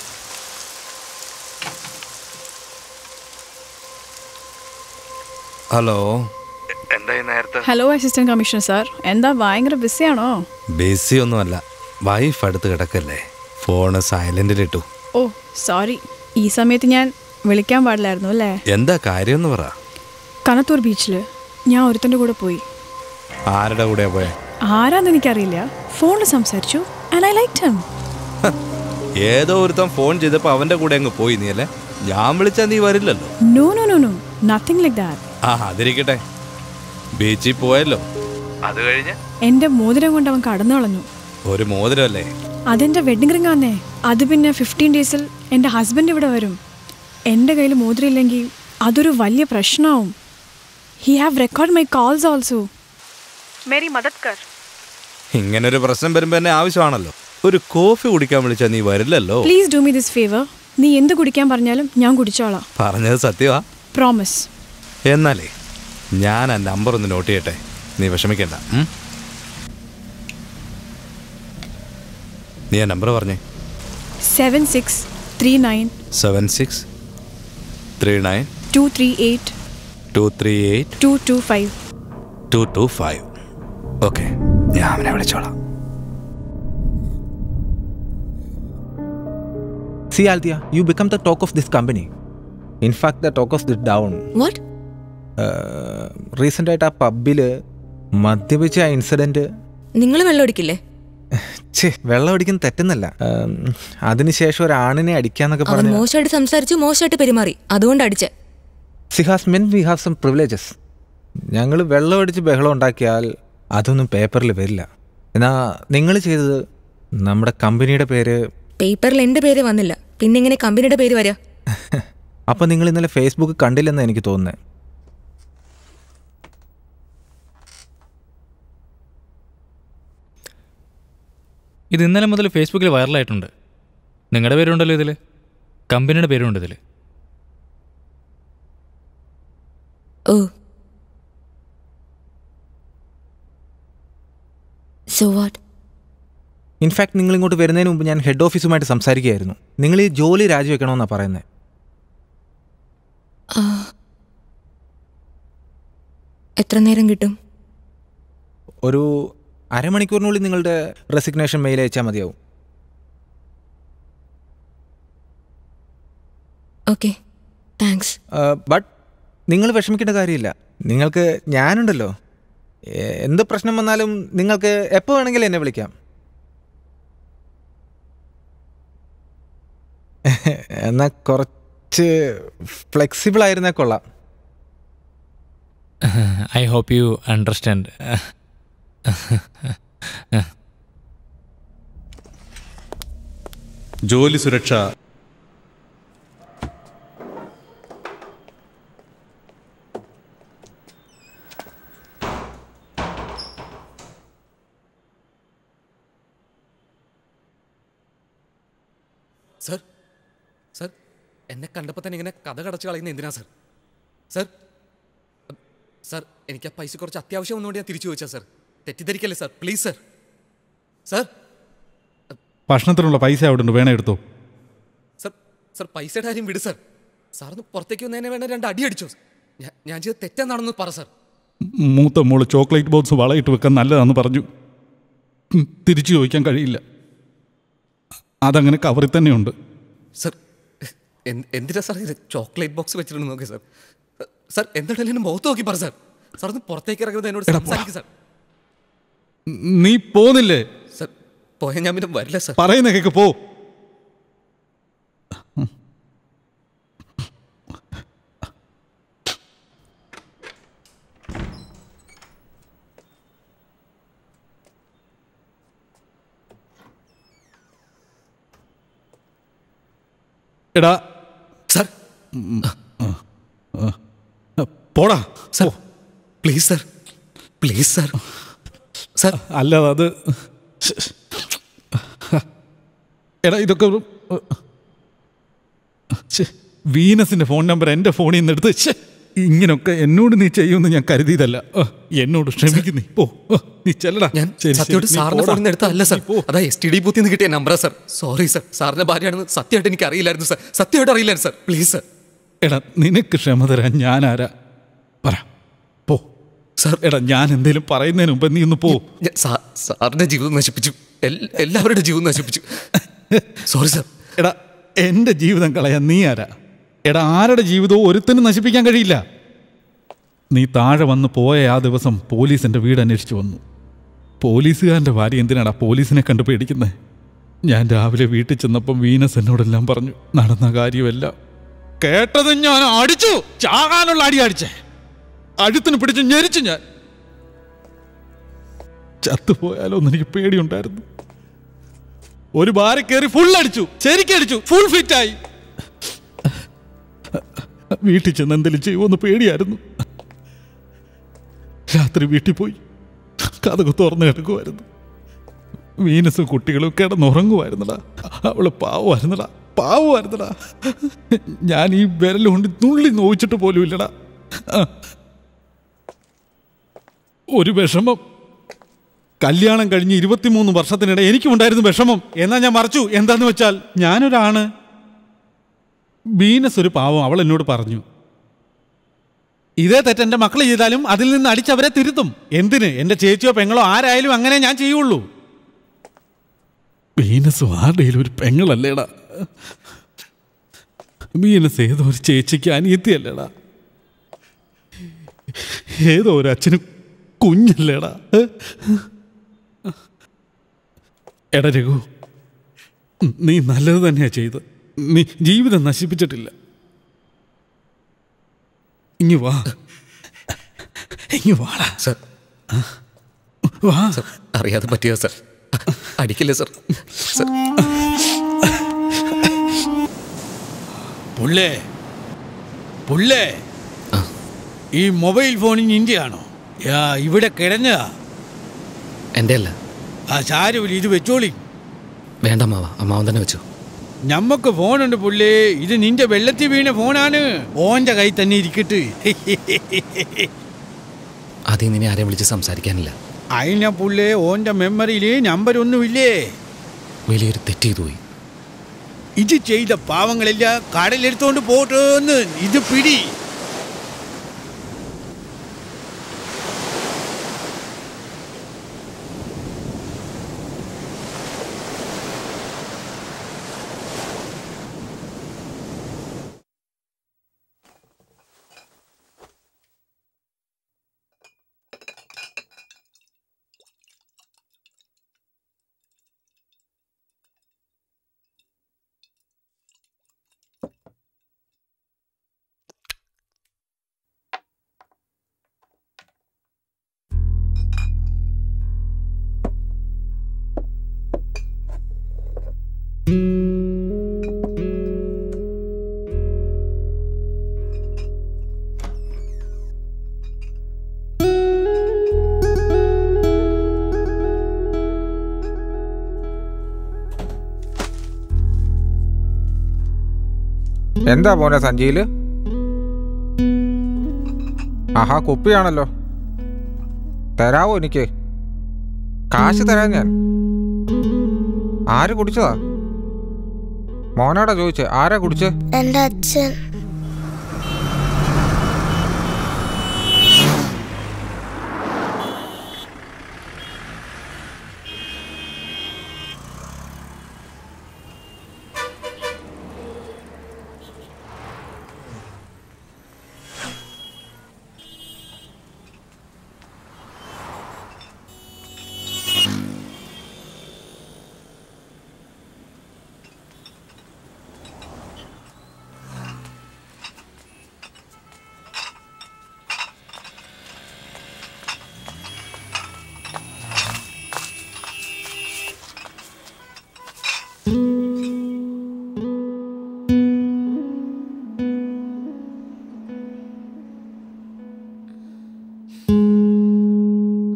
ഹലോ എന്തായി നേരത്തെ ഹലോ അസിസ്റ്റന്റ് കമ്മീഷണർ സാർ എന്താ ഭയങ്കര ബിസിയാണോ ബിസി ഒന്നുമല്ല വൈഫ് അടുത്ത് കിടക്കല്ലേ ഫോണ് സൈലന്റിലിട്ടു ഓ സോറി ഈ സമയത്ത് ഞാൻ വിളിക്കാൻ പാടില്ലായിരുന്നു അല്ലേ എന്താ കാര്യം എന്ന് പറ കനത്തൂർ ബീച്ചിൽ ഞാൻ ഒരുത്തൻ്റെ കൂടെ പോയി ആരുടെ കൂടെയാ പോയെ ആരാന്ന് എനിക്കറിയില്ല ഫോണിൽ സംസാരിച്ചു ആൻഡ് ഐ ലൈക്ക് ഹം ഏതോ ഒരുത്തൻ ഫോൺ ചെയ്തപ്പോ അവന്റെ കൂടെ അങ്ങ് പോയി നീ അല്ലേ ഞാൻ വിളിച്ചാ നീ വരില്ലല്ലോ no no no no nothing like that ആ അതിരിക്കട്ടെ ബീച്ചിൽ പോയല്ലോ അത് കഴിഞ്ഞ് എൻ്റെ മോതിരം കൊണ്ട് അവൻ കടന്നു കളഞ്ഞു ഒരു മോതിരല്ലേ അതെൻ്റെ വെഡിങ് റിംഗ് ആന്നേ അത് പിന്നെ ഫിഫ്റ്റീൻ ഡേയ്സിൽ എൻ്റെ ഹസ്ബൻഡ് ഇവിടെ വരും എൻ്റെ കയ്യിൽ മോതിരം ഇല്ലെങ്കിൽ അതൊരു വലിയ പ്രശ്നമാവും he have record my calls also മേരി മദത് കർ ഇങ്ങനൊരു പ്രശ്നം വരുമ്പോ എന്നെ ആവശ്യമാണല്ലോ ഒരു കോഫി കുടിക്കാൻ വിളിച്ചാ നീ വരില്ലല്ലോ please do me this favour നീ എന്ത് കുടിക്കാൻ പറഞ്ഞാലും ഞാൻ കുടിച്ചോളാം പറഞ്ഞത് സത്യമാ പ്രോമിസ് എന്നാലേ ഞാൻ ആ നമ്പർ ഒന്ന് നോട്ട് ചെയ്യട്ടെ നീ വിഷമിക്കണ്ട ഉം? നീ ആ നമ്പർ പറഞ്ഞേ seven six three nine seven six three nine two three eight two three eight two two five two two five okay ഞാൻ അവനെ വിളിച്ചോളാം See, Althea, you become the talk of this company. In fact, the talk of this down. What? Recent ആയിട്ട് ആ പബ്ബിൽ മദ്യപിച്ച ആ incident നിങ്ങൾ വെള്ളം അടിക്കില്ലേ ഛേ വെള്ളം അടിക്കുന്ന തെറ്റുന്നല്ല ഉം, അതിനുശേഷം ഒരു ആണിനെ അടിക്കാന്നൊക്കെ അവൻ പറഞ്ഞ മോശമായിട്ട് സംസാരിച്ചു മോശമായിട്ട് പെരുമാറി അതുകൊണ്ട് അടിച്ചെ see has men we have some privileges ഞങ്ങൾ വെള്ളം അടിച്ച് ബഹളം ഉണ്ടാക്കിയാൽ അതൊന്നും പേപ്പറിൽ വരില്ല എന്നാ നിങ്ങൾ ചെയ്തത് നമ്മുടെ കമ്പനിയുടെ പേര് പേപ്പറിൽ എന്റെ പേര് വന്നില്ല പിന്നെ എങ്ങനെ കമ്പനിയുടെ പേര് വരാ അപ്പം നിങ്ങൾ ഇന്നലെ ഫേസ്ബുക്ക് കണ്ടില്ലെന്ന് എനിക്ക് തോന്നുന്നത് ഇത് ഇന്നലെ മുതൽ ഫേസ്ബുക്കിൽ വൈറലായിട്ടുണ്ട് നിങ്ങളുടെ പേരുണ്ടല്ലോ ഇതിൽ കമ്പനിയുടെ പേരുണ്ട് ഇതിൽ ഓ സോ വാട്ട് ഇൻഫാക്ട് നിങ്ങൾ ഇങ്ങോട്ട് വരുന്നതിന് മുമ്പ് ഞാൻ ഹെഡ് ഓഫീസുമായിട്ട് സംസാരിക്കുകയായിരുന്നു നിങ്ങൾ ഈ ജോലി രാജിവെക്കണമെന്നാണ് പറയുന്നത് എത്ര നേരം കിട്ടും ഒരു അരമണിക്കൂറിനുള്ളിൽ നിങ്ങളുടെ റെസിഗ്നേഷൻ മെയിൽ അയച്ചാൽ മതിയാവും ഓക്കെ താങ്ക്സ് ബട്ട് നിങ്ങൾ വിഷമിക്കേണ്ട കാര്യമില്ല നിങ്ങൾക്ക് ഞാനുണ്ടല്ലോ എ- എന്ത് പ്രശ്നം വന്നാലും നിങ്ങൾക്ക് എപ്പോൾ വേണമെങ്കിലും എന്നെ വിളിക്കാം എന്നാൽ കുറച്ച് ഫ്ലെക്സിബിൾ ആയിരുന്നേ കൊള്ളാം ഐ ഹോപ്പ് യു അണ്ടർസ്റ്റാൻഡ് ജോലി സുരക്ഷ സർ സർ എന്നെ കണ്ടപ്പോൾ തന്നെ ഇങ്ങനെ കഥ കടച്ചു കളയുന്ന എന്തിനാ സർ സർ സർ എനിക്ക് ആ പൈസ കുറച്ച് അത്യാവശ്യം ഒന്നുകൊണ്ട് ഞാൻ തിരിച്ചു ചോദിച്ചാ സർ തെറ്റിദ്ധരിക്കല്ലേ സർ പ്ലീസ് സർ സർ ഭക്ഷണത്തിനുള്ള പൈസ അവിടെ ഉണ്ട് വേണേ എടുത്തോ സർ സർ പൈസയുടെ കാര്യം വിട് സർ സാറൊന്ന് പുറത്തേക്ക് വന്നതിനെ വേണ രണ്ട് അടി അടിച്ചോ ഞാൻ ഞാൻ ചെയ്ത് തെറ്റെന്നാണെന്ന് പറ സർ മൂത്ത മോള് ചോക്ലേറ്റ് ബോക്സ് വളയിട്ട് വെക്കാൻ നല്ലതാണെന്ന് പറഞ്ഞു ഉം, തിരിച്ചു ചോദിക്കാൻ കഴിയില്ല അതങ്ങനെ കവറിൽ തന്നെയുണ്ട് സർ എന്ത്- എന്തിനാ സാർ ഇത് ചോക്ലേറ്റ് ബോക്സ് വെച്ചിട്ടുണ്ട് നോക്കി സാർ സാർ എന്താണെങ്കിലും എന്നെ മുഖത്ത് നോക്കി പറ സാർ സാർ ഒന്ന് പുറത്തേക്ക് ഇറങ്ങുന്നത് എന്നോട് എടാ, സംസാരിക്കും സാർ നീ പോന്നില്ലേ സാർ പോയാൽ ഞാൻ പിന്നെ വരില്ല സാർ പറയുന്ന കേക്ക് പോ എടാ സാർ പോടാ sir please sir please sir sir അല്ല അത് എടാ ഇതൊക്കെ ഒരു ശ്ശെ, വീനസിന്റെ ഫോൺ നമ്പർ എൻ്റെ ഫോണിൽ നിന്ന് എടുത്ത് ശ്ശെ, ഇങ്ങനൊക്കെ എന്നോട് നീ ചെയ്യുമെന്ന് ഞാൻ കരുതിയതല്ല ആ, എന്നോട് ക്ഷമിക്കുന്നീ പോ ആ, നീ ചെല്ലടാ ഞാൻ ശരി, സത്യമായിട്ട് ശരി, നീ സാറിന്റെ പോടാ. ഫോണിൽ നിന്ന് എടുത്തതല്ല സാർ അതാ എസ് ടി ഡി ബൂത്തിൽ നിന്ന് കിട്ടിയ നമ്പറാ സാർ സോറി സാർ സാറിന്റെ ഭാര്യയാണെന്ന് സത്യമായിട്ട് എനിക്ക് അറിയില്ലായിരുന്നു സാർ സത്യമായിട്ട് അറിയില്ലായിരുന്നു സാർ പ്ലീസ് സാർ എടാ നിനക്ക് ക്ഷമ തരാൻ ഞാൻ ആരാ പറ പോ സാർ എടാ ഞാൻ എന്തേലും പറയുന്നതിന് മുമ്പ് നീ ഒന്ന് പോ ഞാൻ സാ- സാറിന്റെ ജീവിതം നശിപ്പിച്ചു എൽ- എല്ലാവരുടെ ജീവിതം നശിപ്പിച്ചു സോറി സാർ എടാ എൻ്റെ ജീവിതം കളയാൻ നീ ആരാ എടാ ആരുടെ ജീവിതവും ഒരുത്തനും നശിപ്പിക്കാൻ കഴിയില്ല നീ താഴെ വന്ന് പോയ ആ ദിവസം പോലീസ് എൻ്റെ വീട് അന്വേഷിച്ചു വന്നു പോലീസുകാരൻ്റെ ഭാര്യ എന്തിനാടാ പോലീസിനെ കണ്ടു പേടിക്കുന്നത് ഞാൻ രാവിലെ വീട്ടിൽ ചെന്നപ്പം വീനസ് എന്നോടെല്ലാം പറഞ്ഞു നടന്ന കാര്യമെല്ലാം കേട്ടത് ഞാൻ അടിച്ചു ചാകാനുള്ള അടി അടിച്ചേ അഴുത്തിന് പിടിച്ച് ഞെരിച്ചു ഞാൻ ചത്തുപോയാലോ എന്ന് എനിക്ക് പേടിയുണ്ടായിരുന്നു ഒരു ബാറി കയറി ഫുൾ അടിച്ചു ശരിക്കടിച്ചു ഫുൾ ഫിറ്റായി വീട്ടിൽ ചെന്ന് എന്തെങ്കിലും ചെയ്യുമെന്ന് പേടിയായിരുന്നു രാത്രി വീട്ടിൽ പോയി കഥക് തുറന്നു കിടക്കുമായിരുന്നു വീനസും കുട്ടികളും കിടന്നുറങ്ങുമായിരുന്നടാ അവള് പാവമായിരുന്നടാ പാവമായിരുന്നടാ ഞാൻ ഈ വിരൽ കൊണ്ട് തുള്ളി നോവിച്ചിട്ട് പോലും ഇല്ലടാ ഒരു വിഷമം കല്യാണം കഴിഞ്ഞ് ഇരുപത്തിമൂന്ന് വർഷത്തിനിടെ എനിക്കുണ്ടായിരുന്നു വിഷമം എന്നാ ഞാൻ മറച്ചു എന്താന്ന് വെച്ചാൽ ഞാനൊരാണ് ബീനസ് ഒരു പാവം അവൾ എന്നോട് പറഞ്ഞു ഇതേ തെറ്റ് എൻ്റെ മക്കൾ ചെയ്താലും അതിൽ നിന്ന് അടിച്ചവരെ തിരുത്തും എന്തിന് എൻ്റെ ചേച്ചിയോ പെങ്ങളോ ആരായാലും അങ്ങനെ ഞാൻ ചെയ്യുള്ളൂ ബീനസ് ആരുടെയും ഒരു പെങ്ങളല്ലേടാ ബീനസ് ഏതോ ഒരു ചേച്ചിക്ക് അനിയത്തിയല്ലേടാ ഏതോ ഒരു അച്ഛന് കുഞ്ഞല്ലേടാ ഏ? എടാ രഘു നീ നല്ലത് തന്നെയാ ചെയ്ത് നീ ജീവിതം നശിപ്പിച്ചിട്ടില്ല ഇങ്ങു വാ ഇങ്ങു വാടാ സർ വാ സർ അറിയാതെ പറ്റിയ സർ അടിക്കില്ല സർ സർ പുള്ളേ പുള്ളേ ഈ മൊബൈൽ ഫോണിന് ഇന്ത്യയാണോ യാ ഇവിടെ കിടഞ്ഞതാ എൻ്റെ അല്ല ആ സാരമില്ല ഇത് വെച്ചോളി വേണ്ട അമ്മാവ അമ്മാവൻ തന്നെ വെച്ചു ഞമ്മക്ക് ഫോണുണ്ട് പുള്ളേ ഇത് നിന്റെ വെള്ളത്തിൽ വീണ ഫോണാണ് ഓന്റെ കൈ തന്നെ ഇരിക്കട്ട് ആദ്യം നിന്നെ ആരെയും വിളിച്ച് സംസാരിക്കാനില്ല അതിനാ പുള്ളേ ഓന്റെ മെമ്മറിയിൽ നമ്പർ ഒന്നുമില്ലേ വലിയൊരു തെറ്റ് ചെയ്തു പോയി ഇത് ചെയ്ത പാവങ്ങളെല്ലാം കടലെടുത്തോണ്ട് പോട്ടെന്ന് ഇത് പിടി എന്താ മോനെ സഞ്ചിയില് ആഹാ കുപ്പിയാണല്ലോ തരാവോ എനിക്ക് കാശ് തരാൻ ഞാൻ ആര് കുടിച്ചതാ മോനോടാ ചോദിച്ചേ ആരാ കുടിച്ചേ എൻ്റെ അച്ഛൻ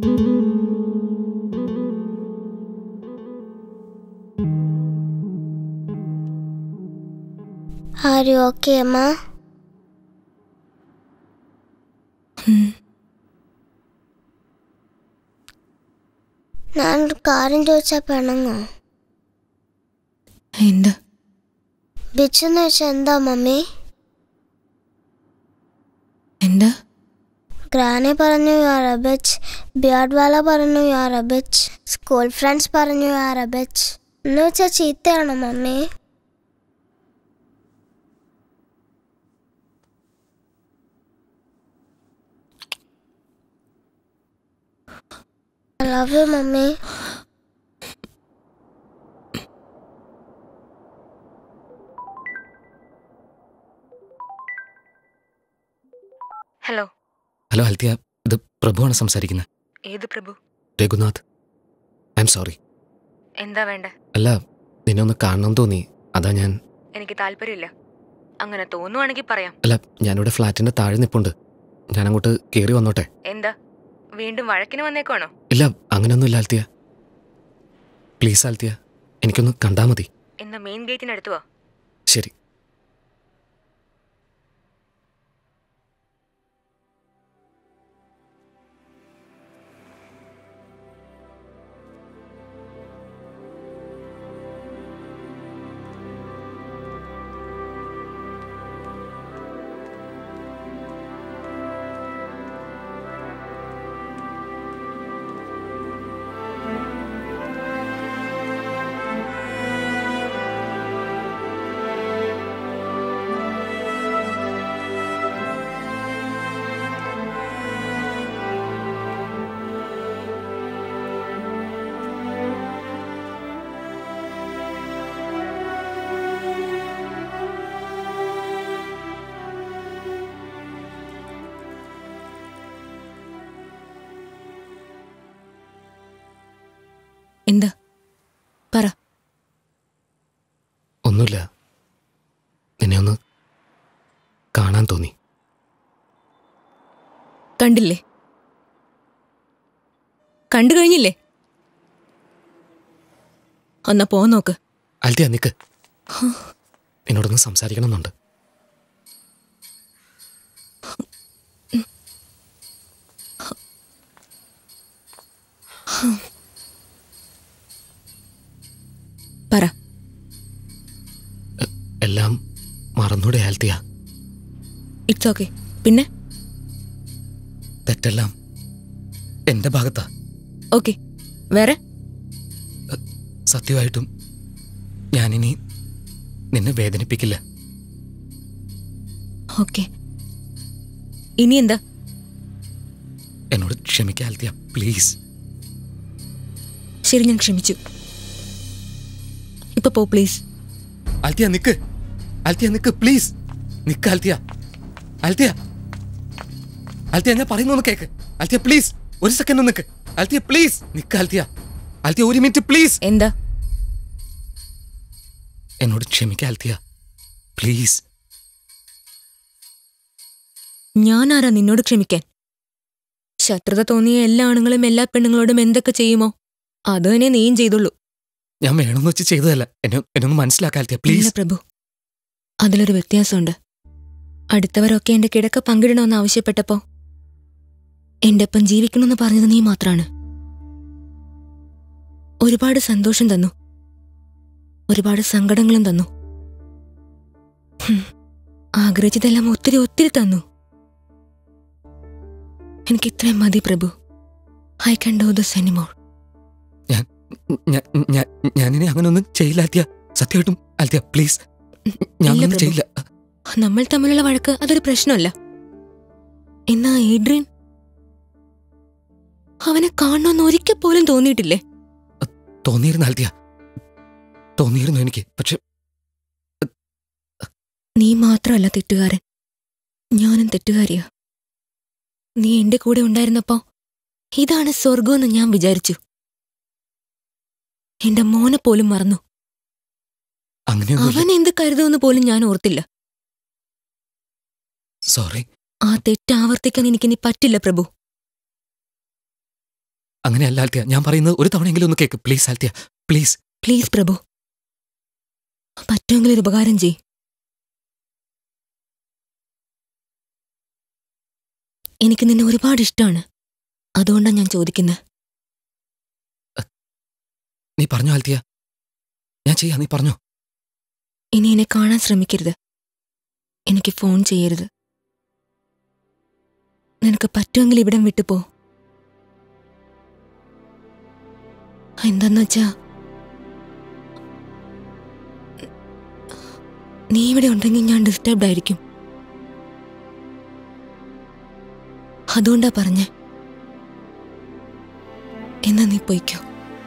Are you okay, Amma? ഞാനൊരു കാര്യം ചോദിച്ചാൽ പിണങ്ങോ എന്താ ബിച്ചെന്ന് വെച്ചാൽ എന്താ മമ്മി എന്താ ഗ്രാനി പറഞ്ഞു you are a bitch beard വാല പറഞ്ഞു you are a bitch school friends പറഞ്ഞു യു ആർ എ ബിച്ച് എന്ന് വെച്ചാൽ ചീത്തയാണോ mummy I love you, mommy. Hello hello Althea ഇത് പ്രഭുവാണ് സംസാരിക്കുന്നത് ഏത് Prabhu Raghunath I am sorry എന്താ വേണ്ട അല്ല നിന്നെ ഒന്ന് കാണണം തോന്നി അതാ ഞാൻ എനിക്ക് താല്പര്യമില്ല അങ്ങനെ തോന്നുവാണെങ്കിൽ പറയാം അല്ല ഞാനിവിടെ ഫ്ലാറ്റിൻ്റെ താഴെ നിൽപ്പുണ്ട് ഞാൻ അങ്ങോട്ട് കയറി വന്നോട്ടെ എന്താ വീണ്ടും വഴക്കിന് വന്നേക്കുവാണോ ഇല്ല അങ്ങനെയൊന്നുമില്ല ആൽത്തിയ പ്ലീസ് ആൽത്തിയ എനിക്കൊന്ന് കണ്ടാ മതി എന്നാ മെയിൻ ഗേറ്റിനടുത്ത് വാ ശരി എന്താ പറ ഒന്നുമില്ല നിന്നെ ഒന്ന് കാണാൻ തോന്നി കണ്ടില്ലേ കണ്ടു കഴിഞ്ഞില്ലേ എന്നാ പോ നോക്ക് ആൽത്തിയ നിക്ക് നിന്നോടൊന്ന് സംസാരിക്കണമെന്നുണ്ട് പറ എല്ലാം മറന്നൂടെ ആൽത്തിയ ഇറ്റ്സ് ഓക്കെ പിന്നെ തെറ്റെല്ലാം എന്റെ ഭാഗത്താ ഓക്കെ വേറെ സത്യമായിട്ടും ഞാനിനി നിന്നെ വേദനിപ്പിക്കില്ല ഓക്കെ ഇനി എന്താ എന്നോട് ക്ഷമിക്കുക ആൽത്തിയ പ്ലീസ് ശരി ഞാൻ ക്ഷമിച്ചു ഇപ്പൊ പോ പ്ലീസ് ആൽത്തിയ നിക്ക് ആൽത്തിയ നിക്ക് പ്ലീസ് നിക്ക് ആൽത്തിയ ആൽത്തിയ ആൽത്തിയ ഞാൻ പറയുന്നൊന്ന് കേക്ക് ആൽത്തിയ പ്ലീസ് ഒരു സെക്കൻഡ് ഒന്ന് നിക്ക് ആൽത്തിയ പ്ലീസ് നിക്ക് ആൽത്തിയ ആൽത്തിയ ഒരു മിനിറ്റ് പ്ലീസ് എന്താ എന്നോട് ക്ഷമിക്കുക ആൽത്തിയ പ്ലീസ് ഞാൻ ആരാ നിന്നോട് ക്ഷമിക്കാൻ ശത്രുത തോന്നിയ എല്ലാ ആണുങ്ങളും എല്ലാ പെണ്ണുങ്ങളോടും എന്തൊക്കെ ചെയ്യുമോ അത് തന്നെ നീയും ചെയ്തുള്ളൂ ഞാൻ വേണമെന്ന് വെച്ച് ചെയ്തതല്ല എന്നെ എന്നെ ഒന്ന് മനസ്സിലാക്കുക ആൽത്തിയ ഇല്ല പ്ലീസ് പ്രഭു അതിലൊരു വ്യത്യാസമുണ്ട് അടുത്തവരൊക്കെ എന്റെ കിടക്ക പങ്കിടണമെന്ന് ആവശ്യപ്പെട്ടപ്പോ എന്റെ ഒപ്പം ജീവിക്കണമെന്ന് പറഞ്ഞത് നീ മാത്രാണ് ഒരുപാട് സന്തോഷം തന്നു ഒരുപാട് സങ്കടങ്ങളും തന്നു ഹും, ആഗ്രഹിച്ചതെല്ലാം ഒത്തിരി ഒത്തിരി തന്നു എനിക്ക് ഇത്രയും മതി Prabhu I can do this anymore ഞാൻ- ഞാൻ- ഞാനിനി അങ്ങനെ ഒന്നും ചെയ്യില്ല ആൽത്തിയ സത്യമായിട്ടും ആൽത്തിയ പ്ലീസ് ഞാൻ ഇല്ല അങ്ങനെ പ്രഭു. ചെയ്യില്ല നമ്മൾ തമ്മിലുള്ള വഴക്ക് അതൊരു പ്രശ്നമല്ല എന്നാ ഏഡ്രിൻ അവനെ കാണണമെന്ന് ഒരിക്കൽ പോലും തോന്നിയിട്ടില്ലേ തോന്നിയിരുന്നു ആൽത്തിയ തോന്നിയിരുന്നു എനിക്ക് പക്ഷെ നീ മാത്രമല്ല തെറ്റുകാരൻ ഞാനും തെറ്റുകാരിയാ നീ എന്റെ കൂടെ ഉണ്ടായിരുന്നപ്പോ ഇതാണ് സ്വർഗമെന്ന് ഞാൻ വിചാരിച്ചു എന്റെ മോനെ പോലും മറന്നു അങ്ങനെയൊന്നുമില്ല അവൻ എന്ത് കരുതുമെന്ന് പോലും ഞാൻ ഓർത്തില്ല സോറി ആ തെറ്റ് ആവർത്തിക്കാൻ എനിക്കിനി പറ്റില്ല പ്രഭു അങ്ങനെയല്ല ആൽത്തിയ ഞാൻ പറയുന്നത് ഒരു തവണയെങ്കിലും ഒന്ന് കേക്ക് please Althea please please Prabhu പറ്റുമെങ്കിൽ ഒരു ഉപകാരം ചെയ് എനിക്ക് നിന്നെ ഒരുപാട് ഇഷ്ടമാണ് അതുകൊണ്ടാണ് ഞാൻ ചോദിക്കുന്നത് നീ പറഞ്ഞോ ആൽത്തിയ ഞാൻ ചെയ്യാം നീ പറഞ്ഞോ ഇനി എന്നെ കാണാൻ ശ്രമിക്കരുത് എനിക്ക് ഫോൺ ചെയ്യരുത് നിനക്ക് പറ്റുമെങ്കിൽ ഇവിടം വിട്ടുപോ എന്താന്ന് വെച്ചാ നീ ഇവിടെ ഉണ്ടെങ്കിൽ ഞാൻ ഡിസ്റ്റർബ്ഡ് ആയിരിക്കും അതുകൊണ്ടാ പറഞ്ഞേ എന്നാ നീ പോയിക്കോ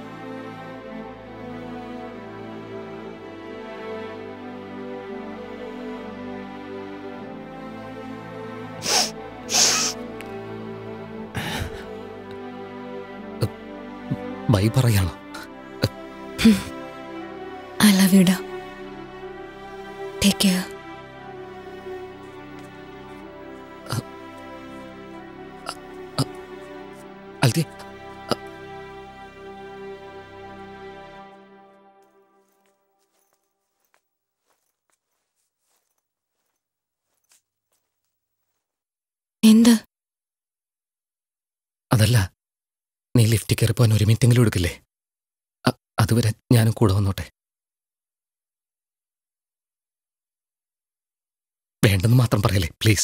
ബൈ പറയണം ഐ ലവ് യു ഡാ ടേക്ക് കെയർ ആൽത്തിയ എന്താ അതല്ല നീ ലിഫ്റ്റിൽ കയറി പോകാൻ ഒരു മിനിറ്റെങ്കിലും എടുക്കില്ലേ അ- അതുവരെ ഞാനും കൂടെ വന്നോട്ടെ വേണ്ടെന്ന് മാത്രം പറയല്ലേ പ്ലീസ്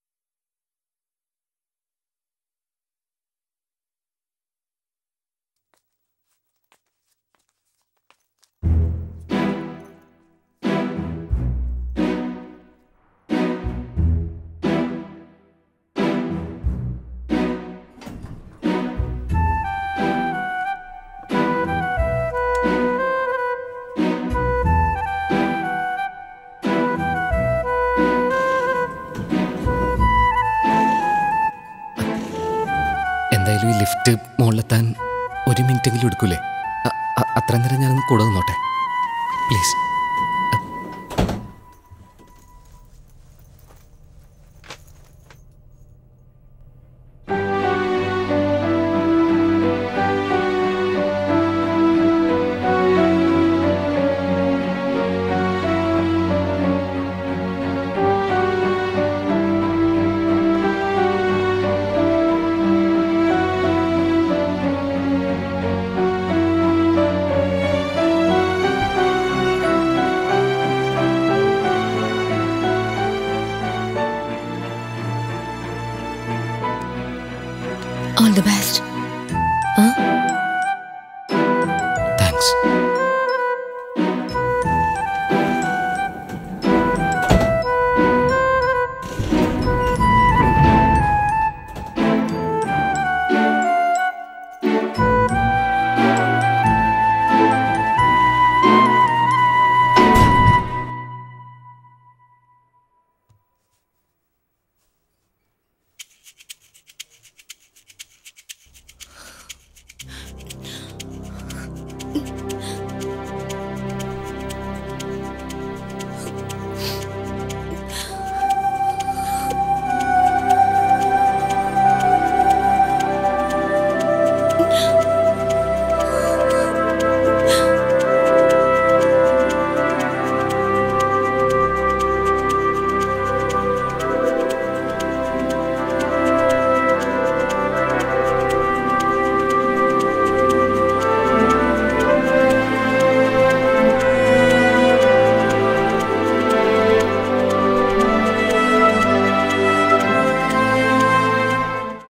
എന്തായാലും ഈ ലിഫ്റ്റ് മുകളിലെത്താൻ ഒരു മിനിറ്റെങ്കിലും എടുക്കൂലേ അ- അ- അത്ര നേരം ഞാനൊന്ന് കൂടെ നിന്നോട്ടെ പ്ലീസ് ഓൾ ദി ബെസ്റ്റ് ആ